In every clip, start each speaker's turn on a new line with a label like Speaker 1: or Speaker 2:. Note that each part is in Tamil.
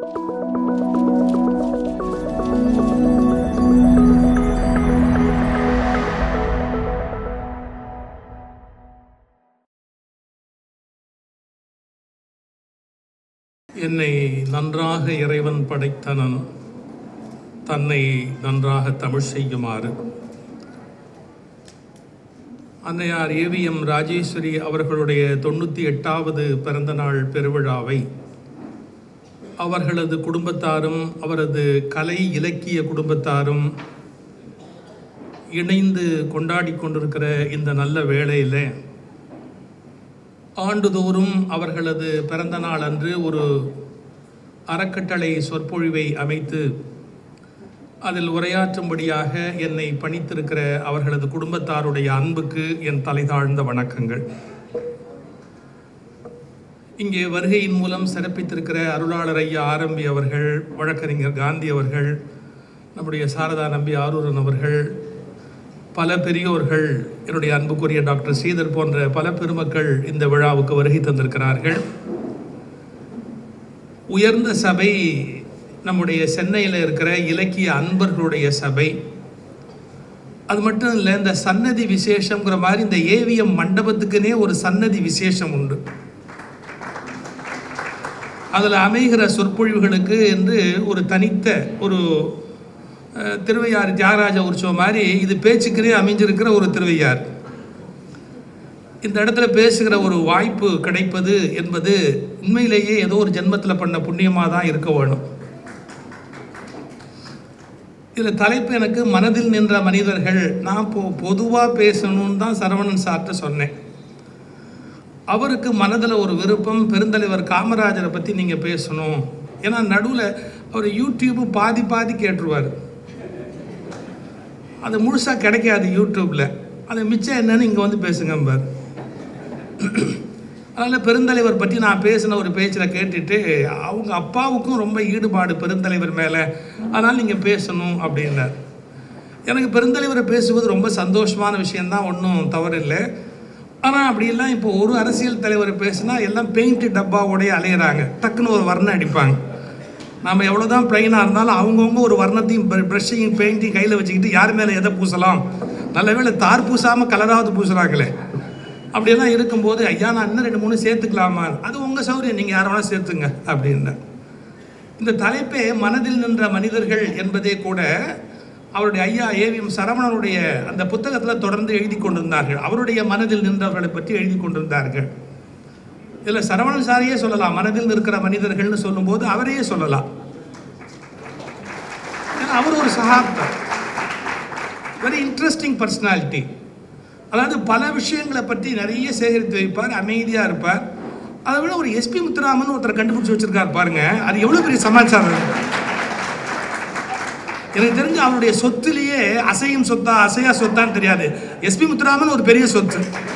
Speaker 1: என்னை நன்றாக இறைவன் படைத்தனன் தன்னை நன்றாக தமிழ் செய்யுமாறு அன்னையார் ஏவிஎம் ராஜேஸ்வரி அவர்களுடைய தொண்ணூற்றி எட்டாவது பிறந்தநாள் பெருவிழாவை அவர்களது குடும்பத்தாரும் அவரது கலை இலக்கிய குடும்பத்தாரும் இணைந்து கொண்டாடி கொண்டிருக்கிற இந்த நல்ல வேளையில் ஆண்டுதோறும் அவர்களது பிறந்த நாள் அன்று ஒரு அறக்கட்டளை சொற்பொழிவை அமைத்து அதில் உரையாற்றும்படியாக என்னை பணித்திருக்கிற அவர்களது குடும்பத்தாருடைய அன்புக்கு என் தலைதாழ்ந்த வணக்கங்கள் இங்கே வருகையின் மூலம் சிறப்பித்திருக்கிற அருளாளர் ஐயா ஆரம்பி அவர்கள் வழக்கறிஞர் காந்தி அவர்கள் நம்முடைய சாரதா நம்பி ஆரூரன் அவர்கள் பல பெரியோர்கள் என்னுடைய அன்புக்குரிய டாக்டர் ஸ்ரீதர் போன்ற பல பெருமக்கள் இந்த விழாவுக்கு வருகை தந்திருக்கிறார்கள் உயர்ந்த சபை நம்முடைய சென்னையில் இருக்கிற இலக்கிய அன்பர்களுடைய சபை அது மட்டும் இல்லை இந்த சன்னதி விசேஷங்கிற மாதிரி இந்த ஏவிஎம் மண்டபத்துக்குனே ஒரு சன்னதி விசேஷம் உண்டு அதில் அமைகிற சொற்பொழிவுகளுக்கு என்று ஒரு தனித்த ஒரு அஹ், திருவையாறு தியாகராஜ உற்சவம் மாதிரி இது பேச்சுக்குனே அமைஞ்சிருக்கிற ஒரு திருவையார் இந்த இடத்துல பேசுகிற ஒரு வாய்ப்பு கிடைப்பது என்பது உண்மையிலேயே ஏதோ ஒரு ஜென்மத்தில் பண்ண புண்ணியமாக தான் இருக்க வேணும் இதில் தலைப்பு எனக்கு மனதில் நின்ற மனிதர்கள் நான் பொ பொதுவாக பேசணும்னு தான் சரவணன் சார்ட்ட சொன்னேன் அவருக்கு மனதில் ஒரு விருப்பம் பெருந்தலைவர் காமராஜரை பற்றி நீங்கள் பேசணும் ஏன்னா நடுவில் அவர் யூடியூப்பு பாதி பாதி கேட்டுருவார் அது முழுசாக கிடைக்காது யூடியூப்பில் அது மிச்சம் என்னன்னு இங்கே வந்து பேசுங்க பார் அதனால் பெருந்தலைவர் பற்றி நான் பேசின ஒரு பேச்சில் கேட்டுட்டு அவங்க அப்பாவுக்கும் ரொம்ப ஈடுபாடு பெருந்தலைவர் மேலே அதனால் நீங்கள் பேசணும் அப்படின்னார் எனக்கு பெருந்தலைவரை பேசுவது ரொம்ப சந்தோஷமான விஷயந்தான் ஒன்றும் தவறில்லை ஆனால் அப்படியெல்லாம் இப்போ ஒரு அரசியல் தலைவர் பேசுனா எல்லாம் பெயிண்ட் டப்பாவோடய அலையிறாங்க டக்குன்னு ஒரு வர்ணம் அடிப்பாங்க நாம் எவ்வளோ தான் ப்ளைனாக இருந்தாலும் அவங்கவுங்க ஒரு வர்ணத்தையும் ப்ரஷ்ஷையும் பெயிண்டையும் கையில் வச்சுக்கிட்டு யார் மேலே எதை பூசலாம் நல்ல வேளை தார் பூசாமல் கலராவது பூசுகிறாங்களே அப்படியெல்லாம் இருக்கும்போது ஐயா நான் இன்னும் ரெண்டு மூணு சேர்த்துக்கலாமா அது உங்கள் சௌரியம் நீங்கள் யாரை வேணால் சேர்த்துங்க அப்படின்னேன் இந்த தலைப்பே மனதில் நின்ற மனிதர்கள் என்பதே கூட அவருடைய ஐயா ஏவிஎம் சரவணனுடைய அந்த புத்தகத்தில் தொடர்ந்து எழுதி கொண்டிருந்தார்கள் அவருடைய மனதில் நின்றவர்களை பற்றி எழுதி கொண்டிருந்தார்கள் இதில் சரவணன் சாரையே சொல்லலாம் மனதில் இருக்கிற மனிதர்கள்னு சொல்லும்போது அவரையே சொல்லலாம் ஏன்னா அவர் ஒரு சகாப்தம் வெரி இன்ட்ரெஸ்டிங் பர்சனாலிட்டி அதாவது பல விஷயங்களை பற்றி நிறைய சேகரித்து வைப்பார் அமைதியாக இருப்பார் அதை விட ஒரு எஸ்பி முத்துராமன் ஒருத்தர் கண்டுபிடிச்சி வச்சிருக்கார் பாருங்க அது எவ்வளோ பெரிய சமாச்சாரம் எனக்கு தெரிஞ்சு அவருடைய சொத்துலேயே அசையும் சொத்தா அசையா சொத்தான்னு தெரியாது எஸ்பி முத்துராமன் ஒரு பெரிய சொத்து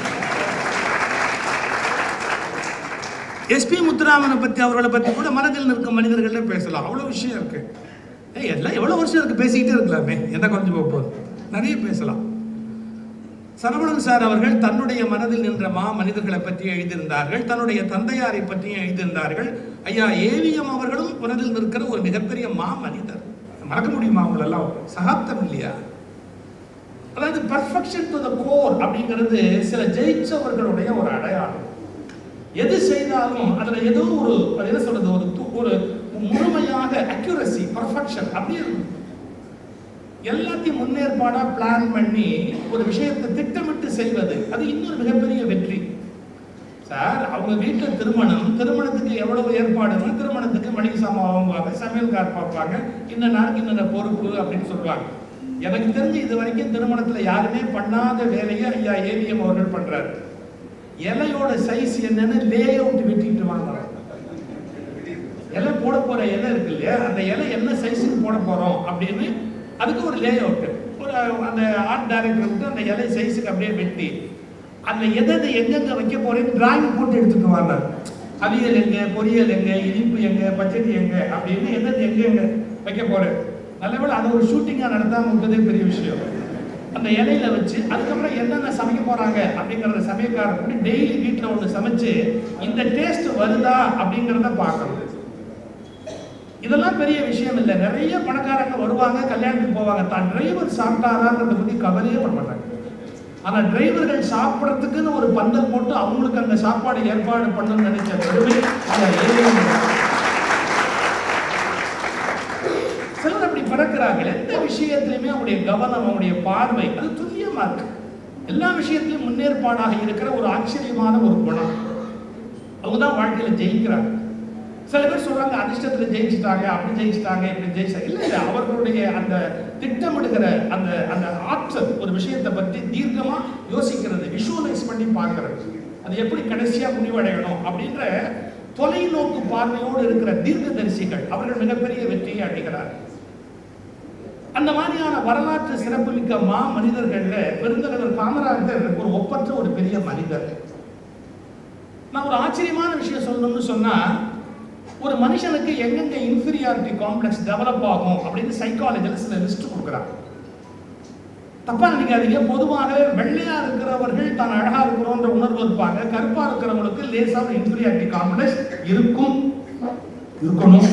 Speaker 1: எஸ்பி முத்துராமனை பற்றி அவர்களை பற்றி கூட மனதில் நிற்கும் மனிதர்களே பேசலாம் அவ்வளோ விஷயம் இருக்கு ஏய் எல்லாம் எவ்வளோ வருஷம் இருக்கு பேசிக்கிட்டே இருக்கலாமே என்ன குறைஞ்சு போக போகுது நிறைய பேசலாம் சரவணன் சார் அவர்கள் தன்னுடைய மனதில் நின்ற மா மனிதர்களை பற்றி எழுதியிருந்தார்கள் தன்னுடைய தந்தையாரை பற்றியும் எழுதியிருந்தார்கள் ஐயா ஏவிஎம் அவர்களும் மனதில் நிற்கிற ஒரு மிகப்பெரிய மா மனிதர் மறக்க முடியுமா அவங்களெல்லாம் சகாப்தம் இல்லையா அதாவது பர்ஃபெக்ஷன் டு த கோர் அப்படிங்கிறது சில ஜெயிச்சவர்களுடைய ஒரு அடையாளம் எது செய்தாலும் அதுல ஏதோ ஒரு அது என்ன சொல்றது ஒரு து- ஒரு முழுமையாக அக்யூரசி பர்ஃபெக்ஷன் அப்படியே இருக்கும் எல்லாத்தையும் முன்னேற்பாடா பிளான் பண்ணி ஒரு விஷயத்தை திட்டமிட்டு செய்வது அது இன்னொரு மிகப்பெரிய வெற்றி சார் அவங்க வீட்டில் திருமணம் திருமணத்துக்கு எவ்வளவு ஏற்பாடுன்னா திருமணத்துக்கு மளிகை சாமான் வாங்குவாங்க சமையல்கார் பார்ப்பாங்க இந்த நாளுக்கு இந்த பொறுப்பு அப்படின்னு சொல்லுவாங்க எனக்கு தெரிஞ்சு இது வரைக்கும் திருமணத்துல யாருமே பண்ணாத வேலையை ஐயா ஏவிஎம் அவர்கள் பண்றாரு இலையோட சைஸ் என்னன்னு லே அவுட் வெட்டிட்டு வாங்குறாங்க இலை போட போற இலை இருக்கு இல்லையா அந்த இலை என்ன சைஸுக்கு போட போறோம் அப்படின்னு அதுக்கு ஒரு லே அவுட் ஒரு அந்த ஆர்ட் டைரக்டர் வந்து அந்த இலை சைஸுக்கு அப்படியே வெட்டி அந்த எதை எதை எங்கெங்க வைக்க போறேன்னு டிராயிங் போட்டு எடுத்துட்டு வாங்க அவியல் எங்க பொரியல் எங்க இனிப்பு எங்க பச்சடி எங்க அப்படின்னு எதை எங்க எங்க வைக்க போறேன் நல்லவேளை அதை ஒரு ஷூட்டிங்கா நடத்தாம விட்டதே பெரிய விஷயம் அந்த இலையில வச்சு அதுக்கப்புறம் என்னென்ன சமைக்க போறாங்க அப்படிங்கறத சமையல்காரர் கூட டெய்லி வீட்டில் ஒன்று சமைச்சு இந்த டேஸ்ட் வருதா அப்படிங்கிறத பார்க்கணும் இதெல்லாம் பெரிய விஷயம் இல்லை நிறைய பணக்காரங்க வருவாங்க கல்யாணத்துக்கு போவாங்க தான் டிரைவர் சாப்பிட்டாரான்றத பத்தி கவலையே பண்ண மாட்டாங்க ஆனா டிரைவர்கள் சாப்பிடறதுக்குன்னு ஒரு பந்தல் போட்டு அவங்களுக்கு அங்க சாப்பாடு ஏற்பாடு பண்ணணும்னு நினைச்ச பெருமை அந்த ஏழையும் சிலர் அப்படி பிறக்கிறார்கள் எந்த விஷயத்திலுமே அவங்களுடைய கவனம் அவங்களுடைய பார்வை அது துல்லியமா இருக்கு எல்லா விஷயத்திலும் முன்னேற்பாடாக இருக்கிற ஒரு ஆச்சரியமான ஒரு குணம் அவங்க தான் வாழ்க்கையில ஜெயிக்கிறாங்க சில பேர் சொல்றாங்க அதிர்ஷ்டத்துல ஜெயிச்சிட்டாங்க அப்படி ஜெயிச்சிட்டாங்க இப்படி ஜெயிச்சாங்க இல்ல இல்ல அவர்களுடைய அந்த திட்டமிடுகிற அந்த அந்த ஆற்றல் ஒரு விஷயத்தை பத்தி தீர்க்கமா யோசிக்கிறது விஷுவலைஸ் பண்ணி பார்க்கறது அது எப்படி கடைசியா முடிவடையணும் அப்படின்ற தொலைநோக்கு பார்வையோடு இருக்கிற தீர்க்கதரிசிகள் அவர்கள் மிகப்பெரிய வெற்றியை அடைகிறார்கள் அந்த மாதிரியான வரலாற்று சிறப்புமிக்க மா மனிதர்கள்ல பெருந்தலைவர் காமராஜர் ஒரு ஒப்பற்ற ஒரு பெரிய மனிதர் நான் ஒரு ஆச்சரியமான விஷயம் சொல்லணும்னு சொன்னா ஒரு மனுஷனுக்கு எங்கெங்க இன்ஃபீரியாரிட்டி காம்ப்ளெக்ஸ் டெவலப் ஆகும் அப்படின்னு சைக்காலஜில சில லிஸ்ட் கொடுக்குறாங்க தப்பா நினைக்காதீங்க பொதுவாக வெள்ளையா இருக்கிறவர்கள் தான் அழகா இருக்கிறோன்ற உணர்வு இருப்பாங்க கருப்பா இருக்கிறவங்களுக்கு லேசான இன்ஃபீரியாரிட்டி காம்ப்ளெக்ஸ் இருக்கும் இருக்கணும்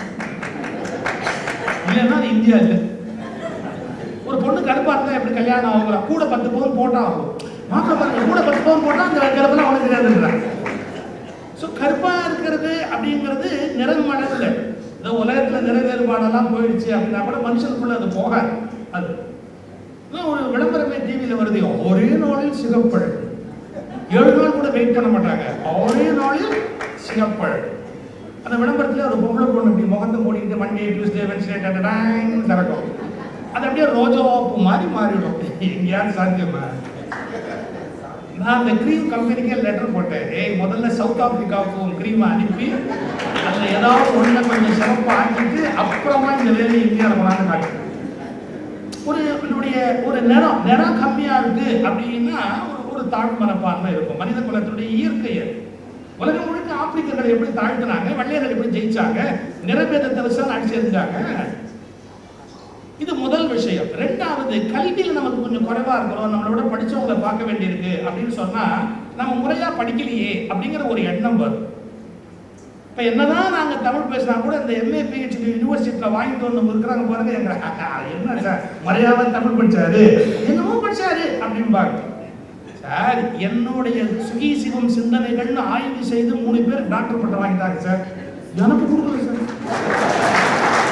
Speaker 1: இல்லைன்னா அது இந்தியா இல்லை ஒரு பொண்ணு கருப்பா இருந்தா எப்படி கல்யாணம் ஆகுங்களா கூட பத்து பவுன் போட்டா ஆகும் மாப்பிள்ளை பாருங்க கூட பத்து பவுன் போட்டா அந்த கருப்பெல்லாம் அவனுக்கு தெரியாதுன்றாங்க ஸோ கருப்பா இருக்கிறது அப்படிங்கிறது நிறம் மடல்ல இந்த உலகத்துல நிற வேறுபாடெல்லாம் போயிடுச்சு அப்படின்னா கூட மனுஷனுக்குள்ள அது போகாது அது இன்னும் ஒரு விளம்பரமே டிவியில வருது ஒரே நாளில் சிகப்பழகு ஏழு நாள் கூட வெயிட் பண்ண மாட்டாங்க ஒரே நாளில் சிகப்பழகு அந்த விளம்பரத்துல ஒரு பொம்பளை பொண்ணு இப்படி முகத்தை மூடிட்டு மண்டே டியூஸ்டே வென்ஸ்டே டேங்னு திறக்கும் அது அப்படியே ரோஜா பூ மாதிரி மாறிடும் எங்கேயாவது சாத்தியமா நான் அந்த க்ரீம் கம்பெனிக்கே லெட்டர் போட்டேன் ஏய் முதல்ல சவுத் ஆப்பிரிக்காவுக்கு ஒரு க்ரீமை அனுப்பி அதில் ஏதாவது ஒன்றை கொஞ்சம் சிறப்பாக ஆக்கிட்டு அப்புறமா இந்த வேலையை இந்தியாவில் கொண்டாந்து காட்டுறேன் ஒரு என்னுடைய ஒரு நிறம் நிறம் கம்மியா இருக்கு அப்படின்னா ஒரு ஒரு தாழ்வு மனப்பான்மை இருக்கும் மனித குலத்தினுடைய இயற்கை அது. உலகம் முழுக்க ஆப்பிரிக்கர்கள் எப்படி தாழ்த்தினாங்க வெள்ளையர்கள் எப்படி ஜெயிச்சாங்க நிறபேதத்தை வச்சு அடிச்சு இருந்தாங்க இது முதல் விஷயம் ரெண்டாவது கல்வியில நமக்கு கொஞ்சம் குறைவா இருக்கிறோம் நம்மளை விட படிச்சவங்களை பார்க்க வேண்டியிருக்கு அப்படின்னு சொன்னா நம்ம முறையா படிக்கலையே அப்படிங்கிற ஒரு எண்ணம் வரும் இப்ப என்னதான் நாங்க தமிழ் பேசினா கூட இந்த எம்ஏ பிஹெச்டி யூனிவர்சிட்டியில வாங்கிட்டு வந்து இருக்கிறாங்க பாருங்க எங்க அக்கா, என்ன சார் மறையாம தமிழ் படிச்சாரு என்னமோ படிச்சாரு அப்படிம்பாங்க சார் என்னுடைய சுகி சிவம் சிந்தனைகள்னு ஆய்வு செய்து மூணு பேர் டாக்டர் பட்டம் வாங்கிட்டாங்க சார் எனக்கு கொடுக்கல சார்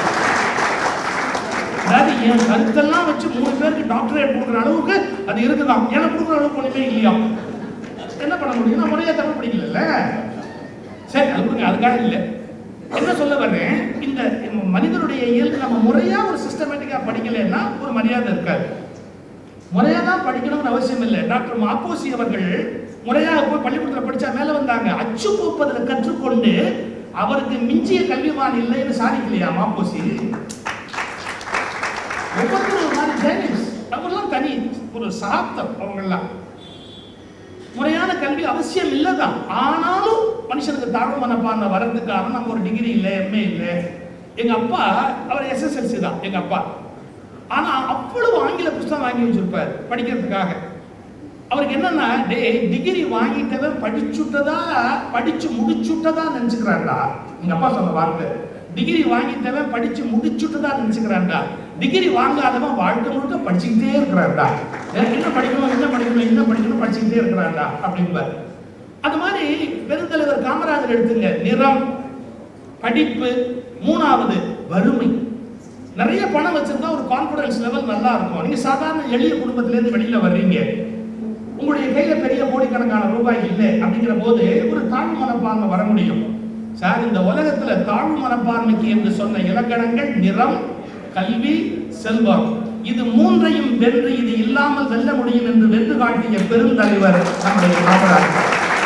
Speaker 1: அதாவது என் கருத்தெல்லாம் வச்சு மூணு பேருக்கு டாக்டரேட் கொடுக்குற அளவுக்கு அது இருக்குதான் எனக்கு கொடுக்குற அளவுக்கு ஒண்ணுமே இல்லையா என்ன பண்ண முடியும் நான் முறையா தமிழ் படிக்கல சரி அது கொடுங்க அதுக்காக இல்லை என்ன சொல்ல வர்றேன் இந்த மனிதனுடைய இயல்பு நம்ம முறையா ஒரு சிஸ்டமேட்டிக்கா படிக்கலைன்னா ஒரு மரியாதை இருக்காது முறையா தான் படிக்கணும்னு அவசியம் இல்லை டாக்டர் மாப்போசி அவர்கள் முறையாக போய் பள்ளிக்கூடத்தில் படிச்சா மேல வந்தாங்க அச்சு கோப்பதில் கற்றுக்கொண்டு அவருக்கு மிஞ்சிய கல்விமான் இல்லைன்னு சாதிக்கலையா மாப்போசி ஒவ்வொருத்தரும் ஒரு மாதிரி ஜெயனிஸ் அவங்கெல்லாம் தனி ஒரு சாப்தம் அவங்கெல்லாம் முறையான கல்வி அவசியம் இல்லைதான் ஆனாலும் மனுஷனுக்கு தாழ்வு மனப்பான்மை வர்றதுக்காக நம்ம ஒரு டிகிரி இல்லை எம்ஏ இல்லை எங்க அப்பா அவர் எஸ்எஸ்எல்சி தான் எங்க அப்பா ஆனா அவ்வளவு ஆங்கில புஸ்தகம் வாங்கி வச்சிருப்பார் படிக்கிறதுக்காக அவருக்கு என்னன்னா டேய் டிகிரி வாங்கிட்டவன் படிச்சுட்டதா படிச்சு முடிச்சுட்டதா நினைச்சுக்கிறான்டா எங்க அப்பா சொன்ன வார்த்தை டிகிரி வாங்கிட்டவன் படிச்சு முடிச்சுட்டதா நினைச்சுக்கிறான்டா டிகிரி வாங்காதவன் வாழ்க்கை முழுக்க படிச்சுக்கிட்டே இருக்கிறான்டா எனக்கு என்ன படிக்கணும் என்ன படிக்கணும் என்ன படிக்கணும் படிச்சுக்கிட்டே இருக்கிறான்டா அப்படிம்பார் அது மாதிரி பெருந்தலைவர் காமராஜர் எடுத்துங்க நிறம் படிப்பு மூணாவது வறுமை நிறைய பணம் வச்சிருந்தா ஒரு கான்பிடன்ஸ் லெவல் நல்லா இருக்கும் நீங்க சாதாரண எளிய குடும்பத்துல இருந்து வெளியில வர்றீங்க உங்களுடைய கையில பெரிய கோடிக்கணக்கான ரூபாய் இல்லை அப்படிங்கிற போது ஒரு தாழ்வு மனப்பான்மை வர முடியும் சார் இந்த உலகத்துல தாழ்வு மனப்பான்மைக்கு என்று சொன்ன இலக்கணங்கள் நிறம் கல்வி செல்வம் இது மூன்றையும் வென்று இது இல்லாமல் வெல்ல முடியும் என்று வென்று காட்டிய பெருந்தலைவர் நம்முடைய காமராஜர்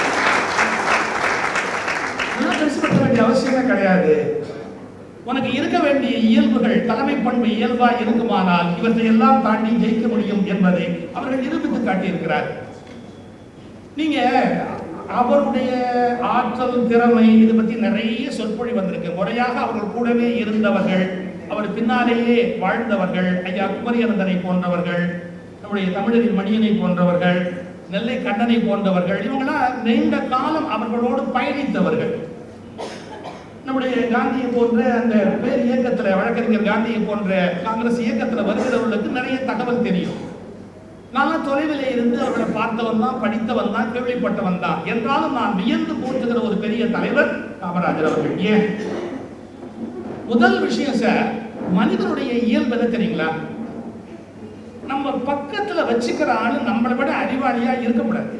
Speaker 1: இதெல்லாம் பெருசுபடுத்த வேண்டிய அவசியமே கிடையாது உனக்கு இருக்க வேண்டிய இயல்புகள் தலைமை பண்பு இயல்பா இருக்குமானால் இவற்றை எல்லாம் தாண்டி ஜெயிக்க முடியும் என்பதை அவர்கள் நிரூபித்து காட்டியிருக்கிறார் நீங்க அவருடைய ஆற்றல் திறமை இது பத்தி நிறைய சொற்பொழி வந்திருக்கு முறையாக அவர்கள் கூடவே இருந்தவர்கள் அவர் பின்னாலேயே வாழ்ந்தவர்கள் ஐயா குமரியனந்தனை போன்றவர்கள் நம்முடைய தமிழரின் மணியனை போன்றவர்கள் நெல்லை கண்ணனை போன்றவர்கள் இவங்களாம் நீண்ட காலம் அவர்களோடு பயணித்தவர்கள் நம்முடைய காந்தியை போன்ற அந்த பேர் இயக்கத்துல வழக்கறிஞர் காந்தியை போன்ற காங்கிரஸ் இயக்கத்துல வருகிறவர்களுக்கு நிறைய தகவல் தெரியும் நான் தொலைவில் இருந்து அவரை பார்த்தவன் தான் படித்தவன் தான் கேள்விப்பட்டவன் தான் என்றாலும் நான் வியந்து போற்றுகிற ஒரு பெரிய தலைவர் காமராஜர் அவர்கள் ஏன் முதல் விஷயம் சார் மனிதனுடைய இயல்பு என்ன தெரியுங்களா நம்ம பக்கத்துல வச்சுக்கிற ஆளு நம்மளை விட அறிவாளியா இருக்கக்கூடாது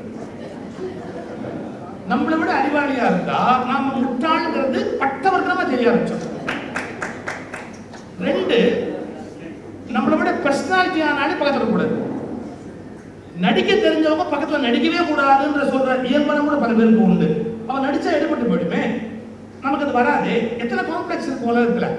Speaker 1: நம்மளை விட அறிவாளியா இருந்தா நாம முட்டாள்ங்கிறது பட்டவர்த்தனமா தெரிய ஆரம்பிச்சோம் ரெண்டு நம்மளை விட பர்சனாலிட்டி ஆனாலே பக்கத்துல இருக்கக்கூடாது நடிக்க தெரிஞ்சவங்க பக்கத்துல நடிக்கவே கூடாதுன்ற சொல்ற இயல்பான கூட பல பேருக்கு உண்டு அவன் நடிச்சா எடுபட்டு போயிடுமே நமக்கு அது வராது எத்தனை காம்ப்ளெக்ஸ் இருக்கு உலகத்துல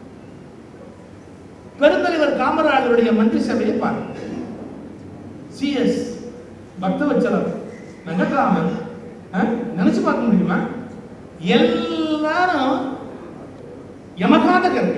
Speaker 1: பெருந்தலைவர் காமராஜருடைய மந்திரி சபையை பாருங்க சிஎஸ் பக்தவச்சலம் வெங்கட்ராமன் அஹ், நினைச்சு பார்க்க முடியுமா எல்லாரும் யமகாதகர்கள்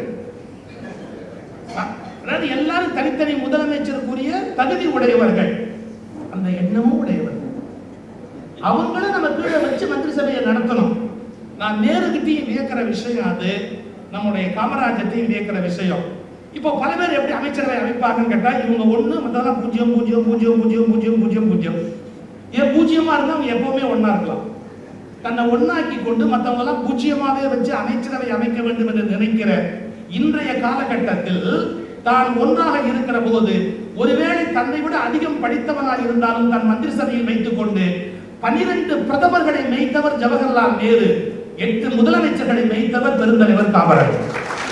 Speaker 1: அதாவது எல்லாரும் தனித்தனி முதலமைச்சருக்குரிய தகுதி உடையவர்கள் அந்த எண்ணமும் உடையவர்கள் அவங்களும் நம்ம கீழே வச்சு மந்திரி சபையை நடத்தணும் நான் நேருகிட்டையும் வியக்கிற விஷயம் அது நம்முடைய காமராஜத்தையும் வியக்கிற விஷயம் இப்போ பல பேர் எப்படி அமைச்சரவை அமைப்பாங்கன்னு கேட்டா இவங்க ஒண்ணு மற்றதெல்லாம் பூஜ்ஜியம் பூஜ்ஜியம் பூஜ்ஜியம் பூஜ்ஜியம் பூஜ்ஜியம் பூஜ்ஜியம் பூஜ்ஜியம் ஏன் பூஜ்ஜியமா இருந்தா அவங்க எப்பவுமே ஒண்ணா இருக்கலாம் தன்னை ஒண்ணாக்கி கொண்டு மற்றவங்க எல்லாம் பூஜ்ஜியமாவே வச்சு அமைச்சரவை அமைக்க வேண்டும் என்று நினைக்கிற இன்றைய காலகட்டத்தில் தான் ஒன்றாக இருக்கிற போது ஒருவேளை தன்னை விட அதிகம் படித்தவனாக இருந்தாலும் தன் மந்திரி சபையில் வைத்துக் கொண்டு பனிரெண்டு பிரதமர்களை மேய்த்தவர் ஜவஹர்லால் நேரு எட்டு முதலமைச்சர்களை மேய்த்தவர் பெருந்தலைவர் காமராஜர்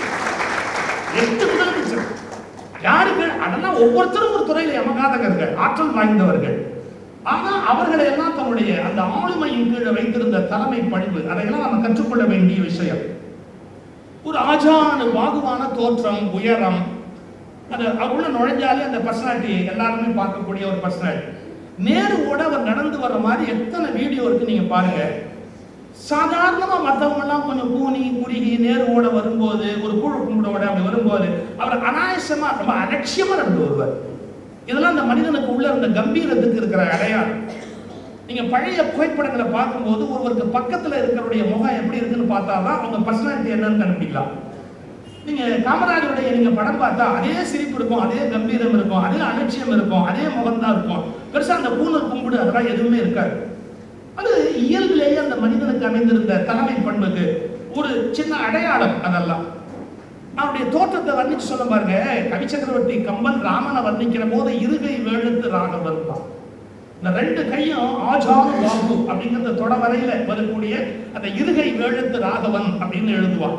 Speaker 1: எட்டு முதலமைச்சர் யாருக்கு அதெல்லாம் ஒவ்வொருத்தரும் ஒரு துறையில யமகாதகர்கள் ஆற்றல் வாய்ந்தவர்கள் ஆனா அவர்களை எல்லாம் தன்னுடைய அந்த ஆளுமையின் கீழே வைத்திருந்த தலைமை பண்பு அதையெல்லாம் நம்ம கற்றுக்கொள்ள வேண்டிய விஷயம் ஒரு ஆஜானு பாகுவான தோற்றம் உயரம் அது அவர் உள்ள நுழைஞ்சாலே அந்த பர்சனாலிட்டி எல்லாருமே பார்க்கக்கூடிய ஒரு பர்சனாலிட்டி நேருவோட அவர் நடந்து வர்ற மாதிரி எத்தனை வீடியோ இருக்கு நீங்க பாருங்க சாதாரணமா மத்தவங்க எல்லாம் கொஞ்சம் கூனி குறுகி நேருவோட வரும்போது ஒரு கூழ் கும்பிடோட அப்படி வரும்போது அவர் அனாயசமா ரொம்ப அலட்சியமா நடந்து வருவார் இதெல்லாம் அந்த மனிதனுக்கு உள்ள இருந்த கம்பீரத்துக்கு இருக்கிற அடையாளம் நீங்க பழைய புகைப்படங்களை பார்க்கும்போது ஒருவருக்கு பக்கத்துல இருக்கிறவருடைய முகம் எப்படி இருக்குன்னு பார்த்தாதான் அவங்க பர்சனாலிட்டி என்னன்னு கண்டுபிடிக்கலாம் நீங்க காமராஜருடைய நீங்க படம் பார்த்தா அதே சிரிப்பு இருக்கும் அதே கம்பீரம் இருக்கும் அதே அலட்சியம் இருக்கும் அதே முகம் தான் இருக்கும் பெருசா அந்த பூனல் கும்பிடு அதெல்லாம் எதுவுமே இருக்காது அது இயல்பிலேயே அந்த மனிதனுக்கு அமைந்திருந்த தலைமை பண்புக்கு ஒரு சின்ன அடையாளம் அதெல்லாம் அவருடைய தோற்றத்தை வர்ணிச்சு சொல்ல பாருங்க கவி சக்கரவர்த்தி கம்பன் ராமனை வர்ணிக்கிற போது இருகை வேழுத்து ராகவன் தான் இந்த ரெண்டு கையும் ஆஜான பாபு அப்படிங்கிற தொட வரையில வரக்கூடிய அந்த இருகை வேழுத்து ராகவன் அப்படின்னு எழுதுவான்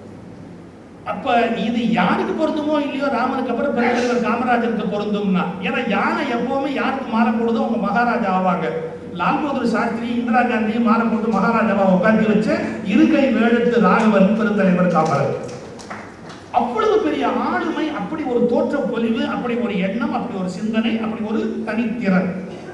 Speaker 1: அப்ப இது யாருக்கு பொருந்துமோ இல்லையோ ராமனுக்கு அப்புறம் பெருந்தலைவர் காமராஜருக்கு பொருந்தும்னா ஏன்னா யானை எப்பவுமே யாருக்கு மாலை போடுதோ அவங்க மகாராஜா ஆவாங்க லால் பகதூர் சாஸ்திரி இந்திரா காந்தி மாலை போட்டு மகாராஜாவா உட்காந்து வச்சு இருக்கை வேழுத்து ராகவன் பெருந்தலைவர் காமராஜர் அவ்வளவு பெரிய ஆளுமை அப்படி ஒரு தோற்ற பொலிவு அப்படி ஒரு எண்ணம் அப்படி ஒரு சிந்தனை அப்படி ஒரு தனித்திறன்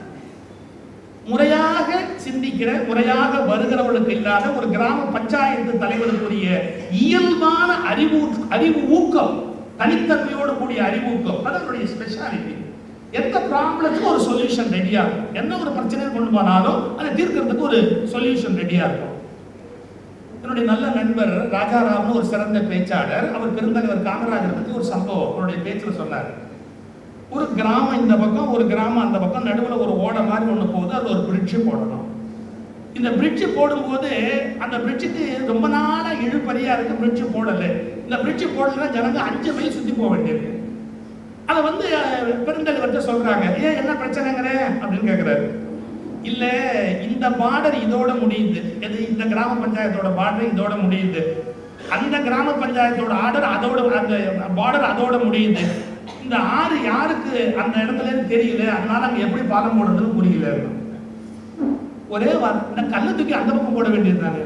Speaker 1: முறையாக சிந்திக்கிற முறையாக வருகிறவர்களுக்கு இல்லாத ஒரு கிராம பஞ்சாயத்து தலைவருக்குரிய இயல்பான அறிவு அறிவு ஊக்கம் தனித்தன்மையோடு கூடிய அறிவூக்கம் அது அவருடைய ஸ்பெஷாலிட்டி எந்த ப்ராப்ளத்துக்கும் ஒரு சொல்யூஷன் ரெடியா இருக்கும் என்ன ஒரு பிரச்சனையை கொண்டு போனாலும் அதை தீர்க்கறதுக்கு ஒரு சொல்யூஷன் ரெடியா இருக்கும் என்னுடைய நல்ல நண்பர் ராஜாராம்னு ஒரு சிறந்த பேச்சாளர் அவர் பெருந்தலைவர் காமராஜர் பத்தி ஒரு சம்பவம் அவருடைய பேச்சுல சொன்னார் ஒரு கிராமம் இந்த பக்கம் ஒரு கிராமம் அந்த பக்கம் நடுவுல ஒரு ஓடை மாதிரி ஒண்ணு போகுது அது ஒரு பிரிட்ஜ் போடணும் இந்த பிரிட்ஜ் போடும்போது அந்த பிரிட்ஜுக்கு ரொம்ப நாளா இழுபறியா இருக்கு பிரிட்ஜ் போடல இந்த பிரிட்ஜ் போடலன்னா ஜனங்க அஞ்சு மைல் சுத்தி போக வேண்டியிருக்கு அதை வந்து அஹ், பெருந்தலைவர்கிட்ட சொல்றாங்க ஏன் என்ன பிரச்சனைங்கிற அப்படின்னு கேக்குறாரு இல்ல இந்த பார்டர் இதோட முடியுது எது இந்த கிராம பஞ்சாயத்தோட பார்டர் இதோட முடியுது அந்த கிராம பஞ்சாயத்தோட ஆர்டர் அதோட அந்த பார்டர் அதோட முடியுது இந்த ஆறு யாருக்கு அந்த இடத்துல இருந்து தெரியல அதனால அங்க எப்படி பாலம் போடுறதுன்னு புரியல ஒரே வார்த்தை இந்த கல்லை தூக்கி அந்த பக்கம் போட வேண்டியது தானே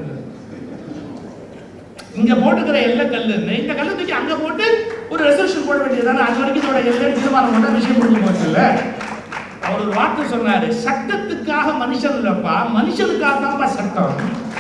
Speaker 1: இங்க போட்டுக்கிற எல்லை கல்லு இந்த கல்லை தூக்கி அங்க போட்டு ஒரு ரெசல்யூஷன் போட வேண்டியது தானே அது வரைக்கும் இதோட எல்லை தீர்மானம் பண்ணா விஷயம் முடிஞ்சு போச்சுல்ல அவர் ஒரு வார்த்தை சொன்னாரு சட்டத்துக்காக மனுஷன் இல்லப்பா மனுஷனுக்காக தான்ப்பா சட்டம்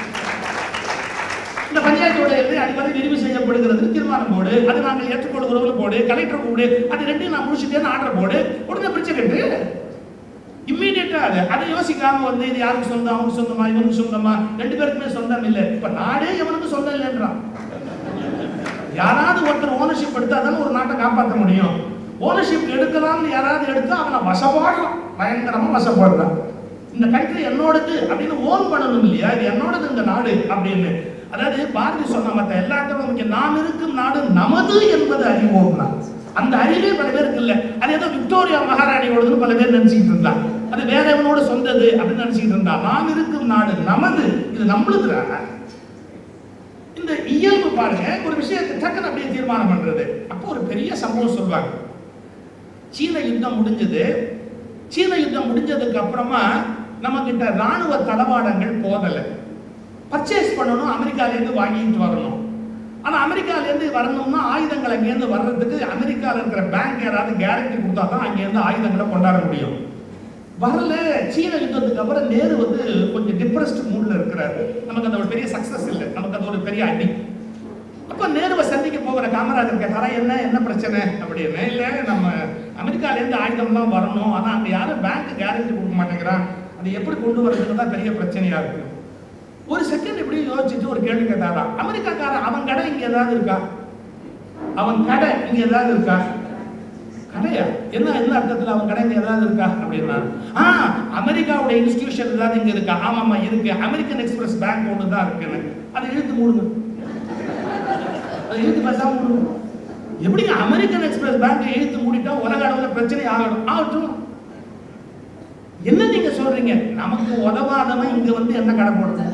Speaker 1: இந்த பஞ்சாயத்தோட எல்லை அடிப்படை விரிவு செய்யப்படுகிறது தீர்மானம் போடு அது நாங்கள் ஏற்றுக்கொள்கிறவங்க போடு கலெக்டர் போடு அது ரெண்டையும் நான் முடிச்சுட்டேன்னு ஆர்டர் போடு உடனே பிரிச்சு கட்டு இம்மீடியட் இருக்காது அதை யோசிக்காம வந்து இது யாருக்கு சொந்தம் அவனுக்கு சொந்தமா இவனுக்கு சொந்தமா ரெண்டு பேருக்குமே சொந்தம் இல்லை இப்ப நாடே எவனுக்கு சொந்தம் இல்லைன்றான் யாராவது ஒருத்தர் ஓனர்ஷிப் எடுத்தா தானே ஒரு நாட்டை காப்பாற்ற முடியும் ஓனர்ஷிப் எடுக்கலாம்னு யாராவது எடுத்தா அவனை வசப்பாடுறான் பயங்கரமா வசப்படுறான் இந்த கண்ட்ரி என்னோடது அப்படின்னு ஓன் பண்ணணும் இல்லையா இது என்னோடது இந்த நாடு அப்படின்னு அதாவது பாரதி சொன்ன மத்த எல்லாத்தையும் இங்க நாம் இருக்கும் நாடு நமது என்பது அறிவோம் தான் அந்த அறிவே பல பேருக்கு இல்லை அது ஏதோ விக்டோரியா மகாராணியோடதுன்னு பல பேர் நினைச்சிட்டு இருந்தான் அது வேற எவனோட சொந்தது அப்படின்னு நினைச்சிட்டு இருந்தா நாம் இருக்கும் நாடு நமது இது நம்மளுதுடா இந்த இயல்பு பாருங்க ஒரு விஷயத்தை டக்குன்னு அப்படியே தீர்மானம் பண்றது அப்போ ஒரு பெரிய சம்பவம் சொல்லுவாங்க சீன யுத்தம் முடிஞ்சது சீன யுத்தம் முடிஞ்சதுக்கு அப்புறமா நம்ம கிட்ட ராணுவ தளவாடங்கள் போதலை பர்ச்சேஸ் பண்ணணும் அமெரிக்காலேருந்து வாங்கிட்டு வரணும் ஆனா அமெரிக்காலேருந்து வரணும்னா ஆயுதங்கள் அங்கேருந்து வர்றதுக்கு அமெரிக்கால இருக்கிற பேங்க் யாராவது கேரண்டி கொடுத்தா தான் அங்கேருந்து ஆயுதங்களை கொண்டாட முடியும் வரல சீன யுத்தத்துக்கு அப்புறம் நேரு வந்து கொஞ்சம் டிப்ரெஸ்ட் மூட்ல இருக்கிறாரு நமக்கு அந்த ஒரு பெரிய சக்சஸ் இல்லை நமக்கு அது ஒரு பெரிய அடி அப்ப நேருவை சந்திக்க போகிற காமராஜர் கேட்டாரா என்ன என்ன பிரச்சனை அப்படின்னு இல்ல நம்ம அமெரிக்கால இருந்து ஆயுதம்லாம் வரணும் ஆனா அங்க யாரும் பேங்க் கேரண்டி கொடுக்க மாட்டேங்கிறான் அது எப்படி கொண்டு வரதுன்னு தான் பெரிய பிரச்சனையா இருக்கு ஒரு செகண்ட் இப்படி யோசிச்சுட்டு ஒரு கேள்வி கேட்டாரா அமெரிக்காக்காரன் அவன் கடை இங்க ஏதாவது இருக்கா அவன் கடை இங்க ஏதாவது இருக்கா கடையா என்ன என்ன அர்த்தத்துல அவன் கடை இங்க ஏதாவது இருக்கா அப்படின்னா ஆ அமெரிக்காவுடைய இன்ஸ்டிடியூஷன் ஏதாவது இங்க இருக்கா ஆமாமா இருக்கு அமெரிக்கன் எக்ஸ்பிரஸ் பேங்க் ஒன்று தான் இருக்குன்னு அதை இழுத்து மூடுங்க அதை இழுத்து பேசாம மூடுங்க எப்படிங்க அமெரிக்கன் எக்ஸ்பிரஸ் பேங்க் இழுத்து மூடிட்டா உலக அளவுல பிரச்சனை ஆகணும் ஆகட்டும் என்ன நீங்க சொல்றீங்க நமக்கு உதவாதவன் இங்க வந்து என்ன கடை போடுறது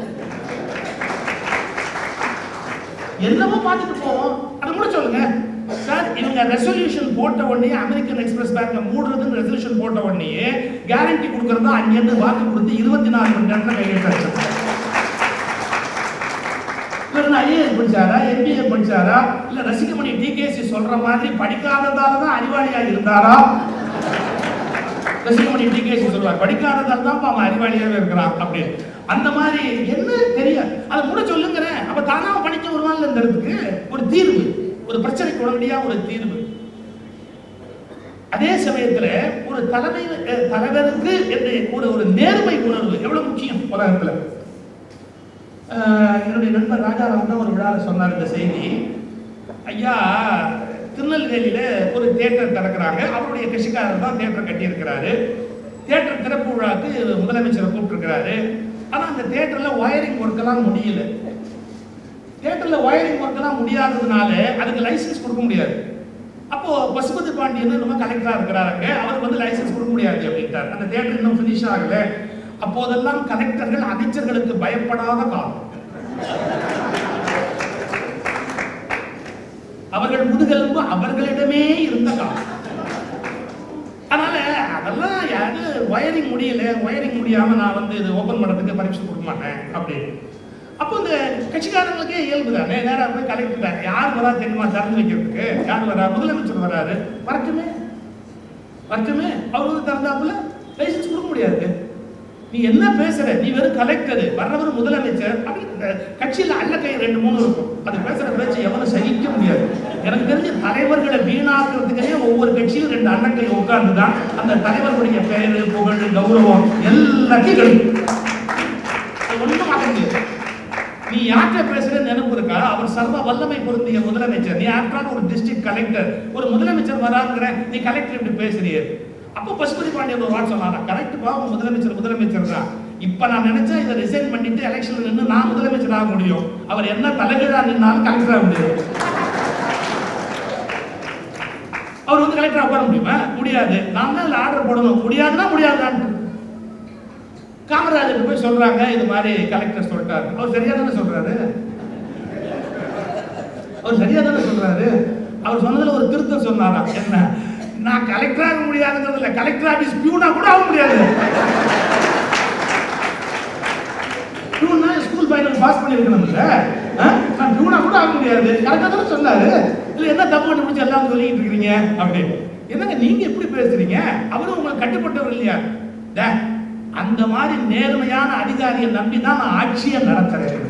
Speaker 1: என்னமோ பார்த்துட்டு போவோம் அதை கூட சொல்லுங்க சார் இவங்க ரெசல்யூஷன் போட்ட உடனே அமெரிக்கன் எக்ஸ்பிரஸ் பேங்க் மூடுறதுன்னு ரெசல்யூஷன் போட்ட உடனே கேரண்டி கொடுக்கறதா அங்கிருந்து வாக்கு கொடுத்து இருபத்தி நாலு மணி நேரத்துல கையெழுத்தாச்சு இவர் ஐஏஎஸ் படிச்சாரா எம்பிஏ படிச்சாரா இல்ல ரசிகமணி டிகேசி சொல்ற மாதிரி படிக்காததால தான் அறிவாளியா இருந்தாரா ரசிகமணி டிகேசி சொல்லுவார் படிக்காததால் தான் அவன் அறிவாளியாவே இருக்கிறான் அப்படின்னு அந்த மாதிரி என்ன தெரியாது அதை கூட சொல்லுங்கிறேன் அப்ப தானா படிக்க வருவான்ல இந்த இடத்துக்கு ஒரு தீர்வு ஒரு பிரச்சனைக்கு உடனடியா ஒரு தீர்வு அதே சமயத்துல ஒரு தலைமை அஹ், தலைவருக்கு என்று ஒரு ஒரு நேர்மை உணர்வு எவ்வளவு முக்கியம் உலகத்துல அஹ், என்னுடைய நண்பர் ராஜாராம் தான் ஒரு விழாவில் சொன்னார் இந்த செய்தி ஐயா திருநெல்வேலியில ஒரு தேட்டர் திறக்கிறாங்க அவருடைய கட்சிக்காரர் தான் தேட்டர் கட்டியிருக்கிறாரு தேட்டர் திறப்பு விழாக்கு முதலமைச்சரை கூப்பிட்டுருக்கிறாரு ஆனா அந்த தேட்டர்ல ஒயரிங் ஒர்க்கெல்லாம் முடியல தேட்டர்ல ஒயரிங் ஒர்க்கெல்லாம் முடியாததுனால அதுக்கு லைசென்ஸ் கொடுக்க முடியாது அப்போ பசுபதி பாண்டியன் நம்ம கலெக்டரா இருக்கிறாருங்க அவருக்கு வந்து லைசென்ஸ் கொடுக்க முடியாது அப்படின்ட்டார் அந்த தேட்டர் இன்னும் ஃபினிஷ் ஆகல அப்போதெல்லாம் கலெக்டர்கள் அமைச்சர்களுக்கு பயப்படாத காலம் அவர்கள் முதுகெலும்பு அவர்களிடமே இருந்த காலம் அதனால அதெல்லாம் யாரு ஒயரிங் முடியல ஒயரிங் முடியாம நான் வந்து இது ஓபன் பண்றதுக்கு பரிசு கொடுக்க மாட்டேன் அப்படின்னு அப்போ இந்த கட்சிக்காரங்களுக்கே இயல்பு தானே நேரா போய் கலெக்டர் யார் வரா தெரியுமா திறந்து வைக்கிறதுக்கு யார் வரா முதலமைச்சர் வராரு வரட்டுமே வரட்டுமே அவர் வந்து திறந்தாப்புல லைசன்ஸ் கொடுக்க முடியாது நீ என்ன பேசுற நீ வெறும் கலெக்டர் வர்றவர் முதலமைச்சர் அப்படி இந்த கட்சியில அல்ல கை ரெண்டு மூணு இருக்கும் அது பேசுற பேச்சு எவனும் சகிக்க முடியாது எனக்கு தெரிஞ்ச தலைவர்களை வீணாக்குறதுக்கே ஒவ்வொரு கட்சியிலும் ரெண்டு அண்ணக்கை உட்கார்ந்து தான் அந்த தலைவர்களுடைய பெயர் புகழ் கௌரவம் எல்லாத்தையும் கெடுக்கும் அது ஒண்ணும் மாற்ற முடியாது நீ யார்கிட்ட பேசுற நினைப்பு இருக்கா அவர் சர்வ வல்லமை பொருந்திய முதலமைச்சர் நீ ஆஃப்டர் ஒரு டிஸ்ட்ரிக்ட் கலெக்டர் ஒரு முதலமைச்சர் வராங்கிற நீ கலெக்டர் இப்படி பேசுறியே அப்போ பசுபதி பாண்டியன் ஒரு வார்த்தை சொன்னாரா கரெக்ட் பா உங்க முதலமைச்சர் முதலமைச்சர் தான் இப்ப நான் நினைச்சா இதை ரிசைன் பண்ணிட்டு எலெக்ஷன்ல நின்று நான் முதலமைச்சர் ஆக முடியும் அவர் என்ன தலைகீழா நின்னாலும் கலெக்டர் ஆக முடியும் அவர் வந்து கலெக்டர் உட்கார முடியுமா முடியாது நான் தான் ஆர்டர் போடணும் முடியாதுன்னா முடியாதுதான் காமராஜர் போய் சொல்றாங்க இது மாதிரி கலெக்டர் சொல்லிட்டாரு அவர் சரியா தானே சொல்றாரு அவர் சரியா தானே சொல்றாரு அவர் சொன்னதுல ஒரு திருத்தம் சொன்னாராம் என்ன நான் கலெக்டர் ஆக முடியாதுங்கிறது இல்ல கலெக்டர் ஆபீஸ் பியூனா கூட ஆக முடியாது பியூனா ஸ்கூல் ஃபைனல் பாஸ் பண்ணிருக்கணும்ல ஆ? நான் பியூனா கூட ஆக முடியாது கரெக்டா தானே சொன்னாரு இல்ல என்ன தப்பு கண்டுபிடிச்சு எல்லாம் சொல்லிட்டு இருக்கீங்க அப்படின்னு என்னங்க நீங்க எப்படி பேசுறீங்க அவரும் உங்களுக்கு கட்டுப்பட்டவர் இல்லையா டே, அந்த மாதிரி நேர்மையான அதிகாரியை நம்பி தான் நான் ஆட்சியை நடத்துறேன்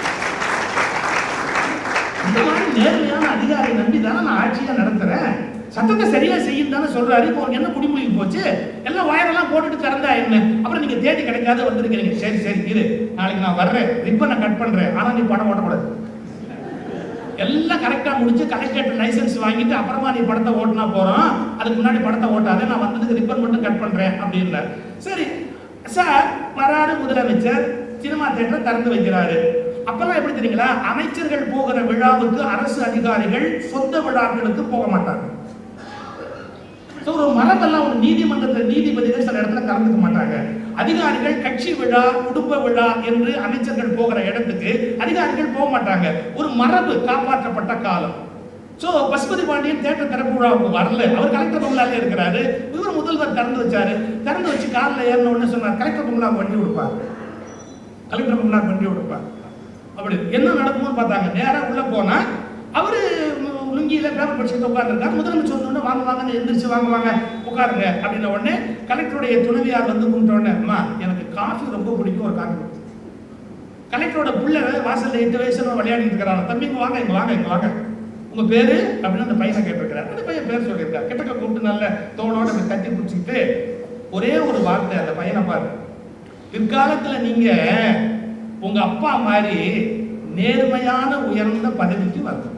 Speaker 1: இந்த மாதிரி நேர்மையான அதிகாரியை நம்பி தான் நான் ஆட்சியை நடத்துறேன் சட்டத்தை சரியா செய்யும் தானே சொல்றாரு இப்போ உனக்கு என்ன குடிமொழிக்கு போச்சு எல்லாம் வயரெல்லாம் போட்டுட்டு திறந்தா என்ன அப்புறம் நீங்க தேதி கிடைக்காத வந்திருக்கீங்க சரி சரி இரு நாளைக்கு நான் வர்றேன் ரிப்பனை கட் பண்றேன் ஆனா நீ பணம் ஓட்டக்கூடாது எல்லாம் கரெக்டா முடிச்சு கலெக்டர் லைசென்ஸ் வாங்கிட்டு அப்புறமா நீ படத்தை ஓட்டினா போறோம் அதுக்கு முன்னாடி படத்தை ஓட்டாத நான் வந்ததுக்கு ரிப்பன் மட்டும் கட் பண்றேன் அப்படின்ல சரி சார் வராரு முதலமைச்சர் சினிமா தேட்டரை திறந்து வைக்கிறாரு அப்பெல்லாம் எப்படி தெரியுங்களா அமைச்சர்கள் போகிற விழாவுக்கு அரசு அதிகாரிகள் சொந்த விழாக்களுக்கு போக மாட்டாங்க So, ஒரு மரபெல்லாம் ஒரு நீதிமன்றத்தில் நீதிபதிகள் சில இடத்துல கலந்துக்க மாட்டாங்க அதிகாரிகள் கட்சி விழா குடும்ப விழா என்று அமைச்சர்கள் போகிற இடத்துக்கு அதிகாரிகள் போக மாட்டாங்க ஒரு மரபு காப்பாற்றப்பட்ட காலம் சோ பசுபதி பாண்டியன் தேட்டர் திறப்பு விழாவுக்கு வரல அவர் கலெக்டர் பங்களாலே இருக்கிறாரு இவர் முதல்வர் திறந்து வச்சாரு திறந்து வச்சு காலில் ஏறின உடனே சொன்னார் கலெக்டர் பங்களாவுக்கு வண்டி கொடுப்பார் கலெக்டர் பங்களாவுக்கு வண்டி கொடுப்பார் அப்படி என்ன நடக்குமோ பார்த்தாங்க நேரா உள்ள போனா அவரு ம், லுங்கியில பேப்பர் படிச்சுட்டு உட்காந்துருக்காரு முதலமைச்சர் வந்த உடனே வாங்க வாங்க எந்திரிச்சு வாங்க வாங்க உட்காருங்க அப்படின்ன உடனே கலெக்டருடைய துணைவியார் வந்து கும்பிட்ட உடனே அம்மா எனக்கு காஃபி ரொம்ப பிடிக்கும் ஒரு காஃபி கொடுத்து கலெக்டரோட புள்ள வாசல்ல எட்டு வயசுல விளையாடிட்டு இருக்கிறாங்க தம்பி இங்க வாங்க இங்க வாங்க இங்க வாங்க உங்க பேரு அப்படின்னு அந்த பையனை கேட்டிருக்கிறார் அந்த பையன் பேர் சொல்லியிருக்கார் கிட்டக்க கூப்பிட்டு நல்ல தோளோட அப்படி தட்டி பிடிச்சிக்கிட்டு ஒரே ஒரு வார்த்தை அந்த பையனை பாரு பிற்காலத்துல நீங்க உங்க அப்பா மாதிரி நேர்மையான உயர்ந்த பதவிக்கு வரணும்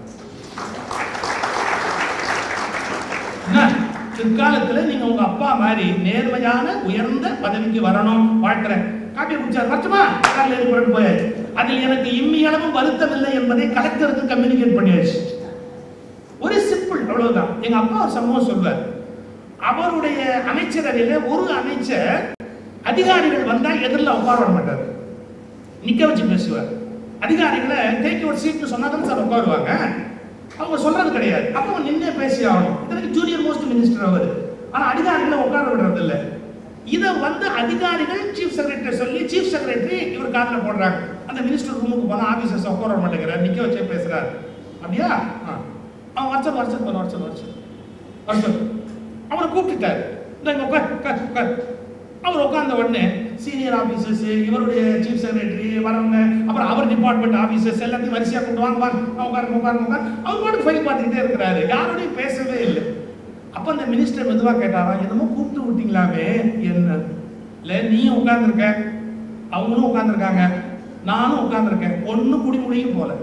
Speaker 1: என்ன? பிற்காலத்துல நீங்க உங்க அப்பா மாதிரி நேர்மையான உயர்ந்த பதவிக்கு வரணும் வாழ்க்கிறேன் காப்பி குடிச்சார் வரட்டுமா காரில் ஏறி புறப்பட்டு போயாச்சு அதில் எனக்கு இம்மி அளவும் வருத்தம் இல்லை என்பதை கலெக்டருக்கு கம்யூனிகேட் பண்ணியாச்சு ஒரு சிம்பிள் அவ்வளவுதான் எங்க அப்பா ஒரு சம்பவம் சொல்வார் அவருடைய அமைச்சரவையில ஒரு அமைச்சர் அதிகாரிகள் வந்தா எதிரில் உட்கார விட மாட்டார் நிக்க வச்சு பேசுவார் அதிகாரிகளை டேக் யுவர் சீட்னு சொன்னா தான் சார் உட்காருவாங்க அவங்க சொல்றது கிடையாது அப்போ அவங்க நின்னே பேசி ஆகணும் இதற்கு ஜூனியர் மோஸ்ட் மினிஸ்டர் அவர் ஆனா அதிகாரிகளை உட்கார விடுறது இல்ல இதை வந்து அதிகாரிகள் சீஃப் செக்ரட்டரி சொல்லி சீஃப் செக்ரட்டரி இவர் காதுல போடுறாங்க அந்த மினிஸ்டர் ரூமுக்கு போனா ஆபீசர்ஸ் உட்கார விட மாட்டேங்கிறார் நிக்க வச்சே பேசுறாரு அப்படியா ஆ. அவன் வருஷம் வருஷம் வருஷம் வருஷம் வருஷம் அவரை கூப்பிட்டுட்டாரு இந்த இங்க உட்கார் உட்கார் உட்கார் அவர் உட்கார்ந்த உடனே சீனியர் ஆபீசர்ஸ் இவருடைய சீஃப் செக்ரட்டரி வரவங்க அப்புறம் அவர் டிபார்ட்மெண்ட் ஆபீசர்ஸ் எல்லாத்தையும் வரிசையா கொண்டு வாங்க வாங்க உட்காருங்க உட்காருங்க உட்கார் அவர் பாட்டு ஃபைல் பார்த்துக்கிட்டே இருக்கிறாரு யாரோடையும் பேசவே இல்லை அப்ப அந்த மினிஸ்டர் மெதுவா கேட்டாராம் என்னமோ கூப்பிட்டு விட்டீங்களாமே என்ன இல்ல நீயும் உட்கார்ந்துருக்க அவங்களும் உட்கார்ந்துருக்காங்க நானும் உட்கார்ந்துருக்கேன் ஒண்ணு குடி முடியும் போல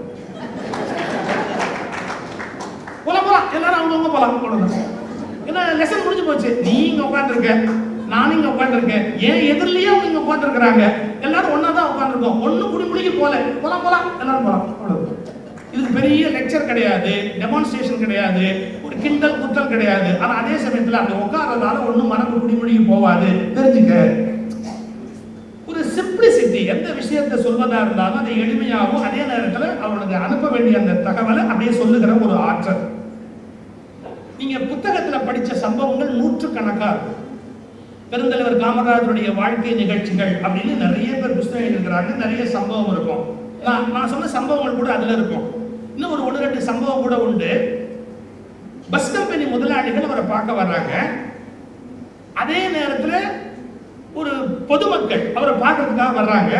Speaker 1: போலாம் போலாம் எல்லாரும் அவங்கவுங்க போலாம் அவ்வளவுதான் என்ன லெசன் முடிஞ்சு போச்சு நீ இங்க உட்காந்துருக்க நானும் இங்க உட்காந்துருக்கேன் ஏன் எதிரிலேயே அவங்க இங்க உட்காந்துருக்காங்க எல்லாரும் ஒண்ணா தான் உட்காந்துருக்கோம் ஒண்ணு குடி முடிக்க போல போலாம் போலாம் எல்லாரும் போலாம் அவ்வளவுதான் இதுக்கு பெரிய லெக்சர் கிடையாது டெமான்ஸ்ட்ரேஷன் கிடையாது ஒரு கிண்டல் குத்தல் கிடையாது ஆனா அதே சமயத்துல அந்த உட்கார்றதால ஒண்ணும் மனப்பு குடிமொழிக்கு போவாது தெரிஞ்சுக்க ஒரு சிம்பிளிசிட்டி எந்த விஷயத்தை சொல்வதா இருந்தாலும் அதை எளிமையாகவும் அதே நேரத்துல அவனுக்கு அனுப்ப வேண்டிய அந்த தகவலை அப்படியே சொல்லுகிற ஒரு ஆற்றல் நீங்க புத்தகத்துல படிச்ச சம்பவங்கள் நூற்றுக்கணக்கா இருக்கும் பெருந்தலைவர் காமராஜருடைய வாழ்க்கை நிகழ்ச்சிகள் அப்படின்னு நிறைய பேர் புஸ்தகம் எழுதுகிறாங்க நிறைய சம்பவம் இருக்கும் நான் நான் சொன்ன சம்பவங்கள் கூட அதுல இருக்கும் இன்னும் ஒரு ஒன்று ரெண்டு சம்பவம் கூட உண்டு பஸ் கம்பெனி முதலாளிகள் அவரை பார்க்க வர்றாங்க அதே நேரத்துல ஒரு பொதுமக்கள் அவரை பார்க்கறதுக்காக வர்றாங்க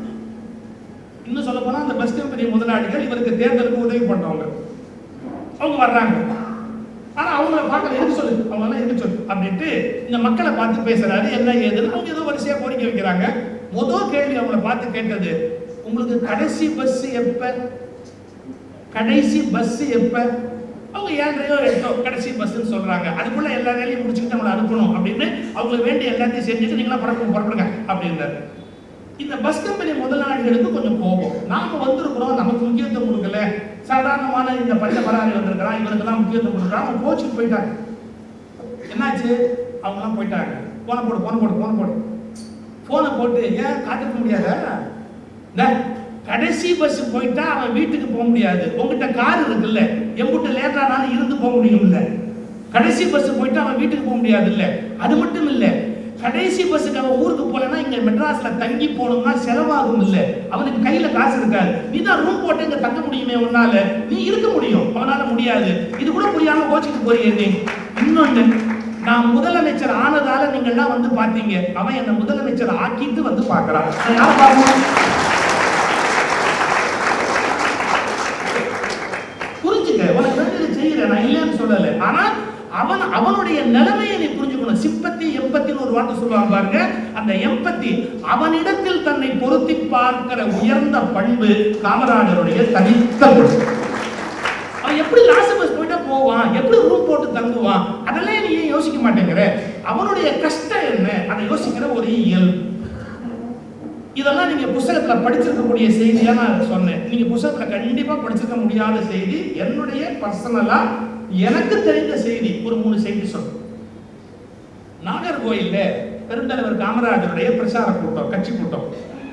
Speaker 1: இன்னும் சொல்ல போனா அந்த பஸ் கம்பெனி முதலாளிகள் இவருக்கு தேர்தலுக்கு உதவி பண்றவங்க அவங்க வர்றாங்க ஆனா அவங்கள பார்க்கல எதுக்கு சொல்லு அவங்க எல்லாம் எதுக்கு சொல்லு அப்படின்ட்டு இந்த மக்களை பார்த்து பேசுறாரு என்ன ஏதுன்னு அவங்க ஏதோ வரிசையா கோரிக்கை வைக்கிறாங்க முதல் கேள்வி அவங்கள பார்த்து கேட்டது உங்களுக்கு கடைசி பஸ் எப்ப கடைசி பஸ் எப்ப அவங்க ஏழரையோ எட்டோ கடைசி பஸ்ன்னு சொல்றாங்க அதுக்குள்ள எல்லா வேலையும் முடிச்சுக்கிட்டு நம்மளை அனுப்பணும் அப்படின்னு அவங்களுக்கு வேண்டிய எல்லாத்தையும் செஞ்சுட்டு நீங்களா புறப்படும் புறப்படுங்க அப்படின்றாரு இந்த பஸ் கம்பெனி முதலாளிகளுக்கு கொஞ்சம் கோபம் நாம வந்திருக்கிறோம் நமக்கு முக்கியத்துவம் கொடுக்கல சாதாரணமான இந்த பச்சை பராரி வந்திருக்கிறான் இவனுக்கெல்லாம் முக்கியத்துவம் கொடுக்குறான் அவங்க கோச்சுக்கு போயிட்டாங்க என்னாச்சு அவங்கலாம் போயிட்டாங்க போனை போடு போனை போடு போனை போடு போனை போட்டு ஏன் காத்திருக்க முடியாதா இந்த கடைசி பஸ் போயிட்டா அவன் வீட்டுக்கு போக முடியாது உங்ககிட்ட கார் இருக்குல்ல எம்பிட்ட லேட்டானாலும் இருந்து போக முடியும்ல கடைசி பஸ் போயிட்டா அவன் வீட்டுக்கு போக முடியாது இல்ல அது மட்டும் இல்ல கடைசி பஸ்ஸுக்கு அவன் ஊருக்கு போலனா இங்க மெட்ராஸ்ல தங்கி போகணும்னா செலவாகும் இல்ல அவனுக்கு கையில காசு இருக்காது நீ தான் ரூம் போட்டு இங்க தங்க முடியுமே உன்னால நீ இருக்க முடியும் அவனால முடியாது இது கூட புரியாம கோச்சிட்டு போறீங்க நீ இன்னொன்னு நான் முதலமைச்சர் ஆனதால நீங்கள்லாம் வந்து பாத்தீங்க அவன் என்ன முதலமைச்சர் ஆக்கிட்டு வந்து பார்க்கறான் நான் யாரை பார்க்கணும் புரிஞ்சுக்க உனக்கு வேண்டியது செய்யற நான் இல்லைன்னு சொல்லல ஆனா அவன் அவனுடைய நிலைமையை நீ புரிஞ்சுக்கணும் சிம்பத்தி எம்பத்தின்னு ஒரு வார்த்தை சொல்லுவாங்க பாருங்க அந்த எம்பத்தி அவனிடத்தில் தன்னை பொருத்தி பார்க்கிற உயர்ந்த பண்பு காமராஜருடைய தனித்த பண்பு அவன் எப்படி லாஸ்ட் பஸ் போயிட்டா போவான் எப்படி ரூம் போட்டு தங்குவான் அதெல்லாம் நீ ஏன் யோசிக்க மாட்டேங்கிற அவனுடைய கஷ்டம் என்ன அதை யோசிக்கிற ஒரு இயல்பு இதெல்லாம் நீங்க புஸ்தகத்துல படிச்சிருக்கக்கூடிய செய்தியா நான் சொன்னேன் நீங்க புஸ்தகத்துல கண்டிப்பா படிச்சிருக்க முடியாத செய்தி என்னுடைய பர்சனலா எனக்கு தெரிந்த செய்தி ஒரு மூணு செய்தி சொல்றேன் நாகர்கோயில்ல பெருந்தலைவர் காமராஜருடைய பிரச்சார கூட்டம் கட்சி கூட்டம்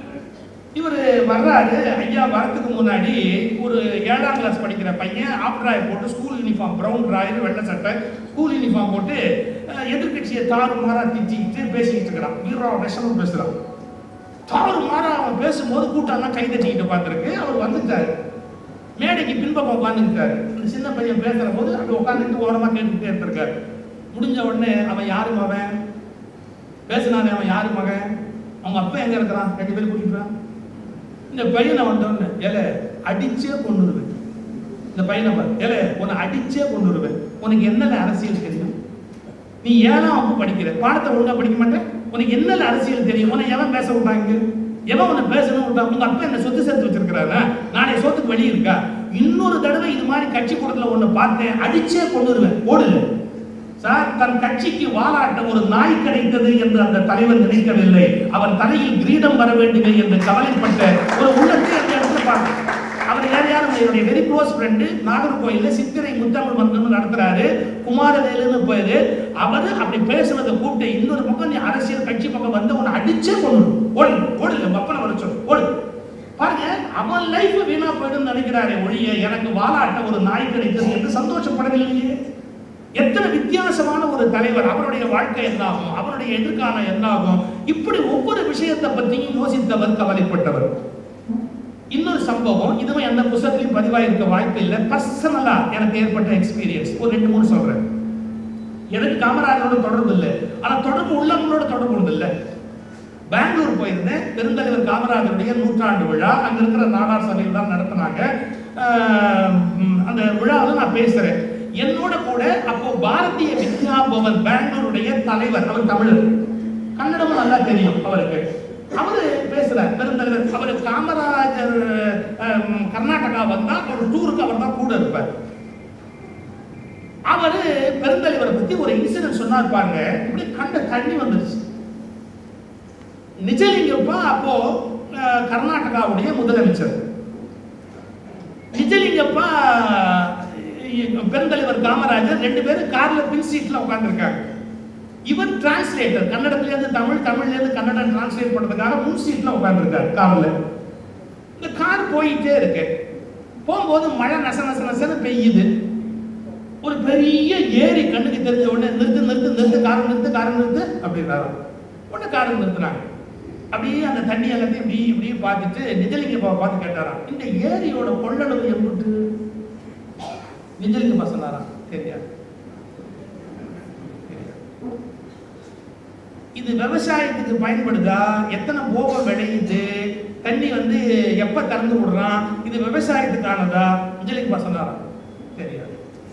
Speaker 1: இவர் வர்றாரு ஐயா வரத்துக்கு முன்னாடி ஒரு ஏழாம் கிளாஸ் படிக்கிற பையன் ஆஃப் ராய் போட்டு ஸ்கூல் யூனிஃபார்ம் ப்ரௌன் ராயர் வெள்ளை சட்டை ஸ்கூல் யூனிஃபார்ம் போட்டு அஹ், எதிர்க்கட்சியை தாறு மாறா திட்டிக்கிட்டு பேசிக்கிட்டு இருக்கிறான் வீரா விஷமும் பேசுறான் தாறு மாறா அவன் பேசும்போது கூட்டம்லாம் கை தட்டிக்கிட்டு பார்த்துருக்கு அவர் வந்துட்டாரு மேடைக்கு பின்பக்கம் உட்காந்துருக்காரு இந்த சின்ன பையன் பேசுற போது அப்படி உட்காந்துட்டு ஓரமா கேட்டுக்கிட்டே இருந்திருக்காரு முடிஞ்ச உடனே அவன் யாரு மகன் பேசினானே அவன் யாரு மகன் அவங்க அப்பா எங்க இருக்கிறான் ரெண்டு பேரும் கூட்டிட்டு இந்த பையனை வந்தோடனே ஏல அடிச்சே கொண்டுருவேன் இந்த பையனை பாரு ஏல உன்னை அடிச்சே கொண்டுருவேன் உனக்கு என்னல அரசியல் தெரியும் நீ ஏழாம் வகுப்பு படிக்கிற பாடத்தை ஒழுங்கா படிக்க மாட்டேன் உனக்கு என்னல அரசியல் தெரியும் உன்னை எவன் பேச விட்டாங்க எவன் உன்னை பேசணும் விட்டா உங்க அப்பா என்ன சொத்து சேர்த்து வச்சிருக்கிறாரா நாளை சொத்துக்கு வெளியே இருக்கா இன்னொரு தடவை இது மாதிரி கட்சி கூடத்துல ஒண்ணு பார்த்தேன் அடிச்சே கொண்டுருவேன் ஓடுல சார் தன் கட்சிக்கு வாலாட்ட ஒரு நாய் கிடைத்தது என்று அந்த தலைவர் நினைக்கவில்லை அவர் தலையில் கிரீடம் வர வேண்டுமே என்று கவலைப்பட்ட ஒரு உள்ளத்தை அந்த இடத்துல பார்க்க அவர் யார் யாரும் என்னுடைய வெரி க்ளோஸ் ஃப்ரெண்டு நாகர்கோயில்ல சித்திரை முத்தமிழ் மன்றம் நடத்துறாரு குமாரவேலுன்னு பேரு அவரு அப்படி பேசுனதை கூப்பிட்டு இன்னொரு பக்கம் நீ அரசியல் கட்சி பக்கம் வந்து உன்னை அடிச்சே கொண்டு ஓடு ஓடு இல்லை பப்பனை வர சொல்லு ஓடு பாருங்க அவன் லைஃப் வீணா போயிடும் நினைக்கிறாரே ஒழிய எனக்கு வாலாட்ட ஒரு நாய் கிடைத்தது என்று சந்தோஷப்படவில்லையே எத்தனை வித்தியாசமான ஒரு தலைவர் அவருடைய வாழ்க்கை என்ன ஆகும் அவருடைய எதிர்காலம் என்ன ஆகும் இப்படி ஒவ்வொரு விஷயத்தை பற்றியும் யோசித்தவர் கவலைப்பட்டவர் இன்னொரு சம்பவம் இதுவும் எந்த புத்தகத்திலையும் பதிவாயிருக்க வாய்ப்பு இல்லை பர்சனலா எனக்கு ஏற்பட்ட எக்ஸ்பீரியன்ஸ் ஒரு ரெண்டு மூணு சொல்றேன் எனக்கு காமராஜரோட தொடர்பு இல்லை ஆனா தொடர்பு உள்ளவங்களோட தொடர்பு உண்டு இல்லை பெங்களூர் போயிருந்தேன் பெருந்தலைவர் காமராஜருடைய நூற்றாண்டு விழா அங்க இருக்கிற நாடார் சபையில் தான் நடத்தினாங்க ஆஹ் உம் அந்த விழாவில் நான் பேசுறேன் என்னோட கூட அப்போ பாரதிய வித்யா பவன் பெங்களூருடைய தலைவர் அவர் தமிழர் கன்னடமும் நல்லா தெரியும் அவருக்கு அவரு பேசுறார் பெருந்தலைவர் அவர் காமராஜர் ஆஹ் கர்நாடகா வந்தா ஒரு டூருக்கு அவர் தான் கூட இருப்பார் அவரு பெருந்தலைவரை பத்தி ஒரு இன்சிடென்ட் சொன்னார் பாருங்க இப்படி கண்ட தண்ணி வந்துருச்சு நிஜலிங்கப்பா அப்போ அஹ், கர்நாடகாவுடைய முதலமைச்சர் நிஜலிங்கப்பா அஹ், பெருந்தலைவர் காமராஜர் ரெண்டு பேரும் கார்ல பின் சீட்ல உட்கார்ந்திருக்காங்க இவர் டிரான்ஸ்லேட்டர் கன்னடத்துல இருந்து தமிழ் தமிழ்ல இருந்து கன்னடம் டிரான்ஸ்லேட் பண்றதுக்காக முன் சீட்ல உட்கார்ந்திருக்காரு கார்ல இந்த கார் போயிட்டே இருக்கு போகும்போது மழை நச நச நசன்னு பெய்யுது ஒரு பெரிய ஏரி கண்ணுக்கு தெரிஞ்ச உடனே நிறுத்து நிறுத்து நிறுத்து காரை நிறுத்து காரை நிறுத்து அப்படின்னாரு உடனே காரை நிறுத்துனாங்க அப்படியே அந்த தண்ணி எல்லாத்தையும் இப்படி இப்படியே பார்த்துட்டு நிஜலிங்க பாவை பார்த்து கேட்டாராம் இந்த ஏரியோட கொள்ளளவு எம்பிட்டு நிஜலிங்க சொன்னாராம் தெரியாது இது விவசாயத்துக்கு பயன்படுதா எத்தனை போகம் விளையுது தண்ணி வந்து எப்ப திறந்து விடுறான் இது விவசாயத்துக்கானதா நிஜலிங்க சொன்னாராம் தெரியாது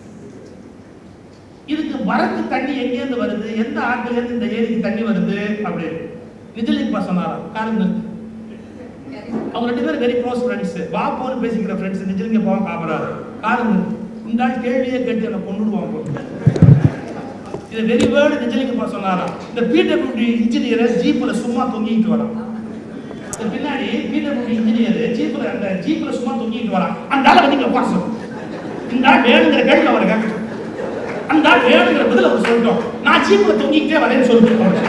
Speaker 1: இதுக்கு வரத்து தண்ணி எங்கேருந்து வருது எந்த ஆற்றுல இருந்து இந்த ஏரிக்கு தண்ணி வருது அப்படின்னு நிதிலிப்பா சொன்னாராம் காரணம் நிறுத்து அவங்க ரெண்டு பேரும் வெரி க்ளோஸ் ஃப்ரெண்ட்ஸ் பாப்போன்னு பேசிக்கிற ஃப்ரெண்ட்ஸ் நிஜலிங்க போவான் காப்பறாரு காரணம் நிறுத்து இந்த ஆள் கேள்வியே கேட்டு என்னை கொண்டுடுவான் போல. இது வெரி வேர்டு நிஜலிங்கப்பா சொன்னாராம் இந்த பிடபிள்யூடி இன்ஜினியரை ஜீப்ல சும்மா தொங்கிட்டு வரான் இந்த பின்னாடி பிடபிள்யூடி இன்ஜினியர் ஜீப்ல அந்த ஜீப்ல சும்மா தொங்கிட்டு வரான் அந்த ஆளை வந்து இங்க உட்கார சொல்லு இந்த ஆள் வேணுங்கிற கேள்வி அவரை கேட்கட்டும் அந்த ஆள் வேணுங்கிற பதில் அவர் சொல்லட்டும் நான் ஜீப்ல தொங்கிக்கிட்டே வரேன்னு சொல்லிட்டு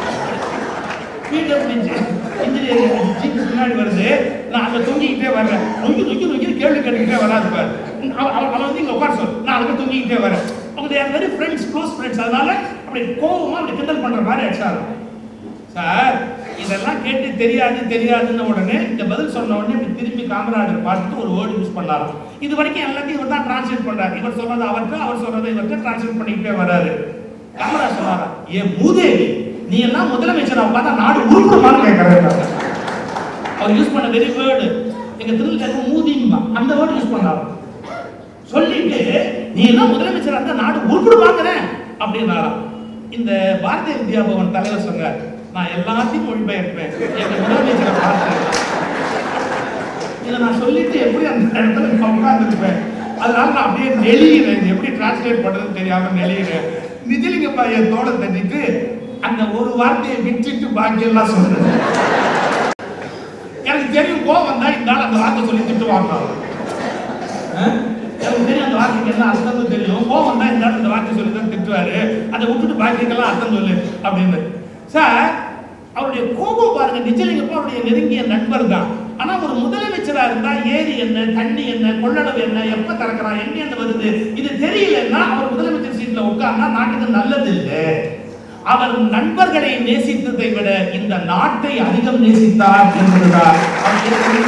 Speaker 1: இன்ஜினியர் ஜீப் பின்னாடி வருது நான் அங்க தொங்கிக்கிட்டே வர்றேன் நொங்கி நொங்கி நொங்கி கேள்வி கேட்டுக்கிட்டே வராது பாரு அவன் அவன் அவன் வந்து இங்க உட்கார சொல் நான் அதுக்கு தொங்கிக்கிட்டே வரேன் அவங்க there very friends close friends அதனால அப்படி கோவமா அப்படி கிண்டல் பண்ற மாதிரி ஆச்சாரு சார் இதெல்லாம் கேட்டு தெரியாது தெரியாதுன்ன உடனே இந்த பதில் சொன்ன உடனே இப்படி திரும்பி காமராஜர் பார்த்துட்டு ஒரு வேர்டு யூஸ் பண்ணாராம் இது வரைக்கும் எல்லாத்தையும் இவர் தான் டிரான்ஸ்லேட் பண்றாரு இவர் சொல்றது அவர்கிட்ட அவர் சொல்றது இவர்கிட்ட டிரான்ஸ்லேட் பண்ணிக்கிட்டே வராரு காமராஜ் சொன்னாரா ஏ மூதேவி நீ எல்லாம் முதலமைச்சரா பார்த்தா நாடு உருப்படுமான்னு கேட்கறாரு அவர் யூஸ் பண்ண வெரி வேர்டு எங்க திருவிழா மூதிங்கம்மா அந்த வேர்டு யூஸ் பண்ணாரு சொல்லிட்டு நீ எல்லாம் முதலமைச்சரா இருந்தா நாடு உருப்பிடுவாங்கிறேன் அப்படின்னாராம் இந்த பாரதிய வித்யா பவன் தலைவர் சொன்னார் நான் எல்லாத்தையும் மொழிபெயர்ப்பேன் எங்க முதலமைச்சரை பார்த்து இதை நான் சொல்லிட்டு எப்படி அந்த இடத்துல உட்காந்துருப்பேன் அதனால நான் அப்படியே நெளியிறேன் இது எப்படி டிரான்ஸ்லேட் பண்றதுன்னு தெரியாம நெளியிறேன் நிதிலிங்கப்பா என் தோலை தட்டிட்டு அந்த ஒரு வார்த்தையை விட்டுட்டு பாக்கி எல்லாம் சொல்றேன் எனக்கு தெரியும் கோவம் வந்தா இந்த ஆள் அந்த வார்த்தை சொல்லி திட்டுவாங்க அஹ்? எனக்கு தெரியும் அந்த வார்த்தைக்கு என்ன அர்த்தம்னு தெரியும் கோவம் வந்தா இந்த ஆள் இந்த வார்த்தை சொல்லி தான் திட்டுவாரு அதை விட்டுட்டு பாக்கியெல்லாம் அர்த்தம் சொல்லு அப்படின்னு சார் அவருடைய கோபம் பாருங்க நிஜலிங்கப்பா அவருடைய நெருங்கிய நண்பர் தான் ஆனா ஒரு முதலமைச்சரா இருந்தா ஏரி என்ன தண்ணி என்ன கொள்ளளவு என்ன எப்ப திறக்கிறான் எங்க இருந்து வருது இது தெரியலன்னா அவர் முதலமைச்சர் சீட்ல உட்கார்ந்தா நாட்டுக்கு நல்லது இல்லை அவர் நண்பர்களை நேசித்ததை விட இந்த நாட்டை அதிகம் நேசித்தார் என்பதுதான் அவர் ஏற்கனவே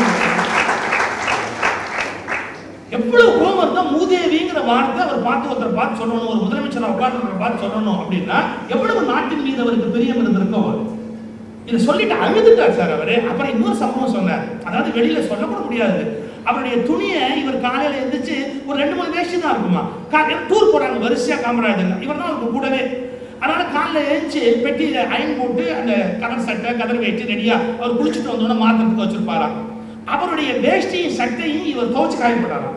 Speaker 1: எவ்வளவு கோபம் இருந்தா மூதேவிங்கிற வார்த்தை அவர் பார்த்து ஒருத்தர் பார்த்து சொல்லணும் ஒரு முதலமைச்சர் உட்கார்ந்து பார்த்து சொல்லணும் அப்படின்னா எவ்வளவு நாட்டின் மீது அவருக்கு பிரியம் இருந்திருக்கும் அவர் இதை சொல்லிட்டு அழுதுட்டார் சார் அவரு அப்புறம் இன்னொரு சம்பவம் சொன்னார் அதாவது வெளியில சொல்லக்கூட முடியாது அவருடைய துணியை இவர் காலையில எந்திரிச்சு ஒரு ரெண்டு மூணு வேஷ்டி தான் இருக்குமா கா- டூர் போறாங்க வரிசையா காமராஜர் இவர் தான் அவருக்கு கூடவே அதனால காலைல எழுந்துச்சு பெட்டியில அயன் போட்டு அந்த கதர் சட்டை கதர் வேட்டி ரெடியா அவர் குளிச்சுட்டு வந்தோடனே மாத்திரத்துக்கு வச்சிருப்பாராம் அவருடைய வேஷ்டியும் சட்டையும் இவர் துவச்சு காயப்பட்டாராம்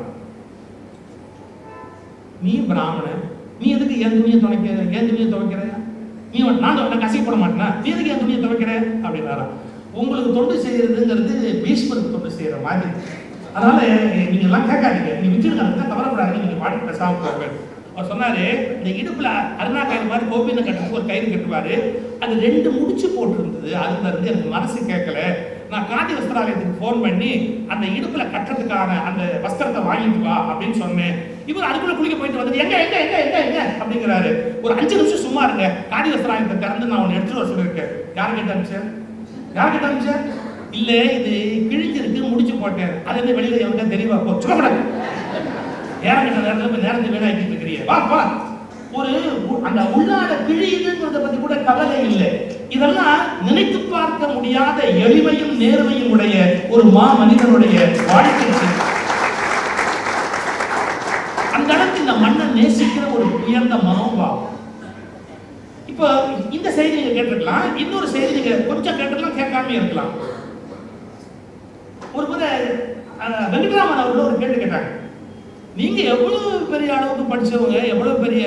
Speaker 1: நீ பிராமணன் நீ எதுக்கு என் துணியை துவைக்கிற என் துணியை துவைக்கிற நீ வந்து- நான் துவை- நான் கசிப்பட மாட்டேனா நீ எதுக்கு என் துணியை துவைக்கிற அப்படின்னாராம் உங்களுக்கு தொண்டு செய்யறதுங்கிறது பீஷ்மருக்கு தொண்டு செய்யற மாதிரி அதனால நீங்க எல்லாம் கேட்காதீங்க நீங்க விட்டுடுங்க அதுக்கு கவலைப்படாதீங்க நீங்க பாட்டு பேசாம போங்க அவர் சொன்னாரு இந்த இடுப்புல அருணா கயிறு மாதிரி கோபின கட்டுறதுக்கு ஒரு கயிறு கட்டுவாரு அது ரெண்டு முடிச்சு போட்டு இருந்தது அதுல இருந்து எனக்கு மனசு கேட்கல நான் காதி வஸ்திராலயத்துக்கு ஃபோன் பண்ணி அந்த இடுப்புல கட்டுறதுக்கான அந்த வஸ்திரத்தை வாங்கிட்டு வா அப்படின்னு சொன்னேன் இவர் அதுக்குள்ள குளிக்க போயிட்டு வந்து எங்க எங்க எங்க எங்க எங்க அப்படிங்கிறாரு ஒரு அஞ்சு நிமிஷம் சும்மா இருங்க காதி வஸ்திராலயத்தை திறந்து நான் ஒன்று எடுத்துட்டு வர சொல்லியிருக்கேன் யார் கிட்ட அனுப்பிச்சேன் யார் கிட்ட அனுப்பிச்சேன் இல்ல இது கிழிஞ்சிருக்கு முடிச்சு போட்டேன் அது என்ன வெளியில எவன்கிட்ட தெரியவா போ சொல்லக்கூடாது நேரம் கிட்ட நேரத்துல போய் நேரத்தை வீணாக்கிட்டு இருக்கிறீங்க வா வா ஒரு உ- அந்த உள்ளாட கிழியுதுங்கிறத பத்தி கூட கவலை இல்லை இதெல்லாம் நினைத்து பார்க்க முடியாத எளிமையும் நேர்மையும் உடைய ஒரு மா மனிதனுடைய வாழ்க்கை செய்தி. அந்த அளவுக்கு இந்த மண்ணை நேசிக்கிற ஒரு உயர்ந்த மனோபாவம் இப்போ இந்த செய்தி நீங்க கேட்டிருக்கலாம் இன்னொரு செய்தி நீங்க கொஞ்சம் கேட்டிருக்கலாம் கேட்காம இருக்கலாம் ஒரு முறை அஹ், வெங்கட்ராமன் அவர்கள் ஒரு கேள்வி கேட்டாங்க நீங்க எவ்வளவு பெரிய அளவுக்கு படிச்சவங்க எவ்வளவு பெரிய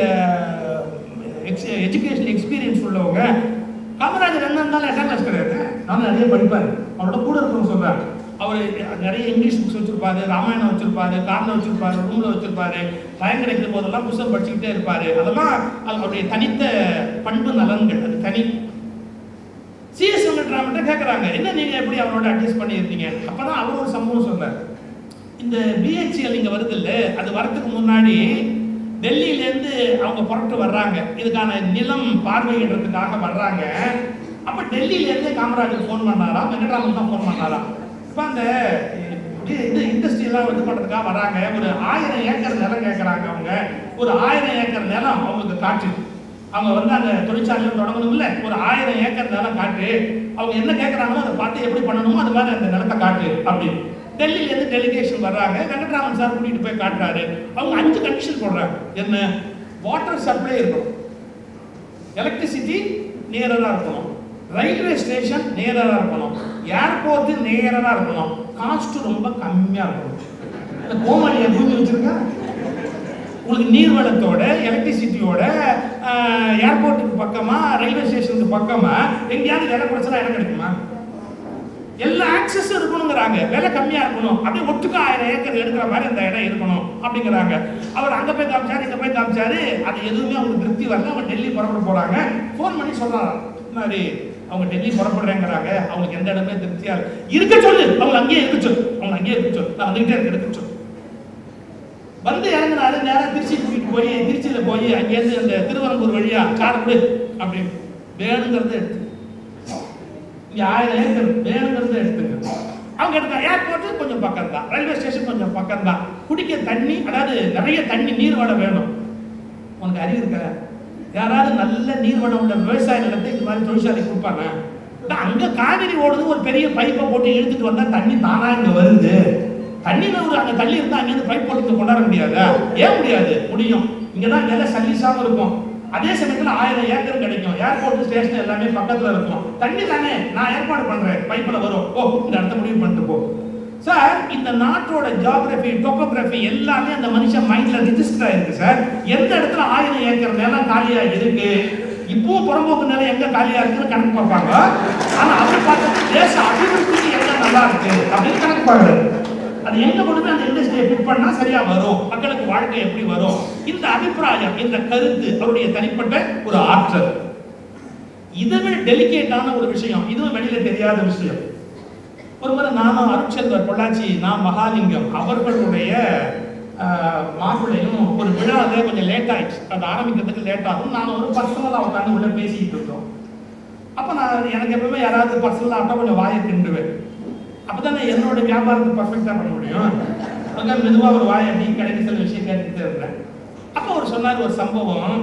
Speaker 1: எஜுகேஷன் எக்ஸ்பீரியன்ஸ் உள்ளவங்க காமராஜர் என்ன இருந்தாலும் எட்டாம் கிளாஸ் கிடையாது நானும் நிறைய படிப்பாரு அவரோட கூட இருக்கிறவங்க சொல்றாரு அவர் நிறைய இங்கிலீஷ் புக்ஸ் வச்சிருப்பாரு ராமாயணம் வச்சிருப்பாரு காரில் வச்சிருப்பாரு ரூம்ல வச்சிருப்பாரு டைம் கிடைக்கிற போதெல்லாம் புத்தகம் படிச்சுக்கிட்டே இருப்பாரு அதெல்லாம் அவருடைய தனித்த பண்பு நலன்கள் அது தனி சிஎஸ் வெங்கட்ராமன் கேட்குறாங்க என்ன நீங்க எப்படி அவரோட அட்ஜஸ்ட் பண்ணியிருந்தீங்க அப்பதான் அவர் ஒரு சம்பவம் சொன்னார் இந்த பிஹெச்எல் இங்க வருது இல்ல அது வரதுக்கு முன்னாடி டெல்லியில இருந்து அவங்க புறப்பட்டு வர்றாங்க இதுக்கான நிலம் பார்வையிடுறதுக்காக வர்றாங்க அப்ப டெல்லியில இருந்து காமராஜர் ஃபோன் பண்ணாராம் வெங்கட்ராமன் தான் ஃபோன் பண்ணாராம் இப்ப அந்த இது- இது இண்டஸ்ட்ரி எல்லாம் இது பண்றதுக்காக வர்றாங்க ஒரு ஆயிரம் ஏக்கர் நிலம் கேட்கறாங்க அவங்க ஒரு ஆயிரம் ஏக்கர் நிலம் அவங்களுக்கு காட்டு அவங்க வந்து அந்த தொழிற்சாலையை தொடங்கணும்ல ஒரு ஆயிரம் ஏக்கர் நிலம் காட்டு அவங்க என்ன கேட்கறாங்களோ அதை பார்த்து எப்படி பண்ணணுமோ அது மாதிரி அந்த நிலத்தை காட்டு அப்படின்னு டெல்லியில இருந்து டெலிகேஷன் வர்றாங்க வெங்கட்ராமன் சார் கூட்டிட்டு போய் காட்டுறாரு அவங்க அஞ்சு கண்டிஷன் போடுறாங்க என்ன வாட்டர் சப்ளை இருக்கணும் எலக்ட்ரிசிட்டி நேரரா இருக்கணும் ரயில்வே ஸ்டேஷன் நேரரா இருக்கணும் ஏர்போர்ட் நேரரா இருக்கணும் காஸ்ட் ரொம்ப கம்மியா இருக்கணும் இந்த கோமாளியை பூமி வச்சிருக்கா உங்களுக்கு நீர்வளத்தோட எலக்ட்ரிசிட்டியோட ஏர்போர்ட்டுக்கு பக்கமா ரயில்வே ஸ்டேஷனுக்கு பக்கமா எங்கேயாவது விலை குறைச்சலா இடம் கிடைக்குமா எல்லா ஆக்சஸும் இருக்கணுங்கிறாங்க விலை கம்மியா இருக்கணும் அப்படியே ஒட்டுக்க ஆயிரம் ஏக்கர் எடுக்கிற மாதிரி அந்த இடம் இருக்கணும் அப்படிங்கிறாங்க அவர் அங்க போய் காமிச்சாரு இங்க போய் காமிச்சாரு அது எதுவுமே அவங்களுக்கு திருப்தி வரல அவங்க டெல்லி புறப்பட போறாங்க ஃபோன் பண்ணி சொல்றாங்க மாதிரி அவங்க டெல்லி புறப்படுறேங்கிறாங்க அவங்களுக்கு எந்த இடமே திருப்தியா இருக்கு இருக்க சொல்லு அவங்க அங்கேயே இருக்க சொல்லு அவங்க அங்கேயே இருக்க சொல்லு நான் வந்துகிட்டே இருக்க இருக்க சொல்லு வந்து இறங்குனாரு நேரா திருச்சி கூட்டிட்டு போய் திருச்சியில போய் அங்கேருந்து அந்த திருவரம்பூர் வழியா காரை கொடு அப்படின்னு வேணுங்கிறத எடுத்து இங்க ஆயிரம் ஏக்கர் வேணுங்கிறத எடுத்துங்க அவங்க எடுத்த ஏர்போர்ட் கொஞ்சம் பக்கம் தான் ரயில்வே ஸ்டேஷன் கொஞ்சம் பக்கம் தான் குடிக்க தண்ணி அதாவது நிறைய தண்ணி நீர் வளம் வேணும் உனக்கு அறிவு இருக்க யாராவது நல்ல நீர் வளம் உள்ள விவசாய நிலத்தை இந்த மாதிரி தொழிற்சாலை கொடுப்பாங்க நான் அங்க காவிரி ஓடுது ஒரு பெரிய பைப்பை போட்டு இழுத்துட்டு வந்தா தண்ணி தானா இங்க வருது தண்ணியில ஒரு அங்க தள்ளி இருந்தா அங்க இருந்து பைப் போட்டு கொண்டாட முடியாதா ஏன் முடியாது முடியும் இங்கதான் நில சல்லிசாம இருக்கும் அதே சமயத்துல ஆயிரம் ஏக்கர் கிடைக்கும் ஏர்போர்ட் ஸ்டேஷன் எல்லாமே பக்கத்துல இருக்கும் தண்ணி தானே நான் ஏற்பாடு பண்றேன் பைப்ல வரும் ஓ இந்த இடத்த முடிவு பண்ணிட்டு போ சார் இந்த நாட்டோட ஜியாகிரபி டோபோகிராஃபி எல்லாமே அந்த மனுஷன் மைண்ட்ல ரிஜிஸ்டர் ஆயிருக்கு சார் எந்த இடத்துல ஆயிரம் ஏக்கர் நிலம் காலியா இருக்கு இப்பவும் புறம்போக்கு நிலம் எங்க காலியா இருக்குன்னு கணக்கு பார்ப்பாங்க ஆனா அவர் பார்த்து தேச அபிவிருத்திக்கு எங்க நல்லா இருக்கு அப்படின்னு கணக்கு பார்க்கறாரு அது எங்க கொண்டு போய் அந்த இண்டஸ்ட்ரியை ஃபிட் பண்ணா சரியா வரும் மக்களுக்கு வாழ்க்கை எப்படி வரும் இந்த அபிப்பிராயம் இந்த கருத்து அவருடைய தனிப்பட்ட ஒரு ஆற்றல் இதை விட டெலிகேட்டான ஒரு விஷயம் இதுவும் வெளியில தெரியாத விஷயம் ஒரு முறை நானும் அருட்செல்வர் பொள்ளாச்சி நான் மகாலிங்கம் அவர்களுடைய ஆஹ், மாப்பிள்ளையும் ஒரு விழாவில் கொஞ்சம் லேட் ஆயிடுச்சு அது ஆரம்பிக்கிறதுக்கு லேட் ஆகும் நான் ஒரு பர்சனலாக உட்காந்து உள்ள பேசிக்கிட்டு இருக்கோம் அப்போ நான் எனக்கு எப்பவுமே யாராவது பர்சனலாக அப்போ கொஞ்சம் வாயை திண்டுவேன் அப்போ தான் என்னோட வியாபாரத்தை பர்ஃபெக்டாக பண்ண முடியும் அதுக்காக மெதுவாக ஒரு வாயை அப்படி கிடைக்க சில விஷயம் கேட்டுக்கிட்டே இருந்தேன் அப்போ அவர் சொன்னார் ஒரு சம்பவம்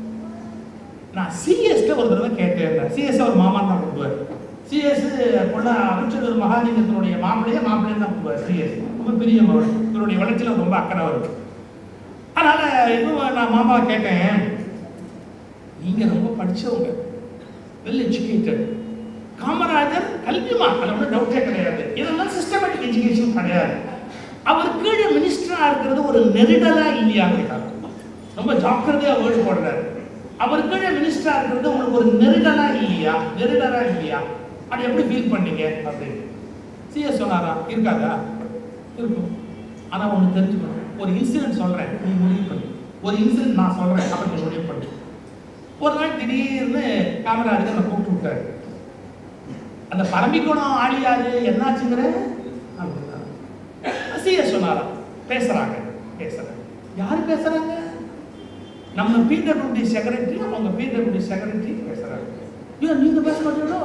Speaker 1: நான் சிஎஸ்ல ஒரு தடவை கேட்டேன் சிஎஸ் அவர் மாமா தான் கூப்பிடுவார் சிஎஸ் பொண்ணா அமைச்சர் மகாலிங்கத்தினுடைய மாப்பிள்ளையே மாப்பிள்ளையே தான் கூப்பிடுவார் சிஎஸ் ரொம்ப பெரிய மகன் இவருடைய வளர்ச்சியில் ரொம்ப அக்கறை வரும் அதனால இன்னும் நான் மாமாவை கேட்டேன் நீங்க ரொம்ப படிச்சவங்க வெல் எஜுகேட்டட் காமராஜர் கல்விமா அதில் ஒன்றும் டவுட்டே கிடையாது இதெல்லாம் சிஸ்டமேட்டிக் எஜுகேஷன் கிடையாது அவர் கீழே மினிஸ்டரா இருக்கிறது ஒரு நெருடலா இல்லையா கேட்டாங்க ரொம்ப ஜாக்கிரதையா வேர்டு போடுறாரு அவர் கீழே மினிஸ்டரா இருக்கிறது உங்களுக்கு ஒரு நெருடலா இல்லையா நெருடலா இல்லையா அது எப்படி ஃபீல் பண்ணீங்க அப்படின்னு சிஎஸ் சொன்னாரா இருக்காதா இருக்கும் ஆனா ஒண்ணு தெரிஞ்சுக்கணும் ஒரு இன்சிடென்ட் சொல்றேன் நீ முடிவு பண்ணு ஒரு இன்சிடென்ட் நான் சொல்றேன் அப்ப நீ முடிவு பண்ணு ஒரு நாள் திடீர்னு காமராஜர் என்னை கூப்பிட்டு விட்டாரு அந்த பரம்பிக்குணம் ஆளியாரு என்னாச்சுங்கிற அப்படின்னா சிஎஸ் சொன்னாராம் பேசுறாங்க பேசுறாங்க யார் பேசுறாங்க நம்ம பிடபிள்யூடி செக்ரட்டரி அவங்க பிடபிள்யூடி செக்ரட்டரி பேசுறாங்க ஏன் நீங்க பேச மாட்டீங்களோ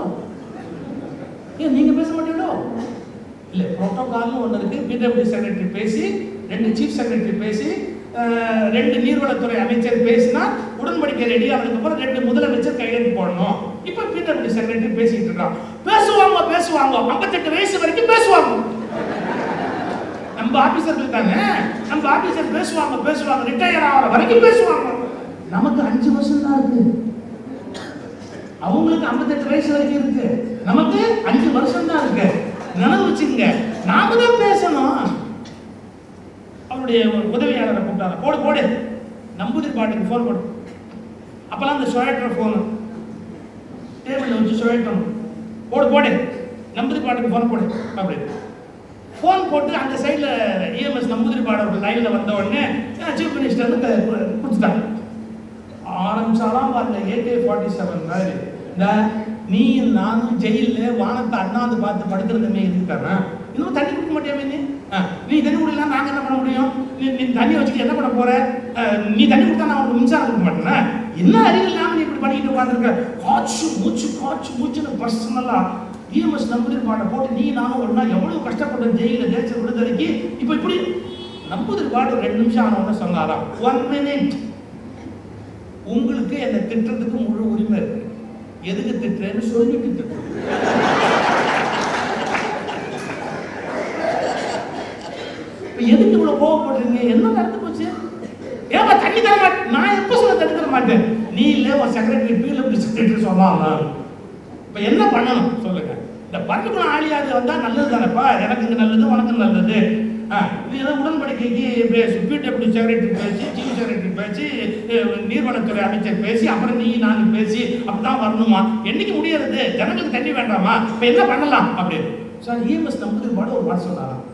Speaker 1: ஏன் நீங்க பேச மாட்டீங்களோ இல்ல புரோட்டோகால்னு ஒன்று இருக்கு பிடபிள்யூடி செக்ரட்டரி பேசி ரெண்டு சீஃப் செக்ரட்டரி பேசி அஹ், ரெண்டு நீர்வளத்துறை அமைச்சர் பேசினா உடன்படிக்கை ரெடி அதுக்கப்புறம் ரெண்டு முதலமைச்சர் கையெழுத்து போடணும் இப்போ பிடபிள்யூடி செக்ரட்டரி பேசிட்டு இருக்கான் பேசுவாங்க பேசுவாங்க ஐம்பத்தெட்டு வயசு வரைக்கும் பேசுவாங்க நம்ம ஆபீசர்கள் தானே நம்ம ஆபீசர் பேசுவாங்க பேசுவாங்க ரிட்டையர் ஆகிற வரைக்கும் பேசுவாங்க நமக்கு அஞ்சு வருஷம் தான் இருக்கு அவங்களுக்கு 58 வயசு வரைக்கும் இருக்கு நமக்கு அஞ்சு வருஷம் தான் இருக்கு நினைவு வச்சுங்க நாம தான் பேசணும் அவருடைய உதவியாளரை கூப்பிட்டாங்க போடு போடு நம்பூதிரி பாட்டுக்கு ஃபோன் போடு அப்பெல்லாம் அந்த சுழற்ற ஃபோன் டேபிளில் வச்சு சுழற்றணும் போடு போடு நம்பூதிரி பாட்டுக்கு ஃபோன் போடு அப்படின்னு ஃபோன் போட்டு அந்த சைடில் இஎம்எஸ் நம்பூதிரி பாடவர் லைனில் வந்த உடனே சீஃப் மினிஸ்டர் வந்து க- கொடுத்துட்டாங்க ஆரம்பிச்சாலாம் பாருங்க ஏகே ஃபார்ட்டி செவன் மாதிரி இந்த நீ நானும் ஜெயிலில் வானத்தை அண்ணாந்து பார்த்து படுக்கிறதுமே இருக்காரா இன்னும் தண்ணி குடிக்க மாட்டியாமே நீ ஆ, நீ தண்ணி குடிக்கலாம் நாங்கள் என்ன பண்ண முடியும் நீ நீ தண்ணி வச்சுட்டு என்ன பண்ண போற ஆ, நீ தண்ணி கொடுத்தா நான் உனக்கு மின்சாரம் கொடுக்க மாட்டேனா என்ன அறிவு இல்லாமல் நீ இப்படி பண்ணிட்டு உட்காந்துருக்க காய்ச்சு மூச்சு காய்ச்சு மூச்சுன்னு பர்சனலா இஎம்எஸ் நம்புதிரி பாட்டை போட்டு நீ நானும் ஒண்ணா எவ்வளவு கஷ்டப்பட்ட ஜெயிலில் தேய்ச்ச விடுதலைக்கு இப்போ இப்படி நம்புதிரி பாட்டு ஒரு ரெண்டு நிமிஷம் ஆன உடனே சொன்னாராம் ஒன் மினிட் உங்களுக்கு என்னை திட்டுறதுக்கு முழு உரிமை இருக்கு எதுக்கு திட்டுறேன்னு சொல்லிட்டு திட்டு இப்ப எதுக்கு இவ்வளவு கோவப்படுறீங்க என்ன நடந்து போச்சு ஏமா தண்ணி தர மாட்டேன் நான் எப்ப சொல்ல தண்ணி தர மாட்டேன் நீ இல்ல ஒரு செக்ரட்டரி பிஎல்எம் செக்ரட்டரி சொல்லலாம் இப்ப என்ன பண்ணணும் சொல்லுங்க இந்த பர்டிகுலர் ஆளியாது வந்தா நல்லது தானேப்பா எனக்கு இங்க நல்லது உனக்கு நல்லது ஆ, இது ஏதோ உடன்படிக்கைக்கு பேசி பிடபிள்யூ செக்ரட்டரி பேசி சீஃப் செக்ரட்டரி பேசி அஹ், நீர்வளத்துறை அமைச்சர் பேசி அப்புறம் நீ நான் பேசி அப்படிதான் வரணுமா என்னைக்கு முடியாது ஜனங்களுக்கு தண்ணி வேண்டாமா இப்ப என்ன பண்ணலாம் அப்படின்னு சார் இஎம்எஸ் நம்புது பாட ஒரு வார்த்தை சொன்னாராம்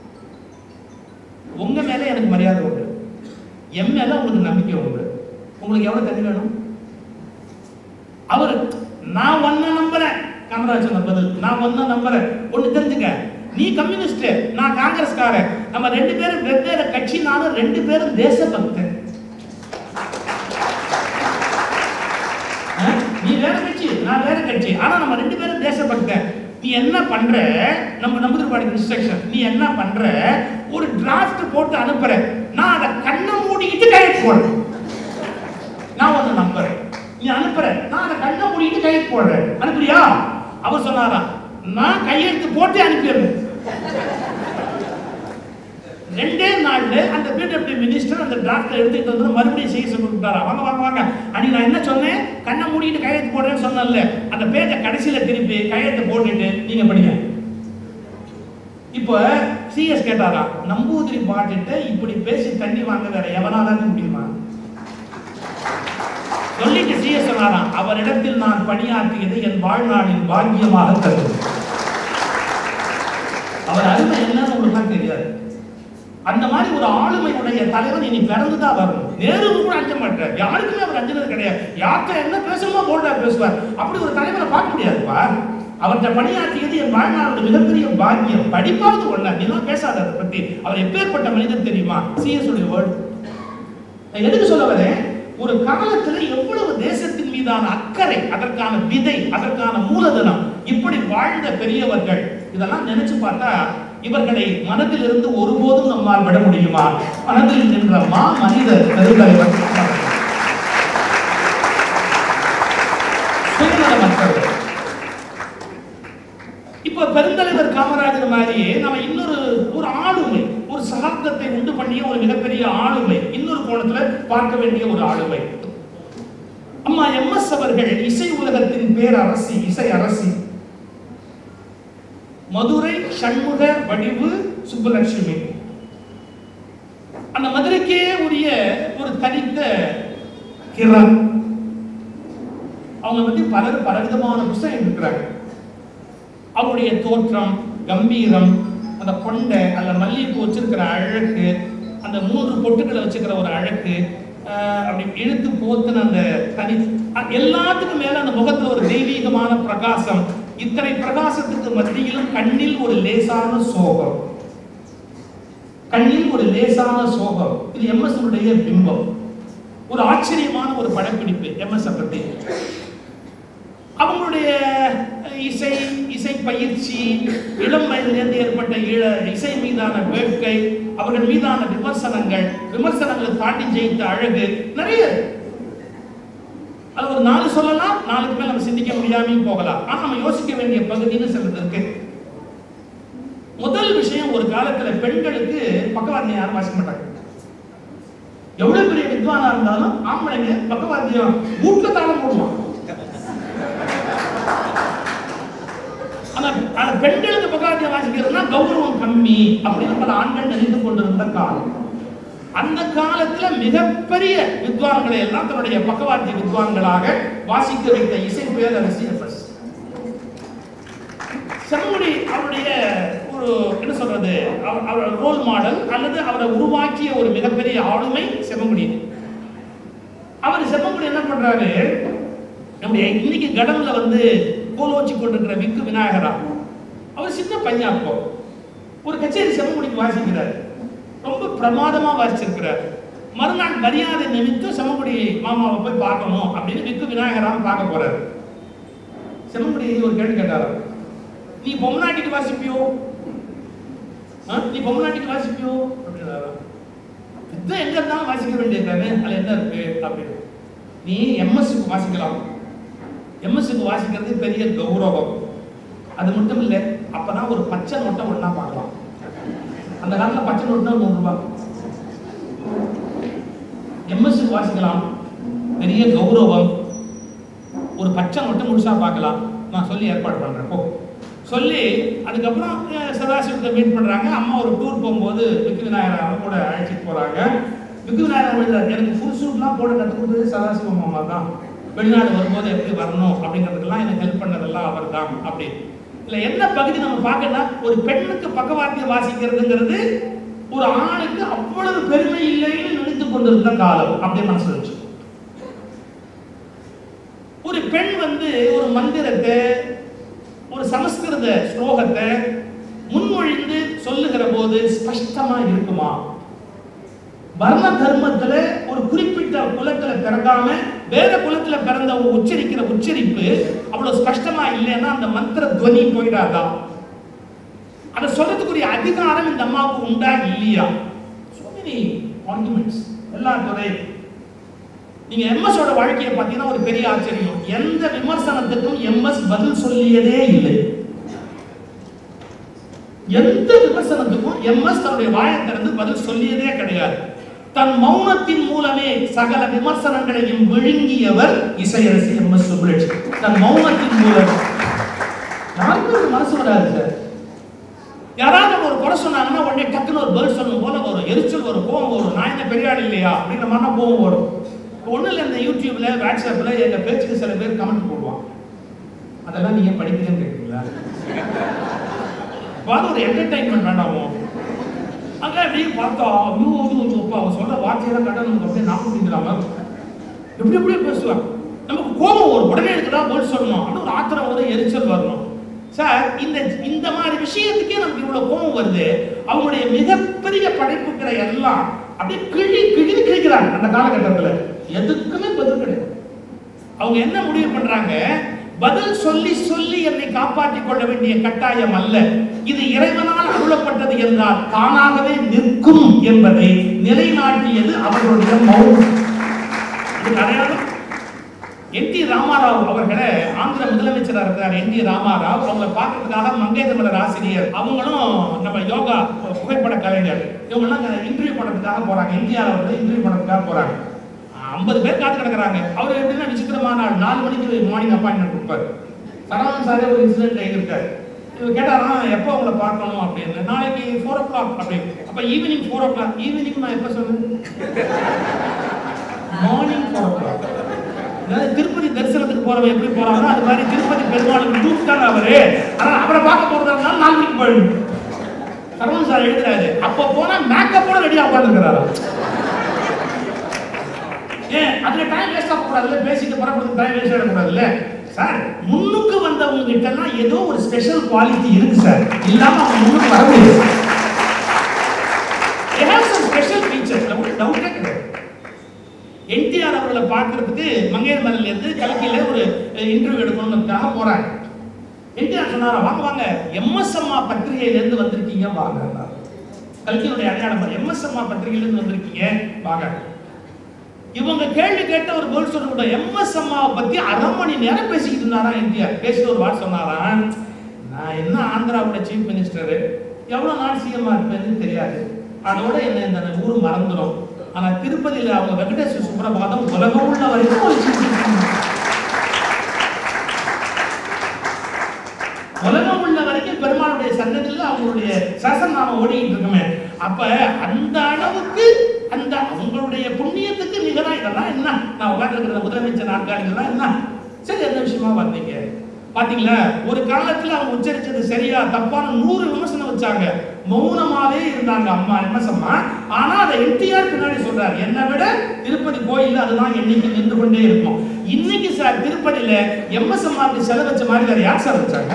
Speaker 1: உங்க மேல எனக்கு மரியாதை உண்டு என் மேல உங்களுக்கு நம்பிக்கை உண்டு உங்களுக்கு எவ்வளவு தண்ணி வேணும் அவரு நான் ஒன்ன நம்புறேன் காமராஜன் பதில் நான் ஒன்ன நம்புறேன் ஒண்ணு தெரிஞ்சுக்க நீ கம்யூனிஸ்ட் நான் காங்கிரஸ்காரன் நம்ம ரெண்டு பேரும் வெவ்வேறு கட்சினாலும் ரெண்டு பேரும் தேசபக்தன் ஆ? நீ வேற கட்சி நான் வேற கட்சி ஆனா நம்ம ரெண்டு பேரும் தேசபக்தன் நீ என்ன பண்ற நம்ம நம்புதிரி பாடி இன்ஸ்ட்ரக்ஷன் நீ என்ன பண்ற ஒரு டிராஃப்ட் போட்டு அனுப்புற நான் அதை கண்ணை மூடிக்கிட்டு கையெழுத்து போடுறேன் நான் ஒண்ணு நம்புறேன் நீ அனுப்புற நான் அதை கண்ணை மூடிட்டு கையெழுத்து போடுறேன் அனுப்புறியா அவர் சொன்னாராம் நான் கையெழுத்து போட்டு அனுப்பிடுறேன் ரெண்டே நாள்ல அந்த பிடபிள்யூ மினிஸ்டர் அந்த டிராஃப்ட் எடுத்துட்டு வந்து மறுபடியும் செய்ய சொல்லி கொடுத்தாரு வாங்க வாங்க வாங்க அன்னைக்கு நான் என்ன சொன்னேன் கண்ணை மூடிட்டு கையெழுத்து போடுறேன்னு சொன்னேன்ல அந்த பேஜை கடைசியில திருப்பி கையெழுத்து போட்டுட்டு நீங்க படிங்க இப்போ சிஎஸ் கேட்டாரா நம்பூதிரி பாட்டுட்டு இப்படி பேசி தண்ணி வாங்க வேற எவனால முடியுமா சொல்லிட்டு சிஎஸ் சொன்னாராம் அவரிடத்தில் நான் பணியாற்றியது என் வாழ்நாளின் பாக்கியமாக கருது அவர் அருமை என்னன்னு உங்களுக்கு தெரியாது அந்த மாதிரி ஒரு ஆளுமையுடைய தலைவன் இனி பிறந்துதான் வரணும் நேருவு கூட அஞ்ச மாட்டார் யாருக்குமே அவர் அஞ்சினது கிடையாது யார்கிட்ட என்ன பேசணுமோ போல்டா பேசுவார் அப்படி ஒரு தலைவரை பார்க்க முடியாதுப்பா அவர்கிட்ட பணியாற்றியது என் வாழ்நாளோட மிகப்பெரிய பாக்கியம் படிப்பாவது ஒண்ணா நீலாம் பேசாத அதை பத்தி அவர் எப்பேற்பட்ட மனிதன் தெரியுமா சிஎஸ் உடைய வேர்டு நான் எதுக்கு சொல்ல வரேன் ஒரு காலத்துல எவ்வளவு தேசத்தின் மீதான அக்கறை அதற்கான விதை அதற்கான மூலதனம் இப்படி வாழ்ந்த பெரியவர்கள் இதெல்லாம் நினைச்சு பார்த்தா இவர்களை மனதில் இருந்து ஒருபோதும் நம்மால் விட முடியுமா மனதில் நின்ற மா மனிதர் பெருந்தலைவர் சுயநலமற்றவர் இப்ப பெருந்தலைவர் காமராஜர் மாதிரியே நம்ம இன்னொரு ஒரு ஆளுமை ஒரு சகாப்தத்தை உண்டு பண்ணிய ஒரு மிகப்பெரிய ஆளுமை இன்னொரு கோணத்துல பார்க்க வேண்டிய ஒரு ஆளுமை அம்மா எம் எஸ் அவர்கள் இசை உலகத்தின் பேரரசி இசை அரசி மதுரை சண்முக வடிவு சுப்புலட்சுமி அந்த மதுரைக்கே உரிய ஒரு தனித்த கிரண் அவங்க பத்தி பலர் பலவிதமான புஸ்தகம் இருக்கிறாங்க அவருடைய தோற்றம் கம்பீரம் அந்த கொண்டை அந்த மல்லிகைப்பூ வச்சிருக்கிற அழகு அந்த மூன்று பொட்டுக்களை வச்சுக்கிற ஒரு அழகு ஆஹ் அப்படி இழுத்து போத்துன அந்த தனி அ- எல்லாத்துக்கும் மேல அந்த முகத்துல ஒரு தெய்வீகமான பிரகாசம் இத்தனை பிரகாசத்துக்கு மத்தியிலும் கண்ணில் ஒரு லேசான சோகம் கண்ணில் ஒரு லேசான சோகம் இது எம்எஸ் உடைய பிம்பம் ஒரு ஆச்சரியமான ஒரு படப்பிடிப்பு எம்எஸ் பத்தி அவங்களுடைய இசை இசை பயிற்சி இளம் வயதிலிருந்து ஏற்பட்ட ஈழ இசை மீதான வேட்கை அவர்கள் மீதான விமர்சனங்கள் விமர்சனங்களை தாண்டி ஜெயித்த அழகு நிறைய இருக்கு. அது ஒரு நாலு சொல்லலாம் நாளுக்கு மேல நம்ம சிந்திக்க முடியாமையும் போகலாம் ஆனா நம்ம யோசிக்க வேண்டிய பகுதின்னு சிலது இருக்கு முதல் விஷயம் ஒரு காலத்துல பெண்களுக்கு பக்கவாத்தியம் யாரும் வாசிக்க மாட்டாங்க எவ்வளவு பெரிய வித்வானா இருந்தாலும் ஆம்பளைங்க பக்கவாத்தியம் வீட்டுல தாளம் போடுவான் ஆனா ஆனா பெண்களுக்கு பக்கவாத்தியம் வாசிக்கிறதுனா கௌரவம் கம்மி அப்படின்னு பல ஆண்கள் நினைத்து கொண்டிருந்த காலம் அந்த காலத்துல மிகப்பெரிய வித்வான்களை எல்லாம் தன்னுடைய பக்கவாத்திய வித்வான்களாக வாசிக்க வைத்த இசை பேரரசி எஃப்எஸ் செம்மொழி அவருடைய ஒரு என்ன சொல்றது அவர் அவர் ரோல் மாடல் அல்லது அவரை உருவாக்கிய ஒரு மிகப்பெரிய ஆளுமை செம்மங்குடி அவர் செம்மங்குடி என்ன பண்றாரு நம்முடைய இன்னைக்கு கடல்ல வந்து கோலோச்சி கொண்டிருக்கிற விக்கு விநாயகரா அவர் சின்ன பையன் அப்போ ஒரு கச்சேரி செம்மங்குடிக்கு வாசிக்கிறார் ரொம்ப பிரமாதமா வாசிச்சிருக்கிறார் மறுநாள் மரியாதை நிமித்தம் செம்மங்குடி மாமாவை போய் பார்க்கணும் அப்படின்னு விக்கு விநாயகராம் பார்க்க போறாரு செம்மங்குடி ஒரு கேள்வி கேட்டாராம் நீ பொம்மநாட்டிக்கு வாசிப்பியோ ஆ? நீ பொம்மநாட்டிக்கு வாசிப்பியோ அப்படின்னாராம் இதுதான் எங்க இருந்தாலும் வாசிக்க வேண்டியது தானே அதுல என்ன இருக்கு அப்படின்னு நீ எம்எஸ்க்கு வாசிக்கலாம் எம்எஸ்க்கு வாசிக்கிறது பெரிய கௌரவம் அது மட்டும் இல்லை அப்பதான் ஒரு பச்சை நோட்டை ஒண்ணா பார்க்கலாம் அந்த காலத்துல பச்சை நோட்டுனா நூறு ரூபாய் எம்எஸ்க்கு வாசிக்கலாம் பெரிய கௌரவம் ஒரு பச்சை நோட்டை முழுசா பார்க்கலாம் நான் சொல்லி ஏற்பாடு பண்றேன் போ சொல்லி அதுக்கப்புறம் அஹ், சதாசிவத்தை மீட் பண்றாங்க அம்மா ஒரு டூர் போகும்போது விக்கு விநாயகர் கூட அழைச்சிட்டு போறாங்க விக்கு விநாயகர் எழுதுறாரு எனக்கு ஃபுல் சூட்லாம் போட கற்றுக் கொடுத்தது சதாசிவம் அம்மா தான் வெளிநாடு வரும்போது எப்படி வரணும் அப்படிங்கிறதுக்கெல்லாம் எனக்கு ஹெல்ப் பண்ணதெல்லாம் அவர் தான் அப்படி இல்ல என்ன பகுதி நம்ம பார்க்கணும்னா ஒரு பெண்ணுக்கு பக்கவாத்தியம் வாசிக்கிறதுங்கிறது ஒரு ஆணுக்கு அவ்வளவு பெருமை இல்லைன்னு நினைத்து கொண்டிருந்த காலம் அப்படி மனசுல வச்சு ஒரு பெண் வந்து ஒரு மந்திரத்தை ஒரு சமஸ்கிருத ஸ்லோகத்தை முன்மொழிந்து சொல்லுகிற போது ஸ்பஷ்டமா இருக்குமா வர்ண தர்மத்துல ஒரு குறிப்பிட்ட குலத்துல பிறக்காம வேற குலத்துல பிறந்த ஒரு உச்சரிக்கிற உச்சரிப்பு அவ்வளவு ஸ்பஷ்டமா இல்லைன்னா அந்த மந்திர துவனி போயிடாதா அதை சொல்றதுக்குரிய அதிகாரம் இந்த அம்மாவுக்கு உண்டா இல்லையா so many arguments எல்லா துறை நீங்க எம்எஸ் ஓட வாழ்க்கையை பார்த்தீங்கன்னா ஒரு பெரிய ஆச்சரியம் எந்த விமர்சனத்துக்கும் எம்எஸ் பதில் சொல்லியதே இல்லை எந்த விமர்சனத்துக்கும் எம்எஸ் தன்னுடைய வாயை திறந்து பதில் சொல்லியதே கிடையாது தன் மௌனத்தின் மூலமே சகல விமர்சனங்களையும் விழுங்கியவர் இசையரசி எம் எஸ் சுப்புலட்சுமி தன் மௌனத்தின் மூலம் யாருக்கும் ஒரு மனசு வராது சார் யாராவது நம்ம ஒரு குறை சொன்னாங்கன்னா உடனே டக்குன்னு ஒரு பேர்ட் சொல்லணும் போல வரும் எரிச்சல் வரும் கோவம் வரும் நான் என்ன பெரிய ஆள் இல்லையா அப்படின்ற மாதிரி கோவம் வரும் ஒன்றும் இல்லை இந்த யூடியூப்ல வாட்ஸ்அப்ல எங்க பேச்சுக்கு சில பேர் கமெண்ட் போடுவான் அதெல்லாம் நீங்க படிக்கிறேன்னு கேட்குறீங்களா அது ஒரு என்டர்டைன்மெண்ட் வேண்டாமோ அங்க அப்படியே பார்த்தா ஐயோ ஐயோ, ஐயோ, அப்பா அவன் சொல்ற வார்த்தையெல்லாம் கட்ட நமக்கு அப்படியே நாக்கு பிடிக்கிறாங்க எப்படி எப்படியே பேசுவாங்க நமக்கு கோபம் ஒரு உடனே இருக்குதா பதில் சொல்லணும் அப்படின்னு ஒரு ஆத்திரம் வரும் எரிச்சல் வரணும் சார் இந்த இந்த மாதிரி விஷயத்துக்கே நமக்கு இவ்வளவு கோபம் வருது அவங்களுடைய மிகப்பெரிய படைப்புகளை எல்லாம் அப்படியே கிழி கிழி கிழிக்கிறாங்க அந்த காலகட்டத்துல எதுக்குமே பதில் கிடையாது அவங்க என்ன முடிவு பண்றாங்க பதில் சொல்லி சொல்லி என்னை காப்பாற்றிக் கொள்ள வேண்டிய கட்டாயம் அல்ல இது இறைவனால் அருளப்பட்டது என்றால் தானாகவே நிற்கும் என்பதை நிலைநாட்டியது அவர்களுடைய மௌனம் இது அடையாளம் என் டி ராமாராவ் அவர்களை ஆந்திர முதலமைச்சராக இருக்கிறார் என் டி ராமாராவ் அவங்கள பார்க்கறதுக்காக மங்கைதமலர் ஆசிரியர் அவங்களும் நம்ம யோகா புகைப்பட கலைஞர் இவங்கெல்லாம் இன்டர்வியூ பண்ணுறதுக்காக போறாங்க என்டிஆர் அவர்கள் இன்டர்வியூ பண்ணுறதுக்காக போறாங்க ஐம்பது பேர் காத்து கிடக்குறாங்க அவர் எப்படின்னா விசித்திரமான ஆள் நாலு மணிக்கு மார்னிங் அப்பாயின்மெண்ட் கொடுப்பாரு சரவணன் சாரே ஒரு இன்சிடென்ட் எழுதியிருக்காரு இவர் கேட்டாராம் எப்போ உங்களை பார்க்கணும் அப்படின்னு நாளைக்கு ஃபோர் ஓ கிளாக் அப்படின்னு அப்போ evening four o'clock evening நான் எப்போ சொன்னேன் மார்னிங் ஃபோர் ஓ கிளாக் அதாவது திருப்பதி தரிசனத்துக்கு போறவன் எப்படி போறாங்களோ அது மாதிரி திருப்பதி பெருமாளுக்கு தூக்கிட்டாங்க அவரு ஆனா அவரை பார்க்க போறதுனால நாலு மணிக்கு போயிடும் சரவணன் சார் எழுதுறாரு அப்ப போனா மேக்கப்போட ரெடியா உட்காந்துருக்கிறாரா ஏன் அதுல டைம் வேஸ்ட் ஆகக்கூடாதுல்ல பேசிட்டு புறப்படுறது டைம் வேஸ்ட் ஆகக்கூடாதுல்ல சார் முன்னுக்கு வந்தவங்க கிட்ட எல்லாம் ஏதோ ஒரு ஸ்பெஷல் குவாலிட்டி இருக்கு சார் இல்லாம அவங்க முன்னுக்கு வர முடியாது They have some special features. அதுல ஒண்ணும் doubt ஏ கிடையாது. என்டிஆர் அவர்களை பார்க்கறதுக்கு மங்கையர் மலையில இருந்து கலக்கியில ஒரு இன்டர்வியூ எடுக்கணும்ன்றதுக்காக போறாங்க என்டிஆர் சொன்னாரா வாங்க வாங்க எம்எஸ் அம்மா பத்திரிகையில இருந்து வந்திருக்கீங்க வாங்க கல்கியினுடைய அடையாளம் எம்எஸ் அம்மா பத்திரிகையில இருந்து வந்திருக்கீங்க வாங்க இவங்க கேள்வி கேட்ட ஒரு பதில் சொல்ல கூட எம்எஸ் அம்மாவை பத்தி அரை மணி நேரம் பேசிக்கிட்டு இருந்தாரா என்டிஆர் பேசிட்டு ஒரு வார்த்தை சொன்னாரா நான் என்ன ஆந்திராவோட சீஃப் மினிஸ்டர் எவ்வளவு நாள் சிஎம்மா இருப்பேன்னு தெரியாது அதோட என்ன இந்த ஊர் மறந்துடும் ஆனா திருப்பதியில அவங்க வெங்கடேஸ்வர சுப்ரபாதம் உலகம் உள்ள வரைக்கும் ஒரு chief minister. உலகம் உள்ள வரைக்கும் பெருமாளுடைய சன்னதியில் அவங்களுடைய சாசனம் ஓடிக்கிட்டு இருக்குமே அப்ப அந்த அளவுக்கு அந்த அவங்களுடைய புண்ணியத்துக்கு நிகரா இதெல்லாம் என்ன நான் உட்கார்ந்துருக்கிற முதலமைச்சர் நாற்காலிகள்லாம் என்ன சரி எந்த விஷயமா வந்தீங்க பாத்தீங்களா ஒரு காலத்துல அவங்க உச்சரிச்சது சரியா தப்பான நூறு விமர்சனம் வச்சாங்க மௌனமாவே இருந்தாங்க அம்மா எம்எஸ் அம்மா ஆனா அதை என்டிஆர் பின்னாடி சொல்றாரு என்னை விட திருப்பதி கோயில் அதுதான் என்னைக்கு நின்று கொண்டே இருக்கும் இன்னைக்கு சார் திருப்பதியில எம்எஸ் அம்மாவுக்கு செலவு வச்ச மாதிரி வேற யார் சார் வச்சாங்க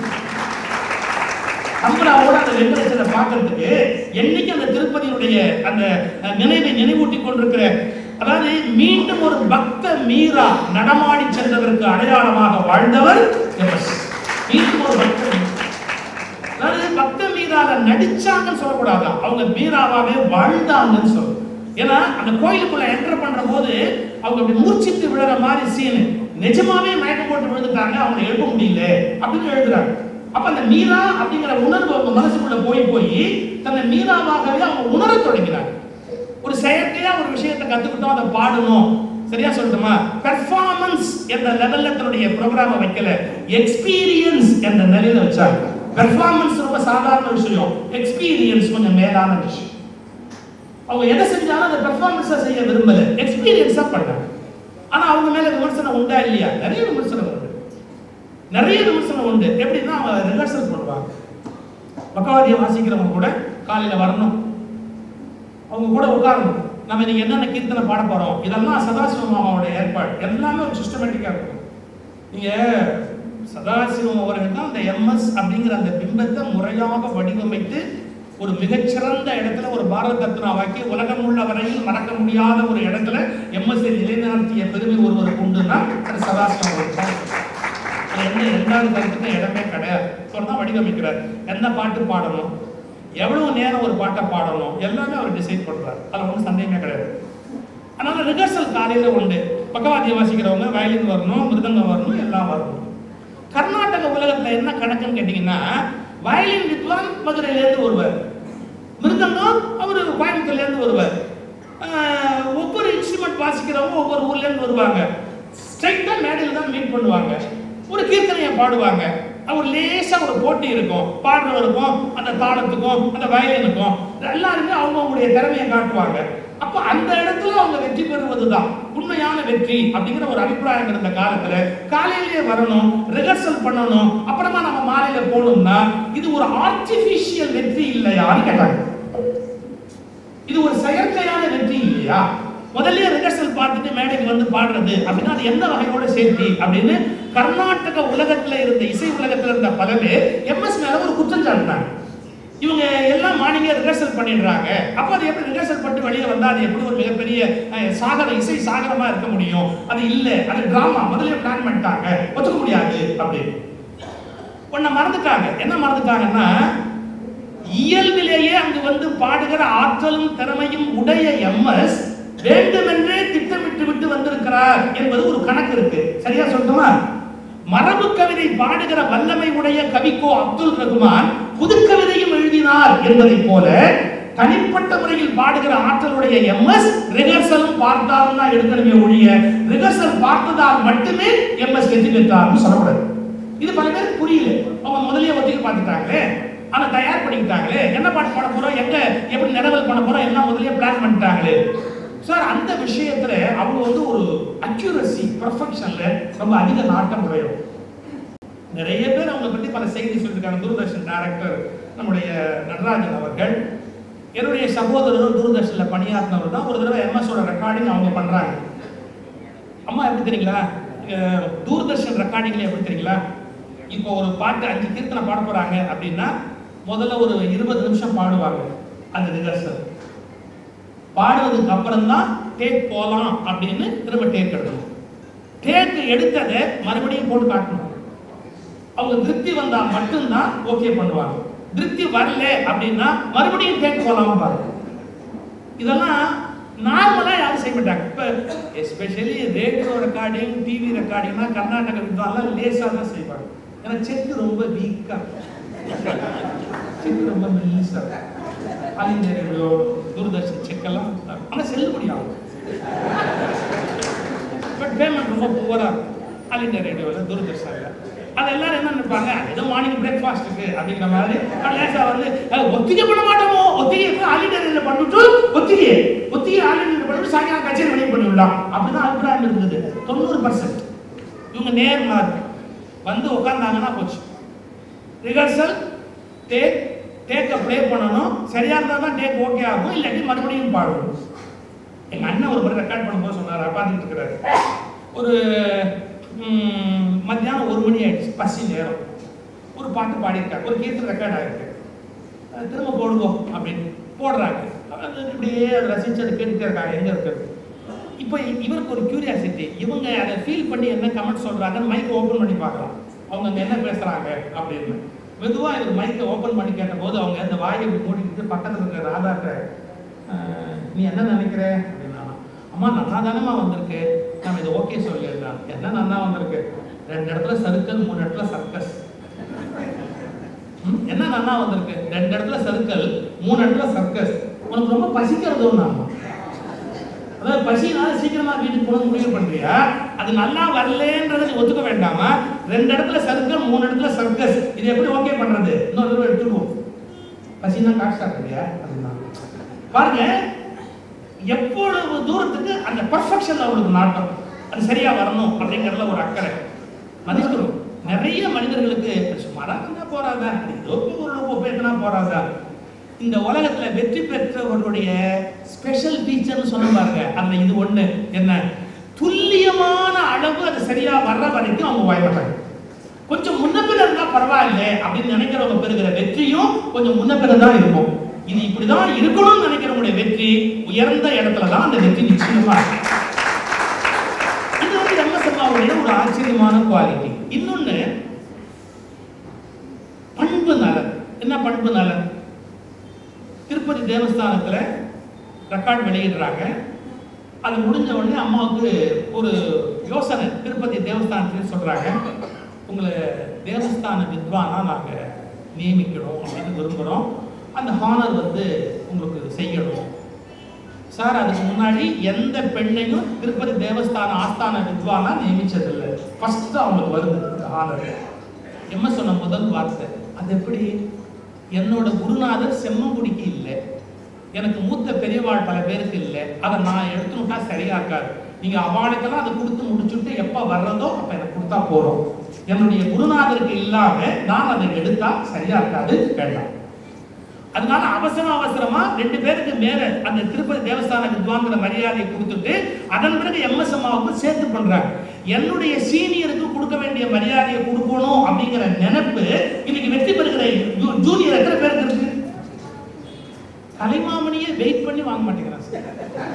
Speaker 1: அம்பராவோட அந்த வெங்கடேசனை பார்க்கறதுக்கு என்னைக்கு அந்த திருப்பதியினுடைய அந்த அஹ், நினைவை நினைவூட்டி கொண்டிருக்கிற அதாவது மீண்டும் ஒரு பக்த மீரா நடமாடி சென்றதற்கு அடையாளமாக வாழ்ந்தவர் எம்எஸ் மீண்டும் ஒரு பக்த மீரா. அதாவது பக்த மீரால நடிச்சாங்கன்னு சொல்லக்கூடாது அவங்க மீராவாவே வாழ்ந்தாங்கன்னு சொல்லணும் ஏன்னா அந்த கோயிலுக்குள்ள என்டர் பண்ற போது அவங்க அப்படி மூர்ச்சித்து விழுற மாதிரி சீனு நிஜமாவே மயக்கம் போட்டு விழுந்துட்டாங்க அவங்க எழுப்ப முடியல அப்படின்னு எழுதுறாங்க அப்ப அந்த மீரா அப்படிங்கிற உணர்வு அவங்க மனசுக்குள்ள போய் போய் தன்னை மீராவாகவே அவங்க உணரத் தொடங்கினாங்க ஒரு செயற்கையா ஒரு விஷயத்தை கத்துக்கிட்டோம் அதை பாடணும் சரியா சொல்லட்டுமா பெர்ஃபார்மன்ஸ் என்ற லெவல்ல தன்னுடைய ப்ரோக்ராம வைக்கல எக்ஸ்பீரியன்ஸ் என்ற நிலையில வச்சாங்க பெர்ஃபார்மன்ஸ் ரொம்ப சாதாரண விஷயம் எக்ஸ்பீரியன்ஸ் கொஞ்சம் மேலான விஷயம் அவங்க எதை செஞ்சாலும் அந்த பெர்ஃபார்மன்ஸா செய்ய விரும்பல எக்ஸ்பீரியன்ஸா பண்ணாங்க ஆனா அவங்க மேல விமர்சனம் உண்டா இல்லையா நிறைய விமர்சனம் உண்டு நிறைய விமர்சனம் உண்டு எப்படின்னா அவங்க ரிஹர்சல் பண்ணுவாங்க பக்கவாதியை வாசிக்கிறவங்க கூட காலையில வரணும் அவங்க கூட உட்காரணும் நம்ம இன்னைக்கு என்னென்ன கீர்த்தனை பாட போறோம் இதெல்லாம் சதாசிவ மாமாவோட ஏற்பாடு எல்லாமே ஒரு சிஸ்டமேட்டிக்கா இருக்கும் நீங்க சதாசிவம் அவர்கள் தான் அந்த எம்எஸ் அப்படிங்கிற அந்த பிம்பத்தை முறையாக வடிவமைத்து ஒரு மிகச்சிறந்த இடத்துல ஒரு பாரத ரத்னாவாக்கி உலகம் உள்ள வரையில் மறக்க முடியாத ஒரு இடத்துல எம்எஸ் நிலைநிறுத்திய பெருமை ஒருவருக்கு உண்டுன்னா அது சதாசிவம் அவர்கள் தான். அது எந்த இரண்டாவது கருத்துக்கும் இடமே கிடையாது தான் வடிவமைக்கிறார் எந்த பாட்டு பாடணும் எவ்வளவு நேரம் ஒரு பாட்டை பாடணும் எல்லாமே அவர் டிசைட் பண்றாரு அதுல ஒன்றும் சந்தேகமே கிடையாது அதனால ரிஹர்சல் காலையில உண்டு பக்கவாத்தியம் வாசிக்கிறவங்க வயலின் வரணும் மிருதங்கம் வரணும் எல்லாம் வரணும் கர்நாடக உலகத்துல என்ன கணக்குன்னு கேட்டீங்கன்னா வயலின் வித்வான் மதுரையிலேருந்து வருவார் மிருதங்கம் அவர் கோயம்புத்தூர்லேருந்து வருவார் ஆஹ் ஒவ்வொரு இன்ஸ்ட்ருமெண்ட் வாசிக்கிறவங்க ஒவ்வொரு ஊர்லேருந்து வருவாங்க ஸ்ட்ரைட்டாக மேடையில் தான் மீட் பண்ணுவாங்க ஒரு கீர்த்தனையை பாடுவாங்க அவர் லேசாக ஒரு போட்டி இருக்கும் பாடுறவருக்கும் அந்த தாளத்துக்கும் அந்த வயலினுக்கும் எல்லாருமே அவங்கவுங்களுடைய திறமையை காட்டுவாங்க அப்போ அந்த இடத்துல அவங்க வெற்றி பெறுவது தான் உண்மையான வெற்றி அப்படிங்கிற ஒரு அபிப்பிராயம் இருந்த காலத்துல காலையிலேயே வரணும் ரிஹர்சல் பண்ணணும் அப்புறமா நம்ம மாலையில போகணும்னா இது ஒரு ஆர்டிபிஷியல் வெற்றி இல்லையான்னு கேட்டாங்க இது ஒரு செயற்கையான வெற்றி இல்லையா முதல்ல ரிஹர்சல் பார்த்துட்டு மேடைக்கு வந்து பாடுறது அப்படின்னா அது எந்த வகையோட சேர்த்தி அப்படின்னு கர்நாடக உலகத்துல இருந்த இசை உலகத்துல இருந்த பல பேர் எம்எஸ் மேல ஒரு குற்றம் சாட்டினாங்க இவங்க எல்லாம் மார்னிங்கே ரிஹர்சல் பண்ணிடுறாங்க அப்போ அது எப்படி ரிஹர்சல் பண்ணிட்டு வெளியே வந்தா அது எப்படி ஒரு மிகப்பெரிய அஹ், சாகர இசை சாகரமா இருக்க முடியும் அது இல்லை அது டிராமா முதல்ல பிளான் பண்ணிட்டாங்க ஒத்துக்க முடியாது அப்படின்னு ஒன்ன மறந்துட்டாங்க என்ன மறந்துட்டாங்கன்னா இயல்பிலேயே அங்கு வந்து பாடுகிற ஆற்றலும் திறமையும் உடைய எம்எஸ் வேண்டுமென்றே திட்டமிட்டு விட்டு வந்திருக்கிறார் என்பது ஒரு கணக்கு இருக்கு சரியா சொல்லட்டுமா மரபு கவிதை பாடுகிற வல்லமை உடைய கவிக்கோ அப்துல் ரகுமான் புதுக்கவிதையும் எழுதினார் என்பதைப் போல தனிப்பட்ட முறையில் பாடுகிற ஆற்றலுடைய எம்எஸ் ரிஹர்சலும் பார்த்தாலும் தான் எடுக்கணுமே ஒழிய ரிஹர்சல் பார்த்ததால் மட்டுமே எம்எஸ் வெற்றி பெற்றார்னு சொல்லக்கூடாது இது பல பேருக்கு புரியல அவங்க முதல்லயே ஒத்திகை பார்த்துட்டாங்களே ஆனா தயார் பண்ணிக்கிட்டாங்களே என்ன பாட்டு பாட போறோம் எங்க எப்படி நிறவல் பண்ண போறோம் எல்லாம் முதல்லயே பிளான் பண்ணிட்டாங்களே சார் அந்த விஷயத்துல அவங்க வந்து ஒரு அக்யூரசி பர்ஃபெக்ஷன்ல ரொம்ப அதிக நாட்டம் உடையும் நிறைய பேர் அவங்களை பத்தி பல செய்தி சொல்லியிருக்காங்க தூர்தர்ஷன் டைரக்டர் நம்முடைய நடராஜன் அவர்கள் என்னுடைய சகோதரரும் தூர்தர்ஷன்ல பணியாற்றினவர் தான் ஒரு தடவை எம்எஸோட ரெக்கார்டிங் அவங்க பண்றாங்க அம்மா எப்படி தெரியுங்களா அஹ் தூர்தர்ஷன் ரெக்கார்டிங்ல எப்படி தெரியுங்களா இப்போ ஒரு பாட்டு அஞ்சு கீர்த்தனை பாட போறாங்க அப்படின்னா முதல்ல ஒரு இருபது நிமிஷம் பாடுவாங்க அந்த ரிஹர்சல் பாடுறதுக்கு அப்புறம் தான் டேக் போலாம் அப்படின்னு திரும்ப டேக் எடுக்கணும் டேக் எடுத்ததை மறுபடியும் போட்டு காட்டணும் அவங்க திருப்தி வந்தா மட்டும்தான் ஓகே பண்ணுவாங்க திருப்தி வரல அப்படின்னா மறுபடியும் டேக் போலாம் பாருங்க இதெல்லாம் நார்மலா யாரும் செய்ய மாட்டாங்க இப்போ எஸ்பெஷலி ரேடியோ ரெக்கார்டிங் டிவி ரெக்கார்டிங்னா கர்நாடக வித்வான்லாம் லேசாக தான் செய்வாங்க ஏன்னா செக்கு ரொம்ப வீக்கா செக்கு ரொம்ப மெல்லிசா ஆல் இந்தியா ரேடியோ தூர்தர்ஷன் செக்கெல்லாம் ஆனால் செல்லுபடி ஆகும் பட் பேமெண்ட் ரொம்ப புவரா இருக்கும் ஆல் இந்தியா ரேடியோவில் தூர்தர்ஷனில் அது எல்லாரும் என்ன நினைப்பாங்க ஏதோ மார்னிங் பிரேக்ஃபாஸ்ட்டுக்கு அப்படிங்கிற மாதிரி லேசா வந்து அஹ், ஒத்திகை பண்ண மாட்டோமோ ஒத்திகை ஆல் இந்தியா ரேடியோவில் பண்ணிட்டு ஒத்திகை ஒத்திகை ஆல் இந்தியா பண்ணிட்டு சாயங்காலம் கச்சேரி வெளியே பண்ணிவிடலாம் அப்படிதான் அபிப்பிராயம் இருந்தது தொண்ணூறு பர்சன்ட் இவங்க நேர் மார்க் வந்து உட்கார்ந்தாங்கன்னா போச்சு ரிஹர்சல் டேக் டேக்கை ப்ளே பண்ணணும் சரியா இருந்தால் தான் டேக் ஓகே ஆகும் இல்லாட்டி மறுபடியும் பாடணும் எங்க அண்ணன் ஒரு முறை ரெக்கார்ட் பண்ணும்போது சொன்னார் பார்த்துட்டு இருக்கிறாரு ஒரு ம், மத்தியானம் ஒரு மணி ஆயிடுச்சு பசி நேரம் ஒரு பாட்டு பாடியிருக்காரு ஒரு கீர்த்தனை ரெக்கார்ட் ஆயிருக்கு அது திரும்ப போடுவோம் அப்படின்னு போடுறாங்க அது இப்படியே அதை ரசிச்சு அதை கேட்டுட்டே இருக்காங்க எங்க இருக்கு இப்போ இ- இவருக்கு ஒரு கியூரியாசிட்டி இவங்க அதை ஃபீல் பண்ணி என்ன கமெண்ட் சொல்றாங்கன்னு மைக்கை ஓப்பன் பண்ணி பார்க்கலாம் அவங்க அங்க என்ன பேசுறாங்க அப்படின்னு மெதுவா இவர் மைக்கை ஓப்பன் பண்ணி கேட்டபோது அவங்க அந்த வாயை இப்படி மூடிக்கிட்டு பக்கத்துல இருக்கிற ராதாட்ட "அஹ், நீ என்ன நினைக்கிற அப்படின்னா அம்மா நல்லா தானம்மா வந்திருக்கு நம்ம இதை ஓகே சொல்லிடலாம் என்ன நல்லா வந்திருக்கு ரெண்டு இடத்துல சர்க்கல் மூணு இடத்துல சர்க்கஸ் ம், என்ன நல்லா வந்திருக்கு ரெண்டு இடத்துல சர்க்கல் மூணு இடத்துல சர்க்கஸ் உனக்கு ரொம்ப பசிக்கிறது ஒண்ணாமா அதாவது பசினால சீக்கிரமா வீட்டுக்கு போகணும் முடிவு பண்றியா அது நல்லா வரலன்றதை நீ ஒத்துக்க வேண்டாமா ரெண்டு இடத்துல சர்க்கல் மூணு இடத்துல சர்க்கஸ் இது எப்படி ஓகே பண்றது இன்னொரு தடவை எடுத்துக்குவோம் பசினா காசு சாப்பிடுறியா அப்படின்னா பாருங்க எவ்வளவு தூரத்துக்கு அந்த பர்ஃபெக்ஷன் அவங்களுக்கு நாட்டம் அது சரியா வரணும் அப்படிங்கறதுல ஒரு அக்கறை மதிக்கணும் நிறைய மனிதர்களுக்கு சுமாரா இருந்தா போறாதா ஏதோ ஒரு ரூபா பேசினா போறாதா இந்த உலகத்துல வெற்றி பெற்றவர்களுடைய ஸ்பெஷல் ஃபீச்சர்னு சொன்ன பாருங்க அதுல இது ஒண்ணு என்ன துல்லியமான அளவு அது சரியா வர்ற வரைக்கும் அவங்க வாய்ப்பாங்க கொஞ்சம் முன்னப்பின இருந்தா பரவாயில்ல அப்படின்னு நினைக்கிறவங்க பெறுகிற வெற்றியும் கொஞ்சம் முன்னப்பின தான் இருக்கும் இது இப்படிதான் இருக்கணும்னு நினைக்கிறவங்களுடைய வெற்றி உயர்ந்த இடத்துல தான் அந்த வெற்றி நிச்சயமா இருக்கும். இது வந்து எம்எஸ் அம்மாவுடைய ஒரு ஆச்சரியமான குவாலிட்டி இன்னொன்னு பண்பு நலன் என்ன பண்பு நலன் திருப்பதி தேவஸ்தானத்துல ரெக்கார்ட் வெளியிடுறாங்க அது முடிஞ்ச உடனே அம்மாவுக்கு ஒரு யோசனை திருப்பதி தேவஸ்தானத்துல சொல்றாங்க உங்களை தேவஸ்தான வித்வானா நாங்க நியமிக்கணும் அப்படின்னு விரும்புகிறோம் அந்த ஹானர் வந்து உங்களுக்கு செய்யணும் சார் அதுக்கு முன்னாடி எந்த பெண்ணையும் திருப்பதி தேவஸ்தான ஆஸ்தான வித்வானா நியமிச்சதில்லை ஃபர்ஸ்ட் அவங்களுக்கு வருது இந்த ஹானர் எம்ம சொன்ன முதல் வார்த்தை அது எப்படி என்னோட குருநாதர் செம்மங்குடிக்கு இல்லை எனக்கு மூத்த பெரியவாள் பல பேருக்கு இல்லை அதை நான் எடுத்துனுட்டா சரியா இருக்காது நீங்க அவளுக்கெல்லாம் அதை கொடுத்து முடிச்சுட்டு எப்ப வர்றதோ அப்ப எனக்கு கொடுத்தா போறோம் என்னுடைய குருநாதருக்கு இல்லாம நான் அதை எடுத்தா சரியா இருக்காது வேண்டாம் அதனால அவசர அவசரமா ரெண்டு பேருக்கு மேல அந்த திருப்பதி தேவஸ்தான வித்வான்கிற மரியாதையை கொடுத்துட்டு அதன் பிறகு எம்எஸ் அம்மாவுக்கு சேர்த்து பண்றாங்க என்னுடைய சீனியருக்கு கொடுக்க வேண்டிய மரியாதையை கொடுக்கணும் அப்படிங்கிற நினைப்பு இன்னைக்கு வெற்றி பெறுகிற ஜூ- ஜூனியர் எத்தனை பேருக்கு இருக்கு கலைமாமணியே வெயிட் பண்ணி வாங்க மாட்டேங்கிறான் சார்.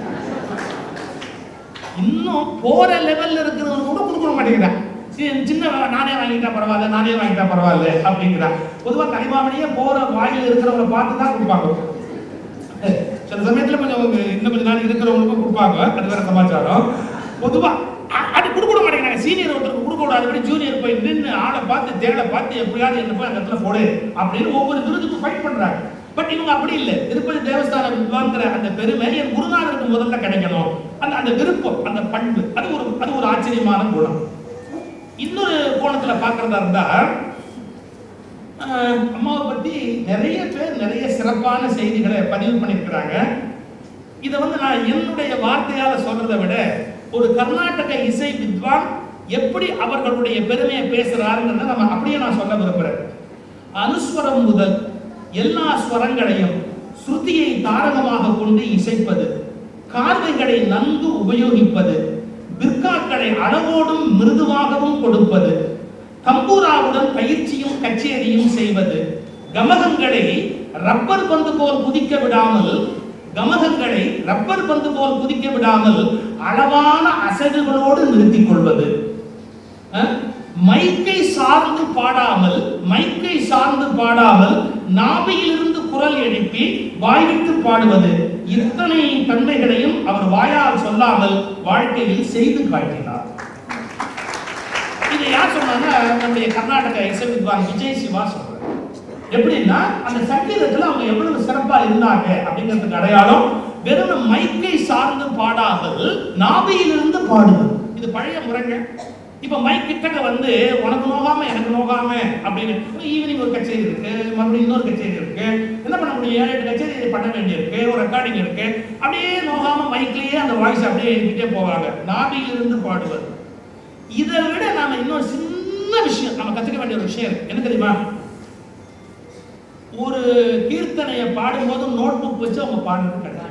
Speaker 1: இன்னும் போற லெவல்ல இருக்கிறவங்க கூட கொடுக்க மாட்டேங்கிறான் சி- சின்ன நானே வாங்கிட்டா பரவாயில்ல நானே வாங்கிட்டா பரவாயில்ல அப்படிங்கிறான் பொதுவா கலைமாமணியே போற வாயில இருக்கிறவங்க பார்த்து தான் கொடுப்பாங்க சில சமயத்துல கொஞ்சம் அவங்க இன்னும் கொஞ்ச நாள் இருக்கிறவங்களுக்கும் கொடுப்பாங்க அது வேற சமாச்சாரம் பொதுவா அ- அது கொடுக்க விட மாட்டேங்கிறாங்க சீனியர் ஒருத்தருக்கு கொடுக்க விடாதபடி ஜூனியர் போய் நின்று ஆளை பார்த்து தேடை பார்த்து எப்படியாவது என்ன போய் அந்த இடத்துல போடு அப்படின்னு ஒவ்வொரு விருதுக்கும் ஃபைட் பண்றாங்க பட் இவங்க அப்படி இல்லை திருப்பதி தேவஸ்தான வித்வான்கிற அந்த பெருமை என் குருநாதருக்கு முதல்ல கிடைக்கணும் அந்த அந்த விருப்பம் அந்த பண்பு அது ஒரு அது ஒரு ஆச்சரியமான குணம் இன்னொரு கோணத்துல பார்க்கறதா இருந்தா ஆஹ், அம்மாவை பத்தி நிறைய பேர் நிறைய சிறப்பான செய்திகளை பதிவு பண்ணியிருக்கிறாங்க இதை வந்து நான் என்னுடைய வார்த்தையால சொல்றதை விட ஒரு கர்நாடக இசை வித்வான் எப்படி அவர்களுடைய பெருமையை பேசுறாருங்கிறத நம்ம அப்படியே நான் சொல்ல விரும்புறேன் அனுஸ்வரம் முதல் எல்லா ஸ்வரங்களையும் ஸ்ருதியை தாரகமாக கொண்டு இசைப்பது கார்வைகளை நன்கு உபயோகிப்பது பிற்காக்களை அளவோடும் மிருதுவாகவும் கொடுப்பது தம்பூராவுடன் பயிற்சியும் கச்சேரியும் செய்வது கமகங்களை ரப்பர் பந்து போல் குதிக்க விடாமல் கமகங்களை ரப்பர் பந்து போல் குதிக்க விடாமல் அளவான அசைவுகளோடு நிறுத்திக் கொள்வது அஹ், மைக்கை சார்ந்து பாடாமல் மைக்கை சார்ந்து பாடாமல் நாபியிலிருந்து குரல் எழுப்பி வாய்விட்டு பாடுவது இத்தனை தன்மைகளையும் அவர் வாயால் சொல்லாமல் வாழ்க்கையில் செய்து காட்டினார் இதை யார் சொன்னாங்கன்னா நம்முடைய கர்நாடக இசை வித்வான் விஜய் சிவா சொல்றாரு எப்படின்னா அந்த சங்கீதத்துல அவங்க எவ்வளவு சிறப்பா இருந்தாங்க அப்படிங்கிறதுக்கு அடையாளம் வெறும் மைக்கை சார்ந்து பாடாமல் நாபியிலிருந்து பாடுவது இது பழைய முறைங்க இப்ப மைக் கிட்டக்க வந்து உனக்கு நோகாம எனக்கு நோகாம அப்படின்னு ஈவினிங் ஒரு கச்சேரி இருக்கு மறுபடியும் இன்னொரு கச்சேரி இருக்கு என்ன பண்ண முடியும் ஏழு எட்டு கச்சேரி பண்ண வேண்டியிருக்கு ஒரு ரெக்கார்டிங் இருக்கு அப்படியே நோகாம மைக்லயே அந்த வாய்ஸ் அப்படியே எழுதிட்டே போவாங்க நாபியிலிருந்து பாடுவது இதை விட நாம இன்னொரு சின்ன விஷயம் நம்ம கத்துக்க வேண்டிய ஒரு விஷயம் இருக்கு என்ன தெரியுமா ஒரு கீர்த்தனையை பாடும்போது நோட் புக் வச்சு அவங்க பாடுறது கிடையாது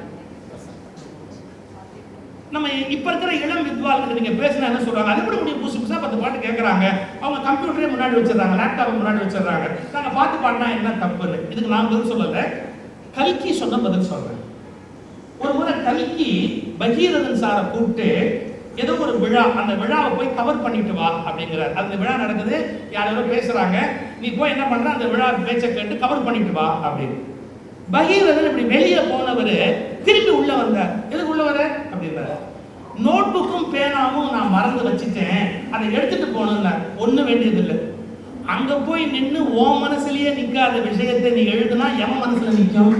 Speaker 1: நம்ம இப்ப இருக்கிற இளம் வித்வான்கள் நீங்க பேசினா என்ன சொல்றாங்க அது எப்படி முடியும் புதுசு புதுசா பத்து பாட்டு கேட்கறாங்க அவங்க கம்ப்யூட்டரே முன்னாடி வச்சிடறாங்க லேப்டாப் முன்னாடி வச்சிடறாங்க நாங்க பார்த்து பாடினா என்ன தப்புன்னு இதுக்கு நான் பதில் சொல்லல கல்கி சொன்ன பதில் சொல்றேன் ஒரு முறை கல்கி பகீரதன் சாரை கூப்பிட்டு ஏதோ ஒரு விழா அந்த விழாவை போய் கவர் பண்ணிட்டு வா அப்படிங்கிறார் அந்த விழா நடக்குது யாரோ பேசுறாங்க நீ போய் என்ன பண்ற அந்த விழா பேச்சை கேட்டு கவர் பண்ணிட்டு வா அப்படின்னு பகீரதன் இப்படி வெளியே போனவர் திரும்பி உள்ள வந்தார் எதுக்கு உள்ள வர அப்படின்னாரு நோட் புக்கும் பேனாவும் நான் மறந்து வச்சுட்டேன் அதை எடுத்துட்டு போனேன்னார் ஒண்ணு வேண்டியதில்லை அங்க போய் நின்னு உன் மனசுலயே நிக்காத விஷயத்தை நீ எழுதுனா என் மனசுல நிக்கும்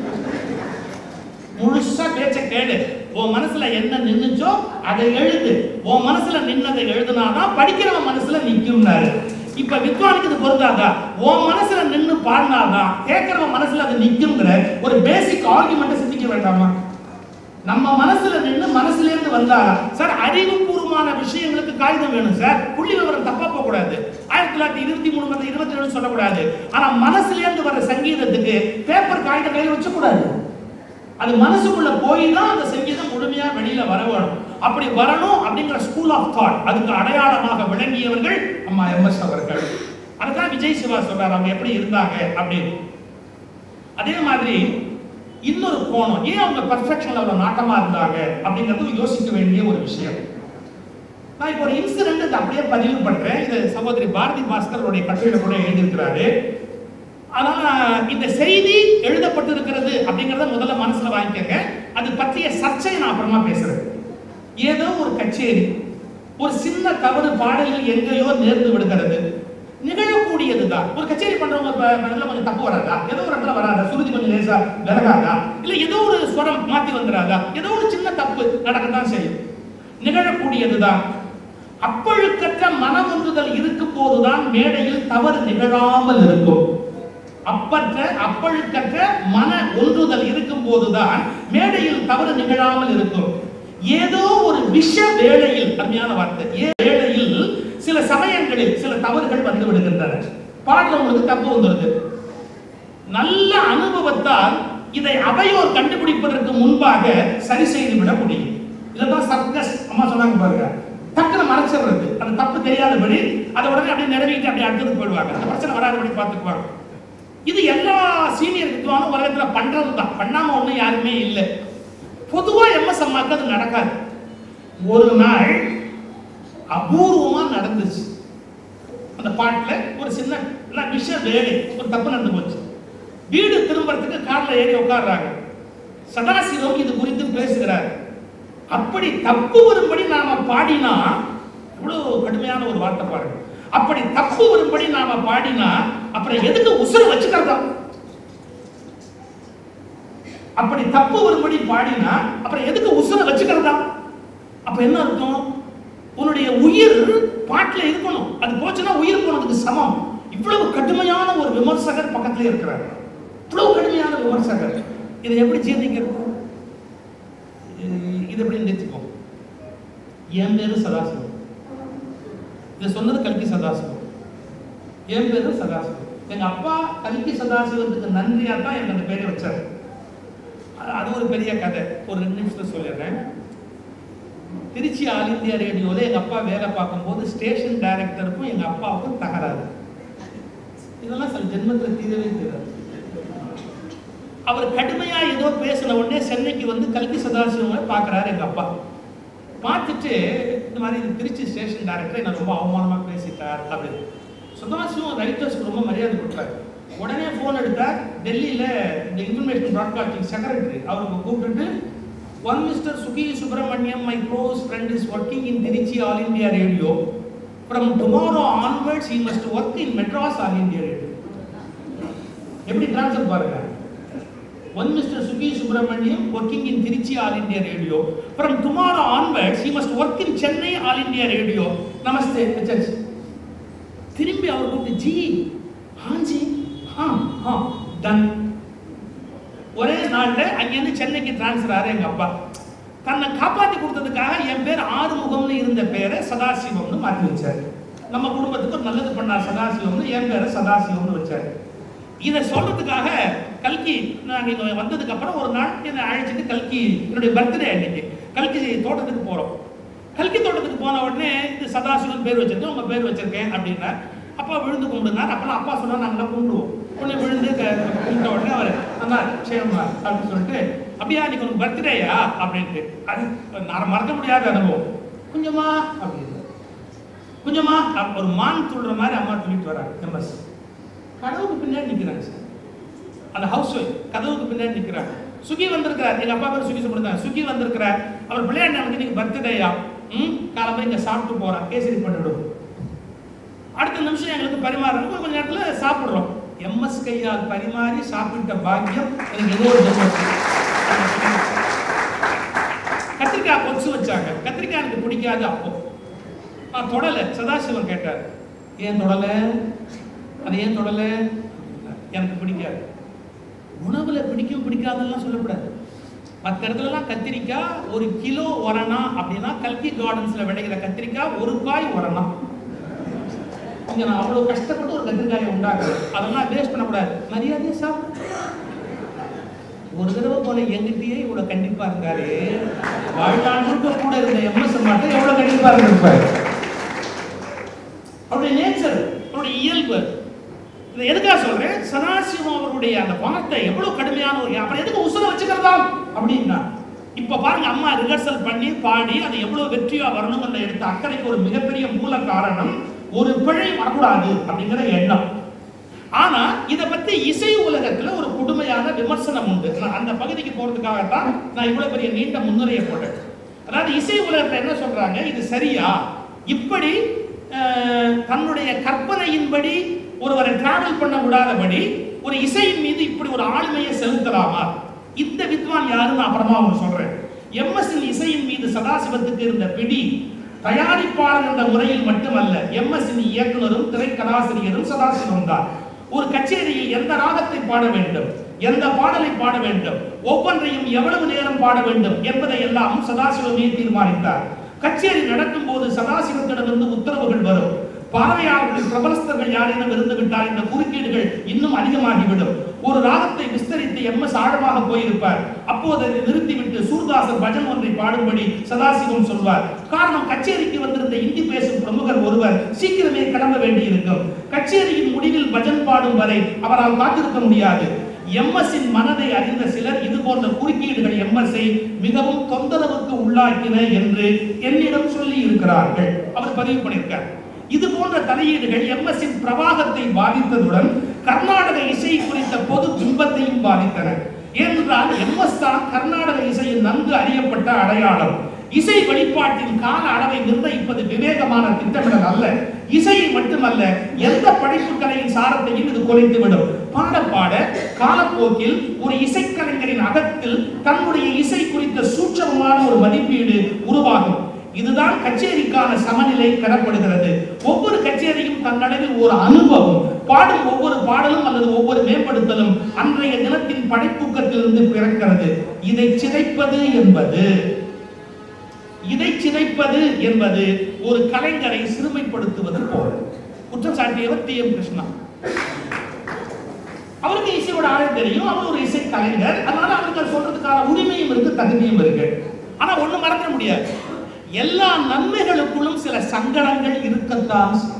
Speaker 1: முழுசா பேச்ச கேளு உன் மனசுல என்ன நின்னுச்சோ அதை எழுது உன் மனசுல நின்னதை எழுதுனாதான் படிக்கிறவன் மனசுல நிக்கும்னாரு இப்ப வித்வானுக்கு இது பொருந்தாதா உன் மனசுல நின்னு பாடினாதான் கேட்கிறவன் மனசுல அது நிக்குங்கிற ஒரு பேசிக் ஆர்குமெண்ட் சிந்திக்க வேண்டாமா நம்ம மனசுல நின்னு மனசுல இருந்து வந்தாரா சார் அறிவுபூர்வமான விஷயங்களுக்கு காகிதம் வேணும் சார் புள்ளி விவரம் தப்பா போக கூடாது ஆயிரத்தி தொள்ளாயிரத்தி இருபத்தி மூணு முதல் இருபத்தி ஏழு சொல்லக்கூடாது ஆனா மனசுல இருந்து வர சங்கீதத்துக்கு பேப்பர் காகிதம் கையில வச்சக்கூடாது அது மனசுக்குள்ள போய் தான் அந்த சங்கீதம் முழுமையா வெளியில வர வேணும் அப்படி வரணும் அப்படிங்கிற ஸ்கூல் ஆஃப் தாட் அதுக்கு அடையாளமாக விளங்கியவர்கள் அம்மா எம்எஸ் அவர்கள் அதுதான் விஜய் சிவா சொல்றாரு அவங்க எப்படி இருந்தாங்க அப்படின்னு அதே மாதிரி இன்னொரு கோணம் ஏன் அவங்க பர்ஃபெக்ஷன்ல அவ்வளவு நாட்டமா இருந்தாங்க அப்படிங்கிறது யோசிக்க வேண்டிய ஒரு விஷயம் நான் இப்போ ஒரு இன்சிடென்ட் அப்படியே பதிவு பண்றேன் இது சகோதரி பாரதி பாஸ்கருடைய கட்டுரையில கூட எழுதியிருக்கிறாரு ஆனா இந்த செய்தி எழுதப்பட்டிருக்கிறது அப்படிங்கறத முதல்ல மனசுல வாங்கிக்கங்க அது பற்றிய சர்ச்சையை நான் அப்புறமா பேசுறேன் ஏதோ ஒரு கச்சேரி ஒரு சின்ன தவறு பாடலில் எங்கேயோ நேர்ந்து விடுகிறது
Speaker 2: நிகழக்கூடியதுதான் ஒரு கச்சேரி பண்றவங்க இப்ப இதுல கொஞ்சம் தப்பு வராதா ஏதோ ஒரு இடத்துல வராதா சுருதி கொஞ்சம் லேசா விலகாதா இல்ல ஏதோ ஒரு ஸ்வரம் மாத்தி வந்துடாதா ஏதோ ஒரு சின்ன தப்பு நடக்கத்தான் செய்யும் நிகழக்கூடியதுதான் அப்பழுக்கற்ற மன ஒன்றுதல் இருக்கும் போதுதான் மேடையில் தவறு நிகழாமல் இருக்கும் அப்பற்ற அப்பழுக்கற்ற மன ஒன்றுதல் இருக்கும் போதுதான் மேடையில் தவறு நிகழாமல் இருக்கும் ஏதோ ஒரு விஷ வேளையில் அருமையான வார்த்தை ஏ வேளையில் சில சமயங்களில் சில தவறுகள் வந்து விடுகின்றன பாடுறவங்களுக்கு தப்பு வந்துருது நல்ல அனுபவத்தால் இதை அவையோர் கண்டுபிடிப்பதற்கு முன்பாக சரி செய்து விட முடியும் இதுதான் சர்க்கஸ் அம்மா சொன்னாங்க பாருங்க டக்குனு மறைச்சிடுறது அந்த தப்பு தெரியாதபடி அதை உடனே அப்படியே நிறைவேற்றி அப்படியே அடுத்தது போயிடுவாங்க அந்த பிரச்சனை வராதபடி பார்த்துக்குவாங்க இது எல்லா சீனியர் வித்வானும் உலகத்துல பண்றது தான் பண்ணாம ஒண்ணும் யாருமே இல்லை பொதுவா எம்எஸ் அம்மாக்கு அது நடக்காது ஒரு நாள் அபூர்வமா நடந்துச்சு அந்த பாட்டுல ஒரு சின்ன இல்ல விஷய வேலை ஒரு தப்பு நடந்து போச்சு வீடு திரும்புறதுக்கு கார்ல ஏறி உட்கார்றாங்க சதாசிவம் இது குறித்து பேசுகிறார் அப்படி தப்பு வரும்படி நாம பாடினா எவ்வளவு கடுமையான ஒரு வார்த்தை பாருங்க அப்படி தப்பு வரும்படி நாம பாடினா அப்புறம் எதுக்கு உசுறு வச்சுக்கிறதா அப்படி தப்பு வரும்படி பாடினா அப்புறம் எதுக்கு உசுரை வச்சுக்கிறதா அப்ப என்ன அர்த்தம் உன்னுடைய உயிர் பாட்டுல இருக்கணும் அது போச்சுன்னா உயிர் போனதுக்கு சமம் இவ்வளவு கடுமையான ஒரு விமர்சகர் பக்கத்துல இருக்கிறார் இவ்வளவு கடுமையான விமர்சகர் இதை எப்படி ஜீர்ணிக்கிறது இது- இது எப்படி நிறுத்திப்போம் என் பேரு சதாசிவம் இதை சொன்னது கல்கி சதாசிவம் என் பேரு சதாசிவம் எங்க அப்பா கல்கி சதாசிவத்துக்கு நன்றியா தான் எனக்கு அந்த பேரை வச்சாரு அது- அது ஒரு பெரிய கதை ஒரு ரெண்டு நிமிஷத்துல சொல்லிடுறேன் திருச்சி ஆல் இந்தியா ரேடியோவில் எங்கள் அப்பா வேலை பார்க்கும்போது ஸ்டேஷன் டைரக்டருக்கும் எங்கள் அப்பாவுக்கும் தகராறு இதெல்லாம் சில ஜென்மத்தில் தீரவே தீராது அவர் கடுமையா ஏதோ பேசின உடனே சென்னைக்கு வந்து கல்வி சதாசிவங்களை பார்க்குறாரு எங்கள் அப்பா பார்த்துட்டு இந்த மாதிரி இது திருச்சி ஸ்டேஷன் டைரக்டர் என்ன ரொம்ப அவமானமா பேசிட்டார் அப்படின்னு சதாசிவம் ரைட்டர்ஸ்க்கு ரொம்ப மரியாதை கொடுத்தாரு உடனே ஃபோன் எடுத்தார் டெல்லியில இந்த இன்ஃபர்மேஷன் ப்ராட்காஸ்டிங் செக்ரட்டரி அவருக்கு கூப்பிட்டுட்டு one Mister Suki Subramaniam my close friend is working in Trichy All India Radio from tomorrow onwards he must work in Madras All India Radio எப்படி ட்ரான்ஸ்ஃபர் பாருங்க one Mister Suki Subramaniam working in Trichy All India Radio from tomorrow onwards he must work in Chennai All India Radio namaste வச்சாச்சு திரும்பி அவர் கூப்பிட்டு ஜி ஹாஞ்சி ஹா ஹா டன் ஒரே நாள்ல அங்கேருந்து சென்னைக்கு டிரான்ஸ்ஃபர் ஆறு எங்க அப்பா தன்னை காப்பாத்தி கொடுத்ததுக்காக என் பேர் ஆறுமுகம்னு இருந்த பேரை சதாசிவம்னு மாத்தி வச்சாரு நம்ம குடும்பத்துக்கு ஒரு நல்லது பண்ணார் சதாசிவம்னு என் பேரை சதாசிவம்னு வச்சாரு இதை சொல்றதுக்காக கல்கி நாங்க இங்க வந்ததுக்கு அப்புறம் ஒரு நாள் என்னை அழைச்சிட்டு கல்கி என்னுடைய பர்த்டே அன்னைக்கு கல்கி தோட்டத்துக்கு போறோம் கல்கி தோட்டத்துக்கு போன உடனே இது சதாசிவன் பேர் வச்சிருக்கேன் உங்க பேர் வச்சிருக்கேன் அப்படின்னா அப்பா விழுந்து கும்பிடுனார் அப்பெல்லாம் அப்பா சொன்னா நாங்களாம் கும்பிடுவோம் உடனே விழுந்து க- கும்பிட்ட உடனே அவர் அண்ணா சேமா அப்படின்னு சொல்லிட்டு அப்படியா நீங்க உனக்கு பர்த்டேயா அப்படின்ட்டு அது நான் மறக்க முடியாத அனுபவம் கொஞ்சமா அப்படின்னு கொஞ்சமா அப்ப ஒரு மான் துள்ளுற மாதிரி அம்மா துள்ளிட்டு வராங்க எம்எஸ் கதவுக்கு பின்னாடி நிக்கிறாங்க சார் அந்த ஹவுஸ் ஒய்ஃப் கதவுக்கு பின்னாடி நிக்கிறாங்க சுகி வந்திருக்கிறார் எங்க அப்பா பேர் சுகி சொல்லிருந்தாங்க சுகி வந்திருக்கிறார் அவர் பிள்ளையார் நமக்கு இன்னைக்கு பர்த்டேயா ம் காலம்பரை இங்க சாப்பிட்டு போறான் கேசரி பண்ணிவிடும் அடுத்த நிமிஷம் எங்களுக்கு பரிமாறுறோம் கொஞ்ச நேரத்துல சாப்பிடுறோம் எம்எஸ் கையால் பரிமாறி சாப்பிட்ட பாக்கியம் எனக்கு ஏதோ ஒரு ஜென்மத்தில். கத்திரிக்காய் கொச்சு வச்சாங்க கத்திரிக்காய் எனக்கு பிடிக்காது அப்போ நான் தொடலை சதாசிவன் கேட்டார் ஏன் தொடலை அது ஏன் தொடலை எனக்கு பிடிக்காது உணவுல பிடிக்கும் பிடிக்காதெல்லாம் சொல்லக்கூடாது மற்ற இடத்துலலாம் கத்திரிக்காய் ஒரு கிலோ உரணா அப்படின்னா கல்கி கார்டன்ஸ்ல விளைகிற கத்திரிக்காய் ஒரு காய் உரணா இங்க நான் அவ்வளவு கஷ்டப்பட்டு ஒரு கத்திரிக்காயை உண்டாக்குறேன் அதெல்லாம் வேஸ்ட் பண்ணக்கூடாது மரியாதையை சாப்பிடு ஒரு தடவை போல எங்கிட்டயே இவ்வளவு கண்டிப்பா இருக்காரு வாழ்நாள் முழுக்க கூட இருந்த எம்எஸ் மட்டும் எவ்வளவு கண்டிப்பா இருந்திருப்பாரு அவருடைய நேச்சர் அவருடைய இயல்பு இதை எதுக்காக சொல்றேன் சதாசிவம் அவருடைய அந்த வார்த்தை எவ்வளவு கடுமையான ஒரு அப்புறம் எதுக்கு உசுர வச்சுக்கிறதா அப்படின்னா இப்ப பாருங்க அம்மா ரிஹர்சல் பண்ணி பாடி அது எவ்வளவு வெற்றியா வரணும்னு எடுத்த அக்கறைக்கு ஒரு மிகப்பெரிய மூல காரணம் ஒரு பிழை வரக்கூடாது அப்படிங்கிற எண்ணம் ஆனா இத பத்தி இசை உலகத்துல ஒரு கொடுமையான விமர்சனம் உண்டு நான் அந்த பகுதிக்கு போறதுக்காகத்தான் நான் இவ்வளவு பெரிய நீண்ட முன்னுரையை போட்டேன் அதாவது இசை உலகத்துல என்ன சொல்றாங்க இது சரியா இப்படி அஹ், தன்னுடைய கற்பனையின்படி ஒருவரை டிராவல் பண்ண விடாதபடி ஒரு இசையின் மீது இப்படி ஒரு ஆளுமையை செலுத்தலாமா இந்த வித்வான் யாருன்னு நான் அப்புறமா உங்களுக்கு சொல்றேன் எம்எஸ் இசையின் மீது சதாசிவத்துக்கு இருந்த பிடி தயாரிப்பாளர் என்ற முறையில் மட்டுமல்ல எம்எஸ் இயக்குனரும் திரைக்கதாசிரியரும் சதாசிவம் தான் ஒரு கச்சேரியில் எந்த ராகத்தை பாட வேண்டும் எந்த பாடலை பாட வேண்டும் ஒவ்வொன்றையும் எவ்வளவு நேரம் பாட வேண்டும் என்பதை எல்லாம் சதாசிவமே தீர்மானித்தார் கச்சேரி நடக்கும் போது சதாசிவத்திடமிருந்து உத்தரவுகள் வரும் பார்வையாளர்கள் பிரபலஸ்தர்கள் யாரேனும் இருந்து விட்டால் இந்த குறுக்கீடுகள் இன்னும் அதிகமாகிவிடும் ஒரு ராகத்தை விஸ்தரித்து எம்எஸ் ஆழமாக போயிருப்பார் அப்போது அதை நிறுத்திவிட்டு சூர்தாசர் பஜன் ஒன்றை பாடும்படி சதாசிவம் சொல்வார் காரணம் கச்சேரிக்கு வந்திருந்த இந்தி பேசும் பிரமுகர் ஒருவர் சீக்கிரமே கிளம்ப வேண்டியிருக்கும் கச்சேரியின் முடிவில் பஜன் பாடும் வரை அவரால் காத்திருக்க முடியாது எம்எஸ் இன் மனதை அறிந்த சிலர் இது போன்ற குறுக்கீடுகள் எம்எஸ்ஐ மிகவும் தொந்தரவுக்கு உள்ளாக்கின என்று என்னிடம் சொல்லி இருக்கிறார்கள் அவர் பதிவு பண்ணியிருக்கார் இது போன்ற தலையீடுகள் எம்எஸ் இன் பிரவாகத்தை பாதித்ததுடன் கர்நாடக இசை குறித்த பொது பிம்பத்தையும் பாதித்தன ஏனென்றால் எம்எஸ் தான் கர்நாடக இசையின் நன்கு அறியப்பட்ட அடையாளம் இசை வெளிப்பாட்டின் கால அளவை நிர்ணயிப்பது விவேகமான திட்டமிடல் அல்ல இசையை மட்டுமல்ல எந்த படைப்பு கலையின் சாரத்தையும் இது குறைத்துவிடும் பாட பாட காலப்போக்கில் ஒரு இசைக்கலைஞரின் அகத்தில் தன்னுடைய இசை குறித்த சூட்சமமான ஒரு மதிப்பீடு உருவாகும் இதுதான் கச்சேரிக்கான சமநிலை பெறப்படுகிறது ஒவ்வொரு கச்சேரியும் தன்னளவில் ஒரு அனுபவம் பாடும் ஒவ்வொரு பாடலும் அல்லது ஒவ்வொரு மேம்படுத்தலும் அன்றைய தினத்தின் படைப்பூக்கத்திலிருந்து பிறக்கிறது இதை சிதைப்பது என்பது இதை சிதைப்பது என்பது ஒரு கலைஞரை சிறுமைப்படுத்துவது போல குற்றம் சாட்டியவர் டி எம் கிருஷ்ணா அவருக்கு இசையோட ஆழம் தெரியும் அவர் ஒரு இசை கலைஞர் அதனால அவருக்கு அது சொல்றதுக்கான உரிமையும் இருக்கு தகுதியும் இருக்கு ஆனா ஒண்ணு மறக்க முடியாது எல்லா நன்மைகளுக்குள்ளும் சில சங்கடங்கள் இருக்கத்தான் செய்யும்.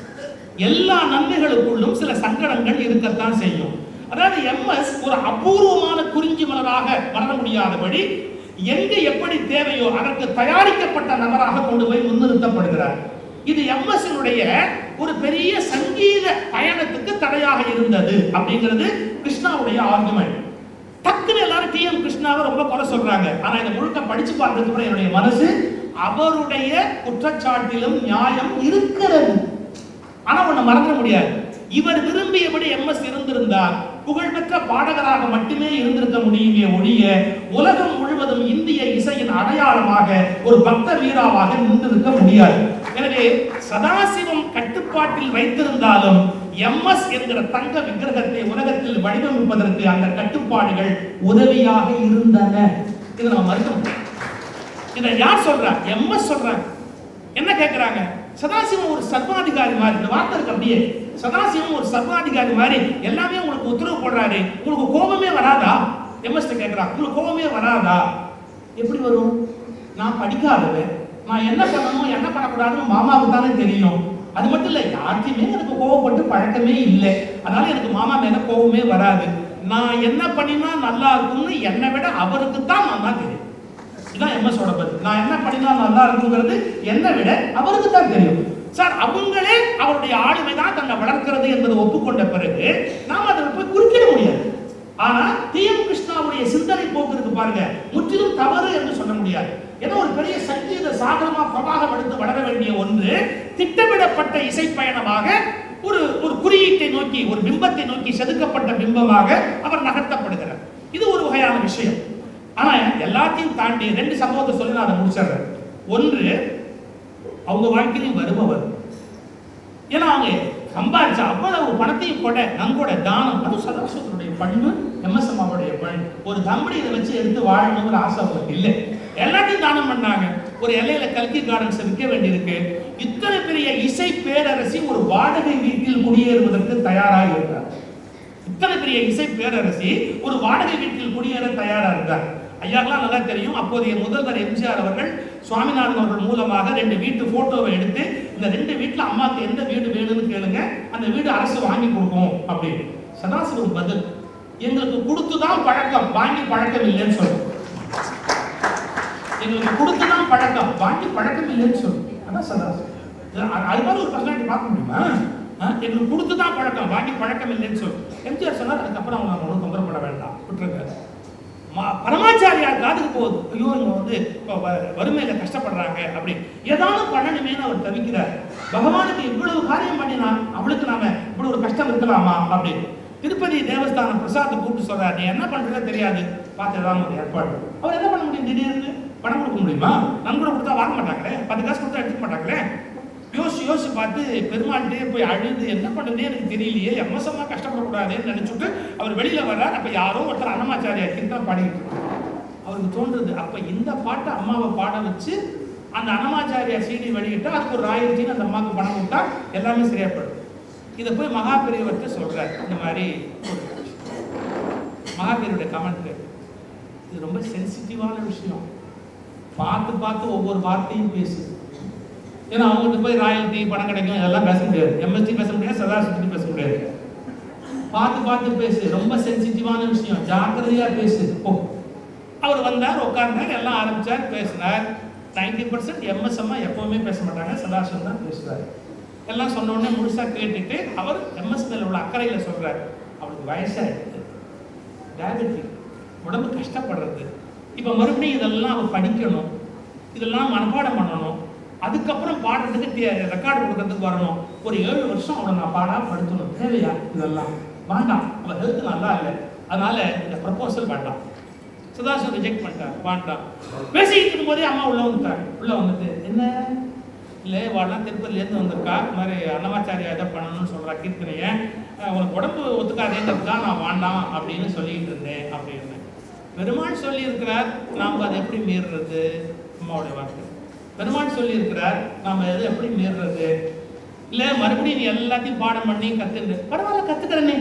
Speaker 2: எல்லா நன்மைகளுக்குள்ளும் சில சங்கடங்கள் இருக்கத்தான் செய்யும் அதாவது எம்எஸ் ஒரு அபூர்வமான குறிஞ்சி மலராக வர முடியாதபடி எங்க எப்படி தேவையோ அதற்கு தயாரிக்கப்பட்ட நபராக கொண்டு போய் முன்னிறுத்தப்படுகிறார் இது எம்எஸ் ஒரு பெரிய சங்கீத பயணத்துக்கு தடையாக இருந்தது அப்படிங்கிறது கிருஷ்ணாவுடைய ஆர்குமெண்ட் டக்குன்னு எல்லாரும் டி எம் கிருஷ்ணாவை ரொம்ப குறை சொல்றாங்க ஆனா இதை முழுக்க படிச்சு பார்த்ததுக்கு அப்புறம் என்னுடைய மனசு அவருடைய குற்றச்சாட்டிலும் நியாயம் இருக்கிறது ஆனா ஒண்ணு மறந்துட முடியாது இவர் விரும்பியபடி எம்எஸ் இருந்திருந்தால் புகழ்பெற்ற பாடகராக மட்டுமே இருந்திருக்க முடியுமே ஒழிய உலகம் முழுவதும் இந்திய இசையின் அடையாளமாக ஒரு பக்த வீராவாக நின்றிருக்க முடியாது எனவே சதாசிவம் கட்டுப்பாட்டில் வைத்திருந்தாலும் எம்எஸ் என்கிற தங்க விக்கிரகத்தை உலகத்தில் வடிவமைப்பதற்கு அந்த கட்டுப்பாடுகள் உதவியாக இருந்தன இதை நம்ம மறுக்க முடியாது. இதை யார் சொல்றா எம்எஸ் சொல்றாங்க என்ன கேட்கிறாங்க சதாசிவம் ஒரு சர்வாதிகாரி மாதிரி இந்த வார்த்தை இருக்கு அப்படியே சதாசிவம் ஒரு சர்வாதிகாரி மாதிரி எல்லாமே உங்களுக்கு உத்தரவு போடுறாரு உங்களுக்கு கோபமே வராதா எம்எஸ் கேட்கிறாங்க உங்களுக்கு கோபமே வராதா எப்படி வரும் நான் படிக்காதவன் நான் என்ன பண்ணணும் என்ன பண்ணக்கூடாதுன்னு மாமாவுக்கு தானே தெரியும் அது மட்டும் இல்லை யார்கிட்டயுமே எனக்கு கோவப்பட்டு பழக்கமே இல்லை அதனால எனக்கு மாமா மேல கோபமே வராது நான் என்ன பண்ணினா நல்லா இருக்கும்னு என்னை விட அவருக்கு தான் நல்லா தெரியும் இதுதான் எம்எஸோட பதில் நான் என்ன பண்ணினா நல்லா இருக்குங்கிறது என்னை விட அவருக்கு தான் தெரியும் சார் அவங்களே அவருடைய ஆளுமை தான் தன்னை வளர்க்கிறது என்பதை ஒப்புக்கொண்ட பிறகு நாம் அதில் போய் குறுக்கிட முடியாது ஆனா டி எம் கிருஷ்ணாவுடைய சிந்தனை போக்கு இருக்கு பாருங்க முற்றிலும் தவறு என்று சொல்ல முடியாது ஏதோ ஒரு பெரிய சங்கீத சாகரமா பிரபாகம் எடுத்து வளர வேண்டிய ஒன்று திட்டமிடப்பட்ட இசை பயணமாக ஒரு ஒரு குறியீட்டை நோக்கி ஒரு பிம்பத்தை நோக்கி செதுக்கப்பட்ட பிம்பமாக அவர் நகர்த்தப்படுகிறார் இது ஒரு வகையான விஷயம் ஆனா எல்லாத்தையும் தாண்டி ரெண்டு சம்பவத்தை சொல்லி நான் அதை முடிச்சிடுறேன் ஒன்று அவங்க வாழ்க்கையிலும் வருபவர் ஏன்னா அவங்க சம்பாதிச்ச அவ்வளவு பணத்தையும் கொடை நன்கொடை தானம் அது சதாசிவத்தினுடைய பண்பு எம்எஸ் அம்மாவுடைய பண்பு ஒரு தம்படி இதை வச்சு எடுத்து வாழணுங்கிற ஆசை அவங்களுக்கு இல்லை எல்லாத்தையும் தானம் பண்ணாங்க ஒரு எல்லையில கல்கி கார்டன்ஸ் விற்க வேண்டியிருக்கு இத்தனை பெரிய இசை பேரரசி ஒரு வாடகை வீட்டில் குடியேறுவதற்கு தயாராக இருக்கிறார் இத்தனை பெரிய இசை பேரரசி ஒரு வாடகை வீட்டில் குடியேற தயாரா இருக்கார் ஐயாக்கெல்லாம் நல்லா தெரியும் அப்போதைய முதல்வர் எம்ஜிஆர் அவர்கள் சுவாமிநாதன் அவர்கள் மூலமாக ரெண்டு வீட்டு போட்டோவை எடுத்து இந்த ரெண்டு வீட்டுல அம்மாக்கு எந்த வீடு வேணும்னு கேளுங்க அந்த வீடு அரசு வாங்கி கொடுக்கும் அப்படின்னு சதாசிவம் பதில் எங்களுக்கு கொடுத்துதான் பழக்கம் வாங்கி பழக்கம் இல்லைன்னு சொல்லுவோம் எங்களுக்கு கொடுத்துதான் பழக்கம் வாங்கி பழக்கம் இல்லைன்னு சொல்லுவோம் அதான் சதாசிவம் இது அ- அது மாதிரி ஒரு பர்சனாலிட்டி பார்க்க முடியுமா ஆ? எங்களுக்கு கொடுத்து தான் பழக்கம் வாங்கி பழக்கம் இல்லைன்னு சொல்லு எம்ஜிஆர் சொன்னார் அதுக்கப்புறம் அவங்க ஒன்றும் தொந்தரப்பட வேண்டாம் விட்டுருங்க ம- பரமாச்சாரியார் காதுக்கு போகுது ஐயோ இவங்க வந்து இப்போ வ- வறுமையில கஷ்டப்படுறாங்க அப்படி ஏதாவது பண்ணணுமேனு அவர் தவிக்கிறார் பகவானுக்கு இவ்வளவு காரியம் பண்ணினா அவளுக்கு நாம இவ்வளவு ஒரு கஷ்டம் இருக்கலாமா அப்படி திருப்பதி தேவஸ்தானம் பிரசாத்தை கூப்பிட்டு சொல்றாரு நீ என்ன பண்றதோ தெரியாது பார்த்து ஏதாவது ஒரு ஏற்பாடு அவர் என்ன பண்ண முடியும் திடீர்னு பணம் கொடுக்க முடியுமா நன்கொடை கொடுத்தா வாங்க மாட்டாங்களே பத்து காசு கொடுத்தா எடுத்துக்க மாட்டாங்களே யோசிச்சு யோசிச்சு பார்த்து பெருமாள்கிட்டே போய் அழுது என்ன பண்ணுறதே எனக்கு தெரியலையே எம்மசமா கஷ்டப்படக்கூடாதுன்னு நினைச்சுட்டு அவர் வெளியில வர்றார் அப்ப யாரோ ஒருத்தர் அன்னமாச்சாரியா கீர்த்தனம் பாடிட்டு இருக்காரு. அவருக்கு தோன்றுது அப்ப இந்த பாட்டை அம்மாவை பாட வச்சு அந்த அன்னமாச்சாரியா சீடி வெளியிட்டா அதுக்கு ஒரு ஆயிரத்தின்னு அந்த அம்மாவுக்கு பணம் கொடுத்தா எல்லாமே சரியா போயிடும் இதை போய் மகா பெரியவர்கிட்ட சொல்றாரு இந்த மாதிரி ஒரு மகா பெரியவருடைய கமெண்ட் இது ரொம்ப சென்சிட்டிவான விஷயம் பார்த்து பார்த்து ஒவ்வொரு வார்த்தையும் பேசு ஏன்னா அவங்களுக்கு போய் ராயல்டி பணம் கிடைக்கும் இதெல்லாம் பேச முடியாது எம்எஸ்டி பேச முடியாது சதாசிவத்தி பேச முடியாது பார்த்து பார்த்து பேசு ரொம்ப சென்சிட்டிவான விஷயம் ஜாக்கிரதையா பேசு ஓ அவர் வந்தார் உட்கார்ந்தார் எல்லாம் ஆரம்பிச்சார் பேசினார் நைன்டி பர்சன்ட் எம்எஸ்எம்மா எப்பவுமே பேச மாட்டாங்க சதாசிவம் தான் பேசுறாரு எல்லாம் சொன்ன உடனே முழுசா கேட்டுட்டு அவர் எம்எஸ் மேல உள்ள அக்கறையில சொல்றாரு அவருக்கு வயசாயிடுது டயபெட்டிக் உடம்பு கஷ்டப்படுறது இப்போ மறுபடியும் இதெல்லாம் அவ படிக்கணும் இதெல்லாம் மனப்பாடம் பண்ணணும் அதுக்கப்புறம் பாடுறதுக்கு ரெக்கார்டு கொடுக்கறதுக்கு வரணும் ஒரு ஏழு வருஷம் அவளை நான் பாடா படுத்தணும் தேவையா இதெல்லாம் வேண்டாம் அவள் ஹெல்த் நல்லா இல்லை அதனால இந்த ப்ரப்போசல் வேண்டாம் சதாசிவம் ரிஜெக்ட் பண்ணிட்டார் வேண்டாம் பேசிக்கிட்டு இருக்கும்போதே அம்மா உள்ள வந்துட்டாங்க உள்ள வந்துட்டு என்ன இல்லை வாடலாம் திருப்பதிலேருந்து வந்திருக்கா இந்த மாதிரி அன்னமாச்சாரியா எதை பண்ணணும்னு சொல்கிறா கீர்த்தனையை அஹ் உனக்கு உடம்பு ஒத்துக்காதேங்கிறதுக்கா நான் வேண்டாம் அப்படின்னு சொல்லிட்டு இருந்தேன் அப்படின்னு பெருமாள் சொல்லியிருக்கிறார் நாம் அதை எப்படி மீறுறது அம்மாவுடைய வார்த்தை பெருமாள் சொல்லியிருக்கிறார் நாம் எதை எப்படி மீறுறது இல்லை மறுபடியும் நீ எல்லாத்தையும் பாடம் பண்ணி கத்துண்டு பரவாயில்ல கத்துக்கிறனே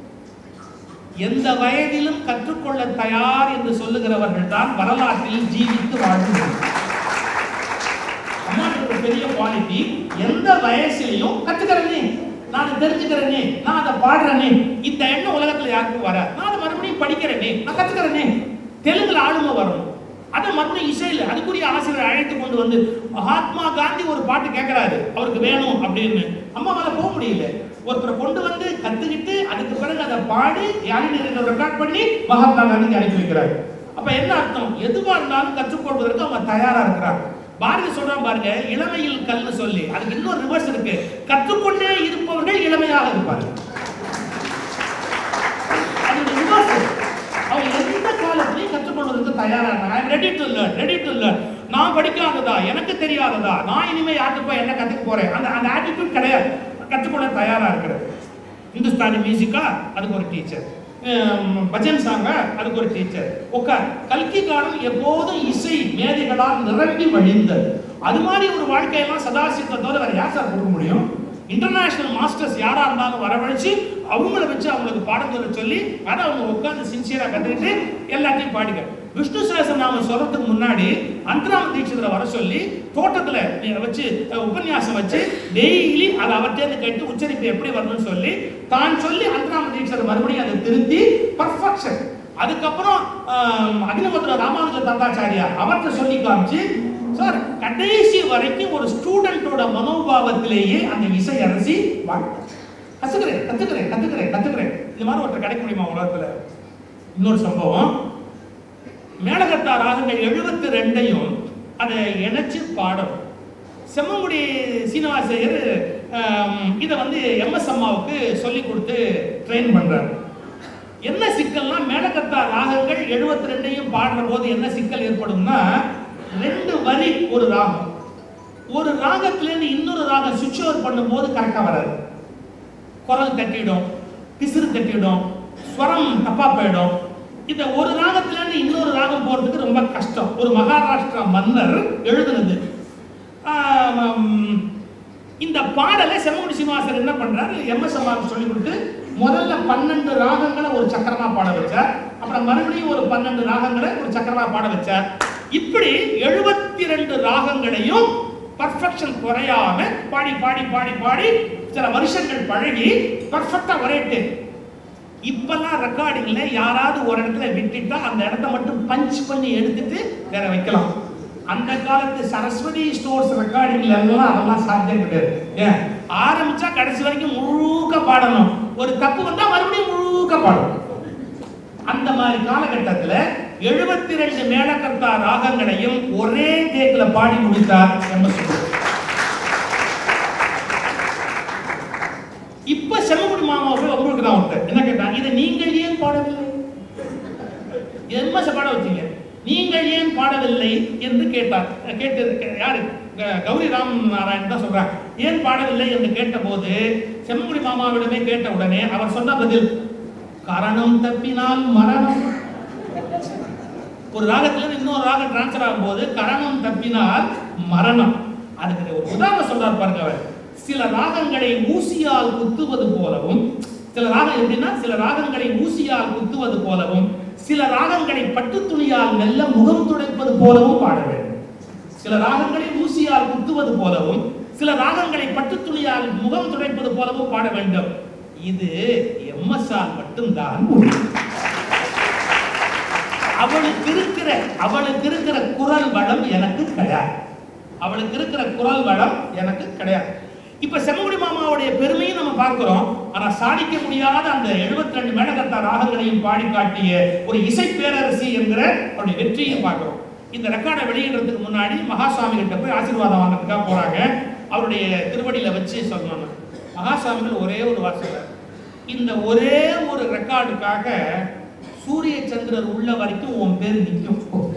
Speaker 2: எந்த வயதிலும் கற்றுக்கொள்ள தயார் என்று சொல்லுகிறவர்கள் தான் வரலாற்றில் ஜீவித்து வாழ்கிறார்கள் அம்மாவுக்கு ஒரு பெரிய குவாலிட்டி எந்த வயசுலயும் கத்துக்கிறனே நான் அதை தெரிஞ்சுக்கிறேனே நான் அதை பாடுறேனே இந்த எண்ணம் உலகத்துல யாருக்கும் வர நான் அதை மறுபடியும் படிக்கிறேனே நான் கத்துக்கிறேனே தெலுங்குல ஆளுமை வரணும் அதை மறுபடியும் இசையில் அதுக்குரிய ஆசிரியர் அழைத்து கொண்டு வந்து மகாத்மா காந்தி ஒரு பாட்டு கேட்கிறாரு அவருக்கு வேணும் அப்படின்னு அம்மாவால போக முடியல ஒருத்தரை கொண்டு வந்து கத்துக்கிட்டு அதுக்கு பிறகு அதை பாடி யாரையும் ரெக்கார்ட் பண்ணி மகாத்மா காந்திக்கு அனுப்பி வைக்கிறாரு அப்ப என்ன அர்த்தம் எதுவா இருந்தாலும் கற்றுக்கொள்வதற்கு அவங்க தயாரா இருக்கிறாங்க பாரதி சொல்றான் பாருங்க இளமையில் கல்னு சொல்லி அதுக்கு இன்னொரு ரிவர்ஸ் இருக்கு கற்றுக்கொண்டே இருப்பவர்கள் இளமையாக இருப்பார்கள் அது ரிவர்ஸ் அவங்க எந்த காலத்திலையும் கற்றுக்கொள்வதற்கு தயாரா இருக்காங்க I ready to learn ready to learn நான் படிக்காததா எனக்கு தெரியாததா நான் இனிமே யார்கிட்ட போய் என்ன கத்துக்க போறேன் அந்த அந்த ஆட்டிடியூட் கிடையாது கற்றுக்கொள்ள தயாரா இருக்கிறது இந்துஸ்தானி மியூசிக்கா அதுக்கு ஒரு டீச்சர் பஜன் சாங்க அதுக்கு ஒரு டீச்சர் உட்கார் கல்கி காலம் எப்போதும் இசை மேதைகளால் நிரம்பி வழிந்தது அது மாதிரி ஒரு வாழ்க்கையெல்லாம் சதாசிவத்தை தவிர வேற யார் சார் கொடுக்க முடியும் இன்டர்நேஷனல் மாஸ்டர்ஸ் யாரா இருந்தாலும் வரவழைச்சு அவங்கள வச்சு அவங்களுக்கு பாடம் சொல்ல சொல்லி அதை அவங்க உட்கார்ந்து சின்சியரா கத்துக்கிட்டு எல்லாத்தையும் பாடிக்க விஷ்ணு சகசநாமம் சொல்றதுக்கு முன்னாடி அந்தராம தீட்சிதரை வர சொல்லி தோட்டத்துல நீ வச்சு அஹ், உபன்யாசம் வச்சு டெய்லி அதை அவர்கிட்ட கேட்டு உச்சரிப்பு எப்படி வரணும்னு சொல்லி தான் சொல்லி அந்தராம தீட்சிதர் மறுபடியும் அதை திருத்தி பர்ஃபெக்ஷன் அதுக்கப்புறம் ஆஹ், அகிலமுத்திர ராமானுஜ தந்தாச்சாரியா அவர்கிட்ட சொல்லி காமிச்சு சார் கடைசி வரைக்கும் ஒரு ஸ்டூடெண்டோட மனோபாவத்திலேயே அந்த இசை அரசி வாழ்ந்தார் கத்துக்கிறேன் கத்துக்கிறேன் கத்துக்கிறேன் கத்துக்கிறேன் இது மாதிரி ஒருத்தர் கிடைக்க முடியுமா உலகத்துல இன்னொரு சம்பவம் மேலகத்தா ராகங்கள் எழுபத்தி ரெண்டையும் அதை இணைச்சு பாடணும் செம்மங்குடி சீனிவாசையர் இதை வந்து எம்எஸ் அம்மாவுக்கு சொல்லி கொடுத்து ட்ரெயின் பண்றாரு என்ன சிக்கல்னா மேலகத்தா ராகங்கள் எழுபத்தி ரெண்டையும் பாடுற போது என்ன சிக்கல் ஏற்படும்னா ரெண்டு வரி ஒரு ராகம் ஒரு ராகத்திலேருந்து இன்னொரு ராகம் சுவிட்ச் ஓவர் பண்ணும்போது கரெக்டாக வராது குரல் தட்டிடும் பிசிறு தட்டிடும் ஸ்வரம் தப்பா போயிடும் இந்த ஒரு ராகத்துல இருந்து இன்னொரு ராகம் போறதுக்கு ரொம்ப கஷ்டம் ஒரு மகாராஷ்டிரா மன்னர் எழுதுனது ஆம், இந்த பாடலை செம்மகுடி சீனிவாசன் என்ன பண்றாரு எம்எஸ் அம்மாவுக்கு சொல்லி கொடுத்து முதல்ல பன்னெண்டு ராகங்களை ஒரு சக்கரமா பாட வச்சார் அப்புறம் மறுபடியும் ஒரு பன்னெண்டு ராகங்களை ஒரு சக்கரமா பாட வச்சார் இப்படி எழுபத்தி ரெண்டு ராகங்களையும் பர்ஃபெக்ஷன் குறையாம பாடி பாடி பாடி பாடி சில வருஷங்கள் பழகி பர்ஃபெக்டா ஒரேட்டு இப்பெல்லாம் ரெக்கார்டிங்ல யாராவது ஒரு இடத்துல விட்டுட்டா அந்த இடத்த மட்டும் பஞ்ச் பண்ணி எடுத்துட்டு வேற வைக்கலாம் அந்த காலத்து சரஸ்வதி ஸ்டோர்ஸ் ரெக்கார்டிங்ல எல்லாம் அதெல்லாம் சாத்தியம் கிடையாது ஏன் ஆரம்பிச்சா கடைசி வரைக்கும் முழுக்க பாடணும் ஒரு தப்பு வந்தா மறுபடியும் முழுக்க பாடணும் அந்த மாதிரி காலகட்டத்துல எழுபத்தி ரெண்டு மேலக்கர்த்தா ராகங்களையும் ஒரே கேக்ல பாடி முடித்தார் எம் எஸ் இப்ப செம்மகுடி மாமாவை உங்களுக்கு தான் ஒருத்தர் என்ன கேட்டான் இதை நீங்கள் ஏன் பாடவில்லை எம் எஸ் பாட வச்சீங்க நீங்கள் ஏன் பாடவில்லை என்று கேட்டார் கேட்டு யாரு க- கௌரி ராம் நாராயண் தான் சொல்றாங்க ஏன் பாடவில்லை என்று கேட்டபோது செம்மகுடி மாமாவிடமே கேட்ட உடனே அவர் சொன்ன பதில் காரணம் தப்பினால் மரணம் ஒரு ராகத்துல இருந்து இன்னொரு ராகம் டிரான்ஸ்ஃபர் ஆகும்போது கரணம் தப்பினால் மரணம் அதுக்கு ஒரு உதாரணம் சொல்றார் பாருங்க அவர் சில ராகங்களை ஊசியால் குத்துவது போலவும் சில ராகம் எப்படின்னா சில ராகங்களை ஊசியால் குத்துவது போலவும் சில ராகங்களை பட்டு துணியால் மெல்ல முகம் துடைப்பது போலவும் பாட வேண்டும் சில ராகங்களை ஊசியால் குத்துவது போலவும் சில ராகங்களை பட்டு துணியால் முகம் துடைப்பது போலவும் பாட வேண்டும் இது எம்எஸ்ஆல் மட்டும்தான் முடியும் அவளுக்கு இருக்கிற அவளுக்கு இருக்கிற குரல் வளம் எனக்கு கிடையாது அவளுக்கு இருக்கிற குரல் வளம் எனக்கு கிடையாது இப்ப செம்மகுடி மாமாவுடைய பெருமையும் நம்ம பார்க்கிறோம் ஆனா சாதிக்க முடியாத அந்த 72 ரெண்டு மேடகத்தா ராகங்களையும் பாடி காட்டிய ஒரு இசை பேரரசி என்கிற அவருடைய வெற்றியும் பார்க்கிறோம் இந்த ரெக்கார்டை வெளியிடுறதுக்கு முன்னாடி மகாசுவாமி கிட்ட போய் ஆசீர்வாதம் வாங்குறதுக்காக போறாங்க அவருடைய திருவடியில வச்சு சொல்லணும் மகாசுவாமிகள் ஒரே ஒரு வாசகர் இந்த ஒரே ஒரு ரெக்கார்டுக்காக சூரிய சந்திரர் உள்ள வரைக்கும் உன் பேர் நிற்கும்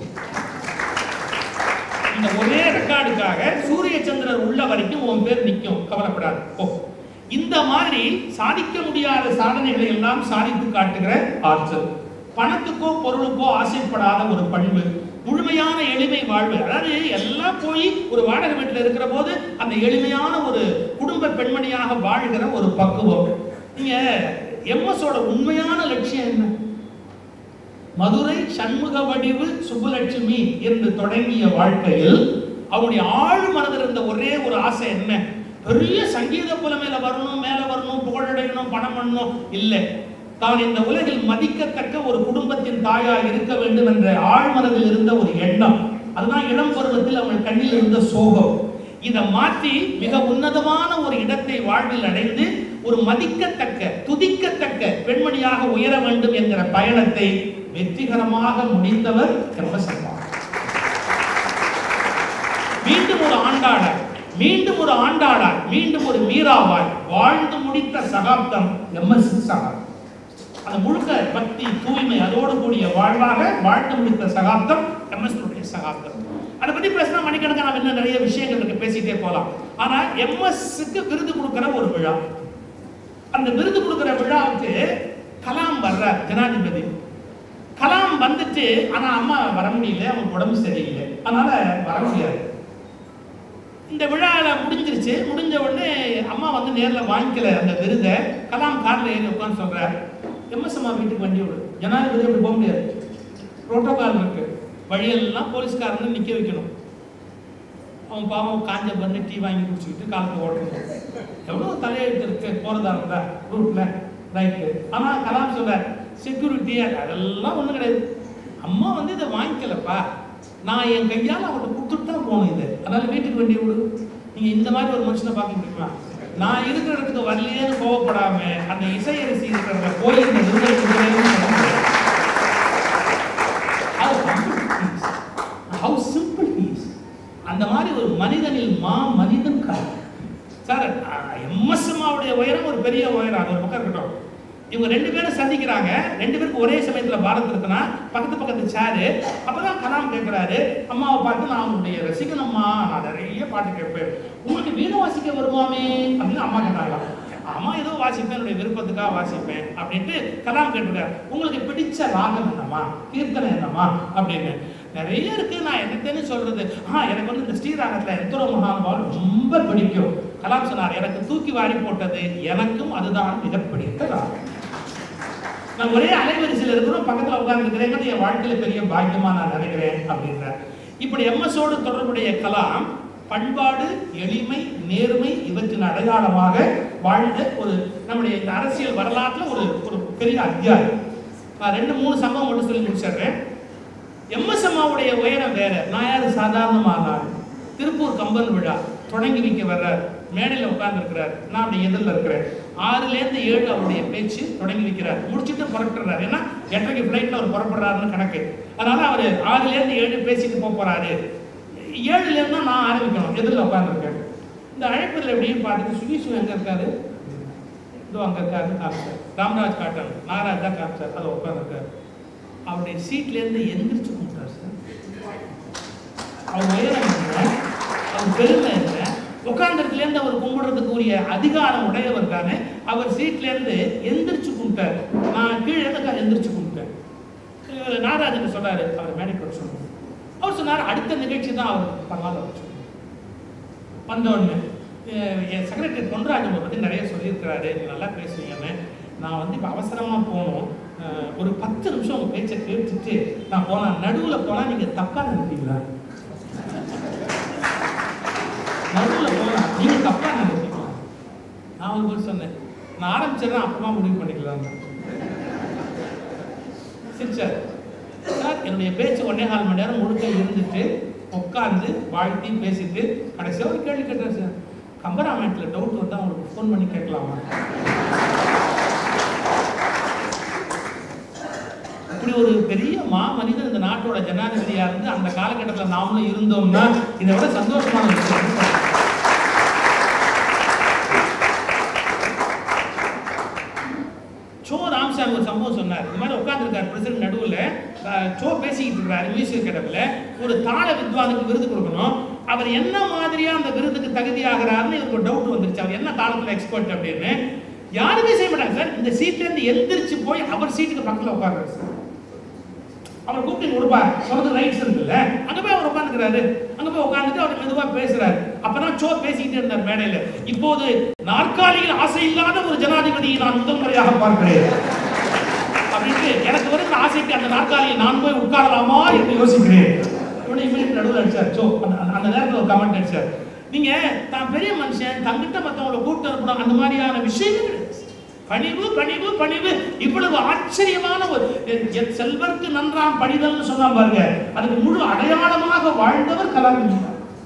Speaker 2: இந்த ஒரே ரெக்கார்டுக்காக சூரிய சந்திரர் உள்ள வரைக்கும் உன் பேர் நிற்கும் கவலைப்படாது ஓ இந்த மாதிரி சாதிக்க முடியாத சாதனைகளை எல்லாம் சாதித்து காட்டுகிற ஆற்றல் பணத்துக்கோ பொருளுக்கோ ஆசைப்படாத ஒரு பண்பு முழுமையான எளிமை வாழ்வு அதாவது எல்லாம் போய் ஒரு வாடகை வீட்டில் இருக்கிற போது அந்த எளிமையான ஒரு குடும்ப பெண்மணியாக வாழ்கிற ஒரு பக்குவம் நீங்க எம்எஸோட உண்மையான லட்சியம் என்ன மதுரை சண்முக வடிவு சுப்புலட்சுமி என்று தொடங்கிய வாழ்க்கையில் அவருடைய ஆழ் மனதில் இருந்த ஒரே ஒரு ஆசை என்ன பெரிய சங்கீத புலமையில வரணும் மேல வரணும் புகழடையணும் பணம் பண்ணணும் இல்லை தான் இந்த உலகில் மதிக்கத்தக்க ஒரு குடும்பத்தின் தாயா இருக்க வேண்டும் என்ற ஆழ் மனதில் இருந்த ஒரு எண்ணம் அதுதான் இளம் பருவத்தில் அவள் கண்ணில் இருந்த சோகம் இதை மாற்றி மிக உன்னதமான ஒரு இடத்தை வாழ்வில் அடைந்து ஒரு மதிக்கத்தக்க துதிக்கத்தக்க பெண்மணியாக உயர வேண்டும் என்கிற பயணத்தை வெற்றிகரமாக முடித்தவர் எம்எஸ்எம்மா மீண்டும் ஒரு ஆண்டாளாய் மீண்டும் ஒரு ஆண்டாளாய் மீண்டும் ஒரு மீராவாய் வாழ்ந்து முடித்த சகாப்தம் எம்எஸ் சகாப்தம் அது முழுக்க பக்தி தூய்மை அதோடு கூடிய வாழ்வாக வாழ்ந்து முடித்த சகாப்தம் எம்எஸ் சகாப்தம் அதை பத்தி பேசினா மணிக்கணக்கான நம்ம இன்னும் நிறைய விஷயங்கள் இருக்கு பேசிட்டே போலாம் ஆனா எம்எஸ்க்கு விருது கொடுக்கிற ஒரு விழா அந்த விருது கொடுக்கிற விழாவுக்கு கலாம் வர்றார் ஜனாதிபதி கலாம் வந்துட்டு ஆனா அம்மா வர முடியல அவங்களுக்கு உடம்பு சரியில்லை அதனால வர முடியாது இந்த விழால முடிஞ்சிருச்சு முடிஞ்ச உடனே அம்மா வந்து நேர்ல வாங்கிக்கல அந்த விருதை கலாம் கார்ல ஏறி உட்காந்து சொல்றார் எம்எஸ் அம்மா வீட்டுக்கு வண்டி விடு ஜனாதிபதி அப்படி போக முடியாது புரோட்டோகால் இருக்கு வழியெல்லாம் போலீஸ்காரங்க நிக்க வைக்கணும் அவன் பாவம் காஞ்ச பண்ணி டீ வாங்கி குடிச்சுக்கிட்டு காலத்தை ஓடணும் எவ்வளோ தலையெழுத்து இருக்கு போறதா இருந்தா ரூட்ல ரைட்டு ஆனா கலாம் சொல்ற செக்யூரிட்டி அதெல்லாம் ஒண்ணும் கிடையாது அம்மா வந்து இதை வாங்கிக்கலப்பா நான் என் கையால் அவர்கிட்ட கொடுத்துட்டு தான் போகணும் இது அதனால வீட்டுக்கு வண்டி விடு நீங்க இந்த மாதிரி ஒரு மனுஷனை பார்க்க முடியுமா நான் இருக்கிற இடத்துக்கு வரலையேன்னு கோவப்படாம அந்த இசையரசி இருக்கிற போய் இந்த விருதை கொடுக்கலைன்னு சொல்ல முடியாது. How humble he is. How simple he is. அந்த மாதிரி ஒரு மனிதனில் மா மனிதன் கார் சார் எம்எஸ் அம்மாவுடைய உயரம் ஒரு பெரிய உயரம் அது ஒரு பக்கம் இருக்கட்டும் இவங்க ரெண்டு பேரும் சந்திக்கிறாங்க ரெண்டு பேருக்கு ஒரே சமயத்துல பாரத் இருக்குன்னா பக்கத்து பக்கத்து சேரு அப்பதான் கலாம் கேட்கிறாரு அம்மாவை பார்த்து நான் உங்களுடைய ரசிகனம்மா நான் நிறைய பாட்டு கேட்பேன் உங்களுக்கு வீணை வாசிக்க வருமாமே அப்படின்னு அம்மா கேட்டாங்க அம்மா ஏதோ வாசிப்பேன் என்னுடைய விருப்பத்துக்காக வாசிப்பேன் அப்படின்ட்டு கலாம் கேட்டுருக்காரு உங்களுக்கு பிடிச்ச ராகம் என்னம்மா கீர்த்தனை என்னம்மா அப்படின்னு நிறைய இருக்கு நான் என்னத்தேன்னு சொல்றது ஆ எனக்கு வந்து இந்த ஸ்ரீராகத்துல எத்தனை மகானுபாவம் ரொம்ப பிடிக்கும் கலாம் சொன்னார் எனக்கு தூக்கி வாரி போட்டது எனக்கும் அதுதான் மிக பிடித்த ராகம் நான் ஒரே அலைவரிசையில் இருக்கிறோம் பக்கத்துல உட்கார்ந்து என் வாழ்க்கையில பெரிய பாக்கியமா நான் நினைக்கிறேன் அப்படின்றார் இப்படி எம்எஸோடு தொடர்புடைய கலாம் பண்பாடு எளிமை நேர்மை இவற்றின் அடையாளமாக வாழ்ந்த ஒரு நம்முடைய இந்த அரசியல் வரலாற்றுல ஒரு ஒரு பெரிய அத்தியாயம் நான் ரெண்டு மூணு சம்பவம் மட்டும் சொல்லி முடிச்சிடுறேன் எம்எஸ் அம்மாவுடைய உயரம் வேற நான் யாரு சாதாரணமாக ஆள். திருப்பூர் கம்பன் விழா தொடங்கி வைக்க வர்றார் மேடையில் உட்கார்ந்து இருக்கிறார் நான் அப்படி எதிரில் இருக்கிறேன் ஆறுலேருந்து ஏழு அவருடைய பேச்சு தொடங்கி வைக்கிறார் முடிச்சுட்டு புறப்படுறாரு ஏன்னா எட்டரைக்கு ஃப்ளைட்டில் அவர் புறப்படுறாருன்னு கணக்கு அதனால அவர் ஆறுலேருந்து ஏழு பேசிட்டு போக போறாரு ஏழுலேருந்து நான் ஆரம்பிக்கணும் எதிரில் உட்காந்துருக்கேன் இந்த அழைப்பில் எப்படின்னு பார்த்துட்டு சுகீஷு எங்கே இருக்காரு இதோ அங்கே இருக்காருன்னு காமிச்சார் ராமராஜ் காட்டன் நாகராஜ் தான் காமிச்சார் அதை உட்காந்துருக்காரு அவருடைய சீட்லேருந்து எந்திரிச்சு கும்பிட்டார் சார் அவர் உயரம் என்ன அவர் பெருமை என்ன உட்கார்ந்துருக்குலேருந்து அவர் கும்பிடுறதுக்கு உரிய அதிகாரம் உடையவர் தானே அவர் சீட்லேருந்து எந்திரிச்சு கும்பிட்டார் நான் கீழே இருந்து எந்திரிச்சு கும்பிட்டேன் அஹ் நாகராஜன் சொல்றாரு அவர் மேடைக்கு வர சொன்னார் அவர் சொன்னார் அடுத்த நிகழ்ச்சி தான் அவர் பரவாயில்ல வர சொன்னார் வந்த உடனே அஹ் என் செக்ரட்டரி பொன்ராஜ் உங்களை பற்றி நிறைய சொல்லியிருக்கிறாரு நீங்க நல்லா பேசுவீங்கன்னு நான் வந்து இப்போ அவசரமாக போகணும் அஹ் ஒரு பத்து நிமிஷம் உங்கள் பேச்சை கேட்டுட்டு நான் போனேன் நடுவில் போனால் நீங்கள் தப்பாக நினைப்பீங்களா நடுவில் போனால் நீங்கள் தப்பாக நினைப்பீங்களா நான் ஒரு போய் சொன்னேன் நான் ஆரம்பிச்சிடறேன் அப்புறமா முடிவு பண்ணிக்கலாம் சிரிச்சார் சார் என்னுடைய பேச்சு ஒன்னே கால் மணி நேரம் முழுக்க இருந்துட்டு உட்காந்து வாழ்த்தி பேசிட்டு கடைசியாக ஒரு கேள்வி கேட்டார் சார் கம்பராமாயணத்தில் டவுட் வந்தால் உங்களுக்கு ஃபோன் பண்ணி கேட்கலாமா இப்படி ஒரு பெரிய மா மனிதன் இந்த நாட்டோட ஜனாதிபதியா இருந்து அந்த காலகட்டத்தில் நாமளும் இருந்தோம்னா இதை விட சந்தோஷமான விஷயம் இல்லை. சோ ராமசாமி ஒரு சம்பவம் சொன்னார் இந்த மாதிரி உட்காந்துருக்காரு பிரசிடண்ட் நடுவில் சோ பேசிக்கிட்டு இருக்காரு மியூசிக் இடத்துல ஒரு தாள வித்வானுக்கு விருது கொடுக்கணும் அவர் என்ன மாதிரியா அந்த விருதுக்கு தகுதி ஆகிறாருன்னு எனக்கு ஒரு டவுட் வந்துருச்சு அவர் என்ன தாளத்துல எக்ஸ்பர்ட் அப்படின்னு யாருமே செய்ய மாட்டாங்க சார் இந்த சீட்ல இருந்து எந்திரிச்சு போய் அவர் சீட்டுக்கு பக்கத்துல உட்கார்றாரு சார் அவர் கூப்பிட்டு கொடுப்பார் சொல்றது ரைட்ஸ் இருக்குல்ல அங்க போய் அவர் உட்காந்துக்கிறாரு அங்க போய் உட்காந்துட்டு அவர் மெதுவா பேசுறாரு அப்பதான் சோ பேசிக்கிட்டே இருந்தார் மேடையில இப்போது நாற்காலியில் ஆசை இல்லாத ஒரு ஜனாதிபதியை நான் முதல் முறையாக பார்க்கிறேன் அப்படின்ட்டு எனக்கு வருகிற ஆசைக்கு அந்த நாற்காலியை நான் போய் உட்காரலாமா என்று யோசிக்கிறேன் இவனை இவனுக்கு நடுவில் அடிச்சார் சோ அந்த அந்த- அந்த நேரத்தில் ஒரு கமெண்ட் அடிச்சார் நீங்க தான் பெரிய மனுஷன் தங்கிட்ட மற்றவங்களை கூப்பிட்டு இருக்கணும் அந்த மாதிரியான விஷயங்கள் கிடையாது. பணிவு பணிவு பணிவு இவ்வளவு ஆச்சரியமான ஒரு என் என் செல்வர்க்கு நன்றாம் பணிதல்னு சொன்னா பாருங்க அதுக்கு முழு அடையாளமாக வாழ்ந்தவர் கலாநிதி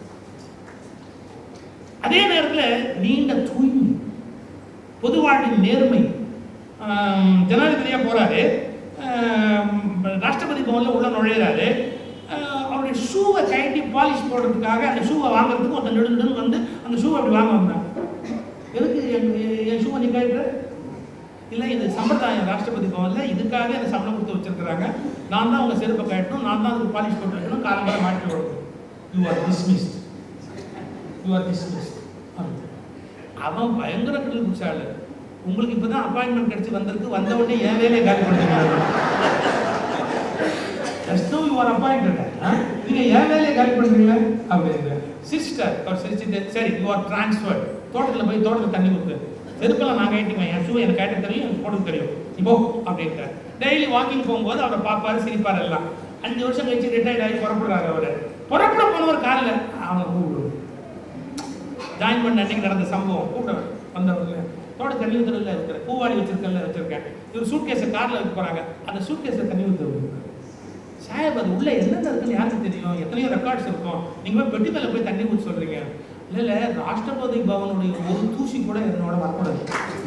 Speaker 2: அதே நேரத்துல நீண்ட தூய்மை பொது வாழ்வின் நேர்மை ஆம், ஜனாதிபதியா போறாரு ஆம், ராஷ்டிரபதி பவன்ல உள்ள நுழையிறாரு ஆஹ், அவருடைய ஷூவை கழட்டி பாலிஷ் போடுறதுக்காக அந்த ஷூவை வாங்குறதுக்கு ஒருத்தன் நெடுநெடுன்னு வந்து அந்த ஷூவை அப்படி வாங்க வந்தான் எதுக்கு என் என் ஷூவை நீ கழட்டுற இல்லை இது சம்பிரதாயம் ராஷ்டிரபதி பவன்ல இதுக்காக எனக்கு சம்பளம் கொடுத்து வச்சிருக்கிறாங்க நான் தான் உங்க செருப்பை கட்டணும் நான் தான் அதுக்கு பாலிஷ் போட்டு வைக்கணும் காலம்பரம் மாட்டி விடணும் you are dismissed you are dismissed அவன் பயங்கர கடல் குச்சாளு உங்களுக்கு இப்பதான் அப்பாயின்மெண்ட் கிடைச்சு வந்திருக்கு வந்த உடனே என் வேலையை காலி பண்ணுறீங்க ஜஸ்ட் யூ ஆர் அப்பாயிண்டட் நீங்க என் வேலையை காலி பண்றீங்களா அப்படின்னு சிஸ்டர் அவர் சிரிச்சுட்டு சரி யூ ஆர் டிரான்ஸ்ஃபர்ட் தோட்டத்தில் போய் தோட்டத்தில் தண்ணி ஊற்று செருப்பெல்லாம் நான் கட்டிக்குவேன் என் ஷூ எனக்கு கட்ட தெரியும் எனக்கு போடுறது தெரியும் இப்போ அப்படின்ட்டார் டெய்லி வாக்கிங் போகும்போது அவரை பார்ப்பாரு சிரிப்பார் எல்லாம் அஞ்சு வருஷம் கழிச்சு ரிட்டையர்ட் ஆகி புறப்படுறாரு அவரு புறப்பட போனவர் காலில் அவனை கூப்பிடுவோம் ஜாயின் பண்ண அன்னைக்கு நடந்த சம்பவம் கூட வந்தவங்க தோட தண்ணி ஊற்றுறதுல இருக்கிற பூவாடி வச்சிருக்கல வச்சிருக்கேன் இவர் சூட் கேஸை காரில் வைக்க போறாங்க அந்த சூட் கேஸை தண்ணி ஊற்றுறது சாஹேப் அது உள்ள என்னென்ன இருக்குன்னு யாருக்கு தெரியும் எத்தனையோ ரெக்கார்ட்ஸ் இருக்கும் நீங்க போய் பெட்டி மேல போய் தண்ணி ஊற்றி சொல்றீங்க இல்ல இல்ல ராஷ்டிரபதி பவனுடைய ஒரு தூசி கூட என்னோட வரக்கூடாது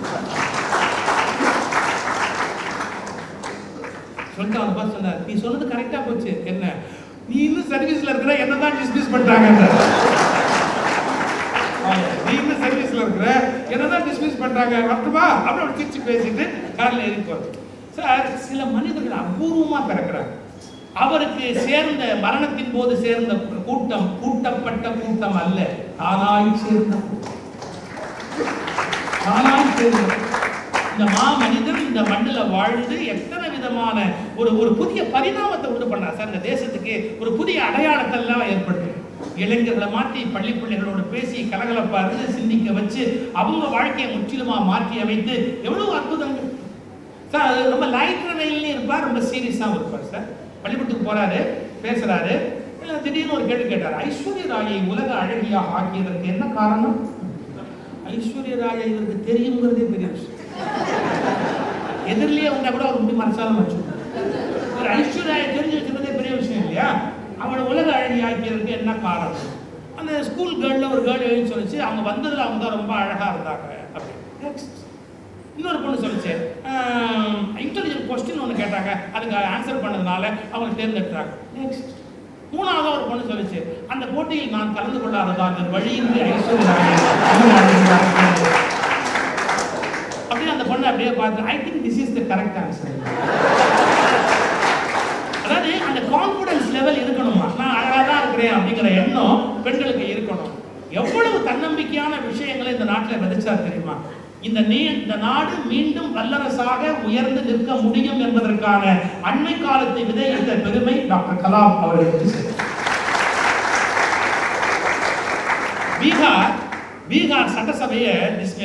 Speaker 2: சொல்லிட்டு அவன் பார்த்து சொன்னார் நீ சொன்னது கரெக்டா போச்சு என்ன நீ இன்னும் சர்வீஸ்ல இருக்கிற என்ன தான் டிஸ்மிஸ் பண்ணிட்டாங்க நீ இன்னும் சர்வீஸ்ல இருக்கிற என்னதான் டிஸ்மிஸ் பண்றாங்க வரட்டுமா அப்படி ஒரு சிரிச்சு பேசிட்டு கார்ல ஏறி போறது சார் சில மனிதர்கள் அபூர்வமா பிறக்கிறாங்க அவருக்கு சேர்ந்த மரணத்தின் போது சேர்ந்த கூட்டம் கூட்டப்பட்ட கூட்டம் அல்ல தானாய் சேர்ந்த கூட்டம். தானாய் சேர்ந்த இந்த மா மனிதன் இந்த மண்ணுல வாழ்ந்து எத்தனை விதமான ஒரு ஒரு புதிய பரிணாமத்தை உண்டு பண்ணார் சார் இந்த தேசத்துக்கு ஒரு புதிய அடையாளத்தை எல்லாம் ஏற்படுத்து இளைஞர்களை மாற்றி பள்ளி பிள்ளைகளோட பேசி கலகலப்பா இருந்து சிந்திக்க வச்சு அவங்க வாழ்க்கையை முற்றிலுமா மாற்றி அமைத்து எவ்வளவு அற்புதங்கள் சார் அது ரொம்ப லைட் ரவையிலையும் இருப்பார் ரொம்ப சீரியஸாகவும் இருப்பார் சார் பள்ளிக்கூடத்துக்கு போறாரு பேசுறாரு அஹ் திடீர்னு ஒரு கேள்வி கேட்டார் ஐஸ்வர்ய ராயை உலக அழகியாக ஆக்கியதற்கு என்ன காரணம் ஐஸ்வர்ய ராயை இவருக்கு தெரியுங்கிறதே பெரிய விஷயம் எதிரிலேயே வந்தா கூட அவர் முடி மனசாலம் வச்சு ஒரு ஐஸ்வர்யாயை தெரிஞ்சு வச்சிருந்ததே பெரிய விஷயம் இல்லையா அவளை உலக அழகி ஆக்கியதற்கு என்ன காரணம் அந்த ஸ்கூல் கேர்ளில் ஒரு கேர்ள் எழுதி சொல்லிச்சு அவங்க வந்ததுல அவங்க தான் ரொம்ப அழகா இருந்தாங்க அப்படி நெக்ஸ்ட் இன்னொரு பொண்ணு சொல்லிச்சு இன்டெலிஜென்ட் கொஸ்டின் ஒன்று கேட்டாங்க அதுக்கு ஆன்சர் பண்ணதுனால அவங்க தேர்ந்தெடுத்தாங்க நெக்ஸ்ட் மூணாவது ஒரு பொண்ணு சொல்லிச்சு அந்த போட்டியில் நான் கலந்து கொள்ளாததால் என் வழியின்றி ஐஸ்வர்யாவை அப்படியே அந்த பொண்ணு அப்படியே பார்த்து I think this is the correct answer அதாவது அந்த கான்ஃபிடன்ஸ் லெவல் இருக்கணுமா நான் அழகாக தான் இருக்கிறேன் அப்படிங்கிற எண்ணம் பெண்களுக்கு இருக்கணும் எவ்வளவு தன்னம்பிக்கையான விஷயங்களை இந்த நாட்டில் விதைச்சார் தெரியுமா இந்த நீ இந்த நாடு மீண்டும் வல்லரசாக உயர்ந்து நிற்க முடியும் என்பதற்கான அண்மை காலத்தை விதைத்த பெருமை டாக்டர் கலாம் அவர்களுக்கு சேரும். பீகார் பீகார் சட்டசபையை dis-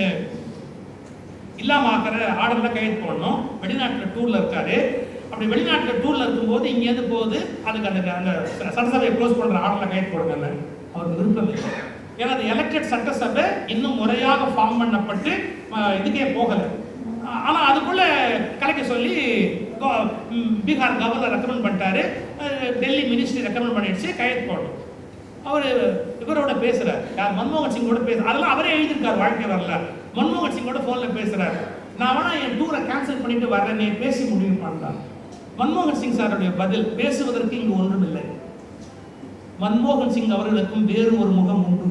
Speaker 2: இல்லாம ஆக்கிற ஆர்டர்ல கையெழுத்து போடணும் வெளிநாட்டுல டூர்ல இருக்காரு அப்படி வெளிநாட்டுல டூர்ல இருக்கும்போது இங்கேருந்து போகுது அதுக்கு அந்த அந்த சட்டசபையை க்ளோஸ் பண்ற ஆர்டர்ல கையெழுத்து போடுங்க அவருக்கு விருப்பம் இல்லை ஏன்னா அது எலெக்டட் சட்டசபை இன்னும் முறையாக ஃபார்ம் பண்ணப்பட்டு அஹ், இதுக்கே போகல அஹ், ஆனா அதுக்குள்ள கலைக்க சொல்லி கோ- ம், பீகார் கவர்னர் ரெக்கமெண்ட் பண்ணிட்டாரு அஹ், டெல்லி மினிஸ்ட்ரி ரெக்கமெண்ட் பண்ணிடுச்சு கையெழுத்து போடணும் அவர் இவரோட பேசுறார் யார் மன்மோகன் சிங்கோட பேச அதெல்லாம் அவரே எழுதியிருக்கார் வாழ்க்கை வரல மன்மோகன் சிங்கோட ஃபோனில் பேசுறாரு நான் வேணா என் டூரை கேன்சல் பண்ணிட்டு வரேன் நீ பேசி முடிவு பண்ணலாம் மன்மோகன் சிங் சாருடைய பதில் பேசுவதற்கு இங்கு ஒன்றும் இல்லை மன்மோகன் சிங் அவர்களுக்கும் வேறு ஒரு முகம் உண்டு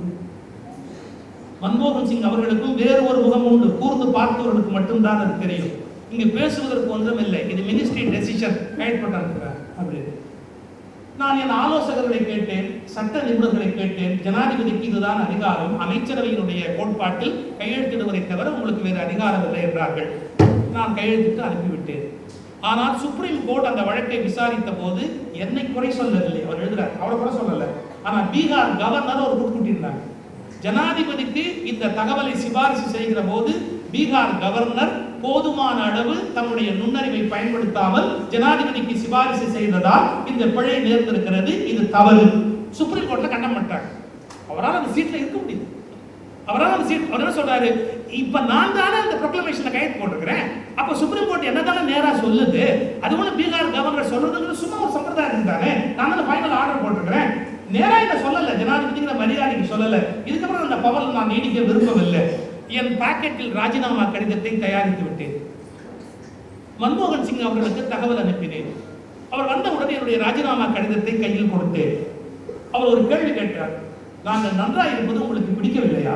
Speaker 2: மன்மோகன் சிங் அவர்களுக்கும் வேறு ஒரு முகம் உண்டு கூர்ந்து பார்த்தவர்களுக்கு மட்டும்தான் அது தெரியும் இங்கு பேசுவதற்கு ஒன்றும் இல்லை இது மினிஸ்ட்ரி டெசிஷன் கைப்பற்றிருக்கிறார் அப்படின்னு நான் என் ஆலோசகர்களை கேட்டேன் சட்ட நிபுணர்களை கேட்டேன் ஜனாதிபதிக்கு இதுதான் அதிகாரம் அமைச்சரவையினுடைய கோட்பாட்டில் கையெழுத்திடுவதை தவிர உங்களுக்கு வேறு அதிகாரம் இல்லை என்றார்கள் நான் கையெழுத்திட்டு அனுப்பிவிட்டேன் ஆனால் சுப்ரீம் கோர்ட் அந்த வழக்கை விசாரித்த போது என்னை குறை சொல்லவில்லை அவர் எழுதுறார் அவரை குறை சொல்லல ஆனா பீகார் கவர்னர் ஒரு கூட்டியிருந்தாங்க ஜனாதிபதிக்கு இந்த தகவலை சிபாரிசு செய்கிற போது பீகார் கவர்னர் போதுமான அளவு தம்முடைய நுண்ணறிவை பயன்படுத்தாமல் ஜனாதிபதிக்கு சிபாரிசு செய்ததால் இந்த பிழை நேர்ந்திருக்கிறது இது தவறு சுப்ரீம் கோர்ட்ல கண்டம் பண்ணிட்டாங்க அவரால் அந்த சீட்ல இருக்க முடியுது அவரால் அந்த சீட் அவர் என்ன சொல்றாரு இப்ப நான் தானே அந்த ப்ரொக்ளமேஷன்ல கையெழுத்து போட்டிருக்கிறேன் அப்ப சுப்ரீம் கோர்ட் என்ன தானே நேரா சொல்லுது அது ஒண்ணு பீகார் கவர்னர் சொல்றதுங்கிறது சும்மா ஒரு சம்பிரதாயம் தானே நான் தான் ஃபைனல் ஆர்டர் போட்டிருக்கிறேன் நேரா இதை சொல்லல ஜனாதிபதிங்கிற மரியாதைக்கு சொல்லல இதுக்கப்புறம் அந்த பவர் நான் நீடிக்க விரும்பவில்லை என் பாக்கெட்டில் ராஜினாமா கடிதத்தை தயாரித்து விட்டேன் மன்மோகன் சிங் அவர்களுக்கு தகவல் அனுப்பினேன் அவர் வந்த உடனே என்னுடைய ராஜினாமா கடிதத்தை கையில் கொடுத்தேன் அவர் ஒரு கேள்வி கேட்டார் நாங்கள் நன்றாக இருப்பது உங்களுக்கு பிடிக்கவில்லையா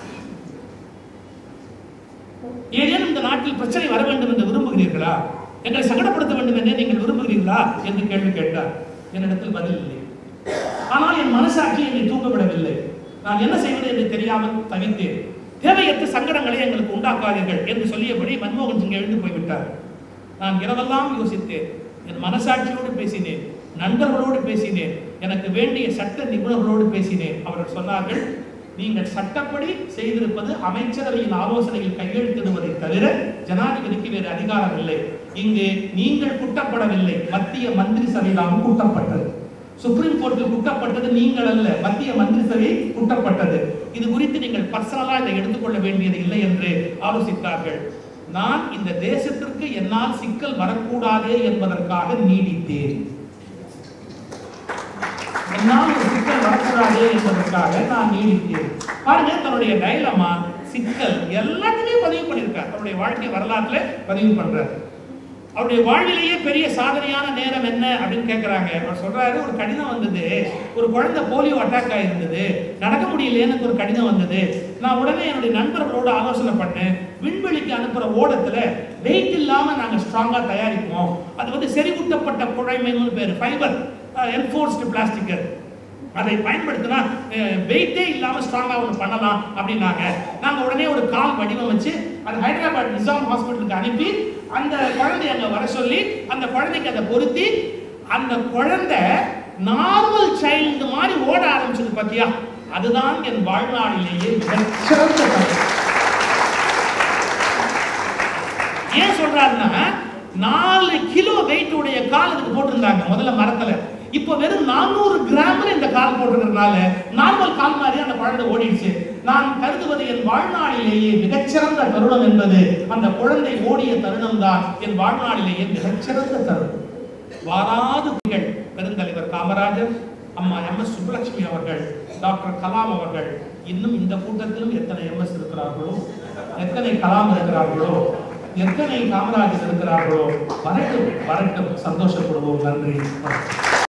Speaker 2: ஏதேனும் இந்த நாட்டில் பிரச்சனை வர வேண்டும் என்று விரும்புகிறீர்களா எங்களை சங்கடப்படுத்த வேண்டும் என்று நீங்கள் விரும்புகிறீர்களா என்று கேள்வி கேட்டார் என்னிடத்தில் பதில் இல்லை ஆனால் என் மனசாட்சி என்னை தூங்கவிடவில்லை நான் என்ன செய்வது என்று தெரியாமல் தவித்தேன் தேவையற்ற சங்கடங்களை எங்களுக்கு உண்டாக்காதீர்கள் என்று சொல்லியபடி மன்மோகன் சிங் எழுந்து போய்விட்டார் நான் இரவெல்லாம் யோசித்தேன் என் மனசாட்சியோடு பேசினேன் நண்பர்களோடு பேசினேன் எனக்கு வேண்டிய சட்ட நிபுணர்களோடு பேசினேன் அவர்கள் சொன்னார்கள் நீங்கள் சட்டப்படி செய்திருப்பது அமைச்சரவையின் ஆலோசனையில் கையெழுத்திடுவதை தவிர ஜனாதிபதிக்கு வேறு அதிகாரம் இல்லை இங்கு நீங்கள் குட்டப்படவில்லை மத்திய மந்திரி சபைதான் குட்டப்பட்டது சுப்ரீம் கோர்ட்டில் குட்டப்பட்டது நீங்கள் அல்ல மத்திய மந்திரி சபை குட்டப்பட்டது இது குறித்து நீங்கள் பர்சனலா இதை எடுத்துக்கொள்ள வேண்டியது இல்லை என்று ஆலோசித்தார்கள் நான் இந்த தேசத்திற்கு என்னால் சிக்கல் வரக்கூடாதே என்பதற்காக நீடித்தேன் என்னால் ஒரு சிக்கல் வரக்கூடாது என்பதற்காக நான் நீடித்தேன் பாருங்க தன்னுடைய டைலமா சிக்கல் எல்லாத்தையுமே பதிவு பண்ணியிருக்கார் தன்னுடைய வாழ்க்கை வரலாற்றுல பதிவு பண்றார் அவருடைய வாழ்விலேயே பெரிய சாதனையான நேரம் என்ன அப்படின்னு கேட்குறாங்க அவர் சொல்றாரு ஒரு கடிதம் வந்தது ஒரு குழந்தை போலியோ அட்டாக் ஆயிருந்தது நடக்க முடியலையே எனக்கு ஒரு கடிதம் வந்தது நான் உடனே என்னுடைய நண்பர்களோட ஆலோசனை பண்ணேன் விண்வெளிக்கு அனுப்புற ஓடத்துல வெயிட் இல்லாம நாங்க ஸ்ட்ராங்கா தயாரிப்போம் அது வந்து செறிவூட்டப்பட்ட குழைமைன்னு பேர் ஃபைபர் என்ஃபோர்ஸ்டு பிளாஸ்டிக் அதை பயன்படுத்தினா வெயிட்டே இல்லாம ஸ்ட்ராங்கா ஒன்று பண்ணலாம் அப்படின்னாங்க நாங்க உடனே ஒரு கால் வடிவமைச்சு அது ஹைதராபாத் நிசாம் ஹாஸ்பிட்டலுக்கு அனுப்பி அந்த குழந்தைய அங்க வர சொல்லி அந்த குழந்தைக்கு அதை பொருத்தி அந்த குழந்தை நார்மல் சைல்டு மாதிரி ஓட ஆரம்பிச்சது பாத்தியா அதுதான் என் வாழ்நாளிலேயே மிகச்சிறந்த தருணம். ஏன் சொல்றாருன்னா நாலு கிலோ வெயிட் உடைய கால் இதுக்கு போட்டிருந்தாங்க முதல்ல மரத்துல இப்போ வெறும் நானூறு கிராம்ல இந்த கால் போட்டிருக்கிறதுனால நார்மல் கால் மாதிரி அந்த குழந்தை ஓடிடுச்சு நான் கருதுவது என் வாழ்நாளிலேயே மிகச்சிறந்த தருணம் என்பது அந்த குழந்தை ஓடிய தருணம் தான் என் வாழ்நாளிலேயே மிகச்சிறந்த தருணம் வாராது புகழ் பெருந்தலைவர் காமராஜர் அம்மா எம் எஸ் சுப்புலட்சுமி அவர்கள் டாக்டர் கலாம் அவர்கள் இன்னும் இந்த கூட்டத்திலும் எத்தனை எம்எஸ் இருக்கிறார்களோ எத்தனை கலாம் இருக்கிறார்களோ எத்தனை காமராஜர் இருக்கிறார்களோ வரட்டும் வரட்டும் சந்தோஷப்படுவோம் நன்றி வணக்கம்.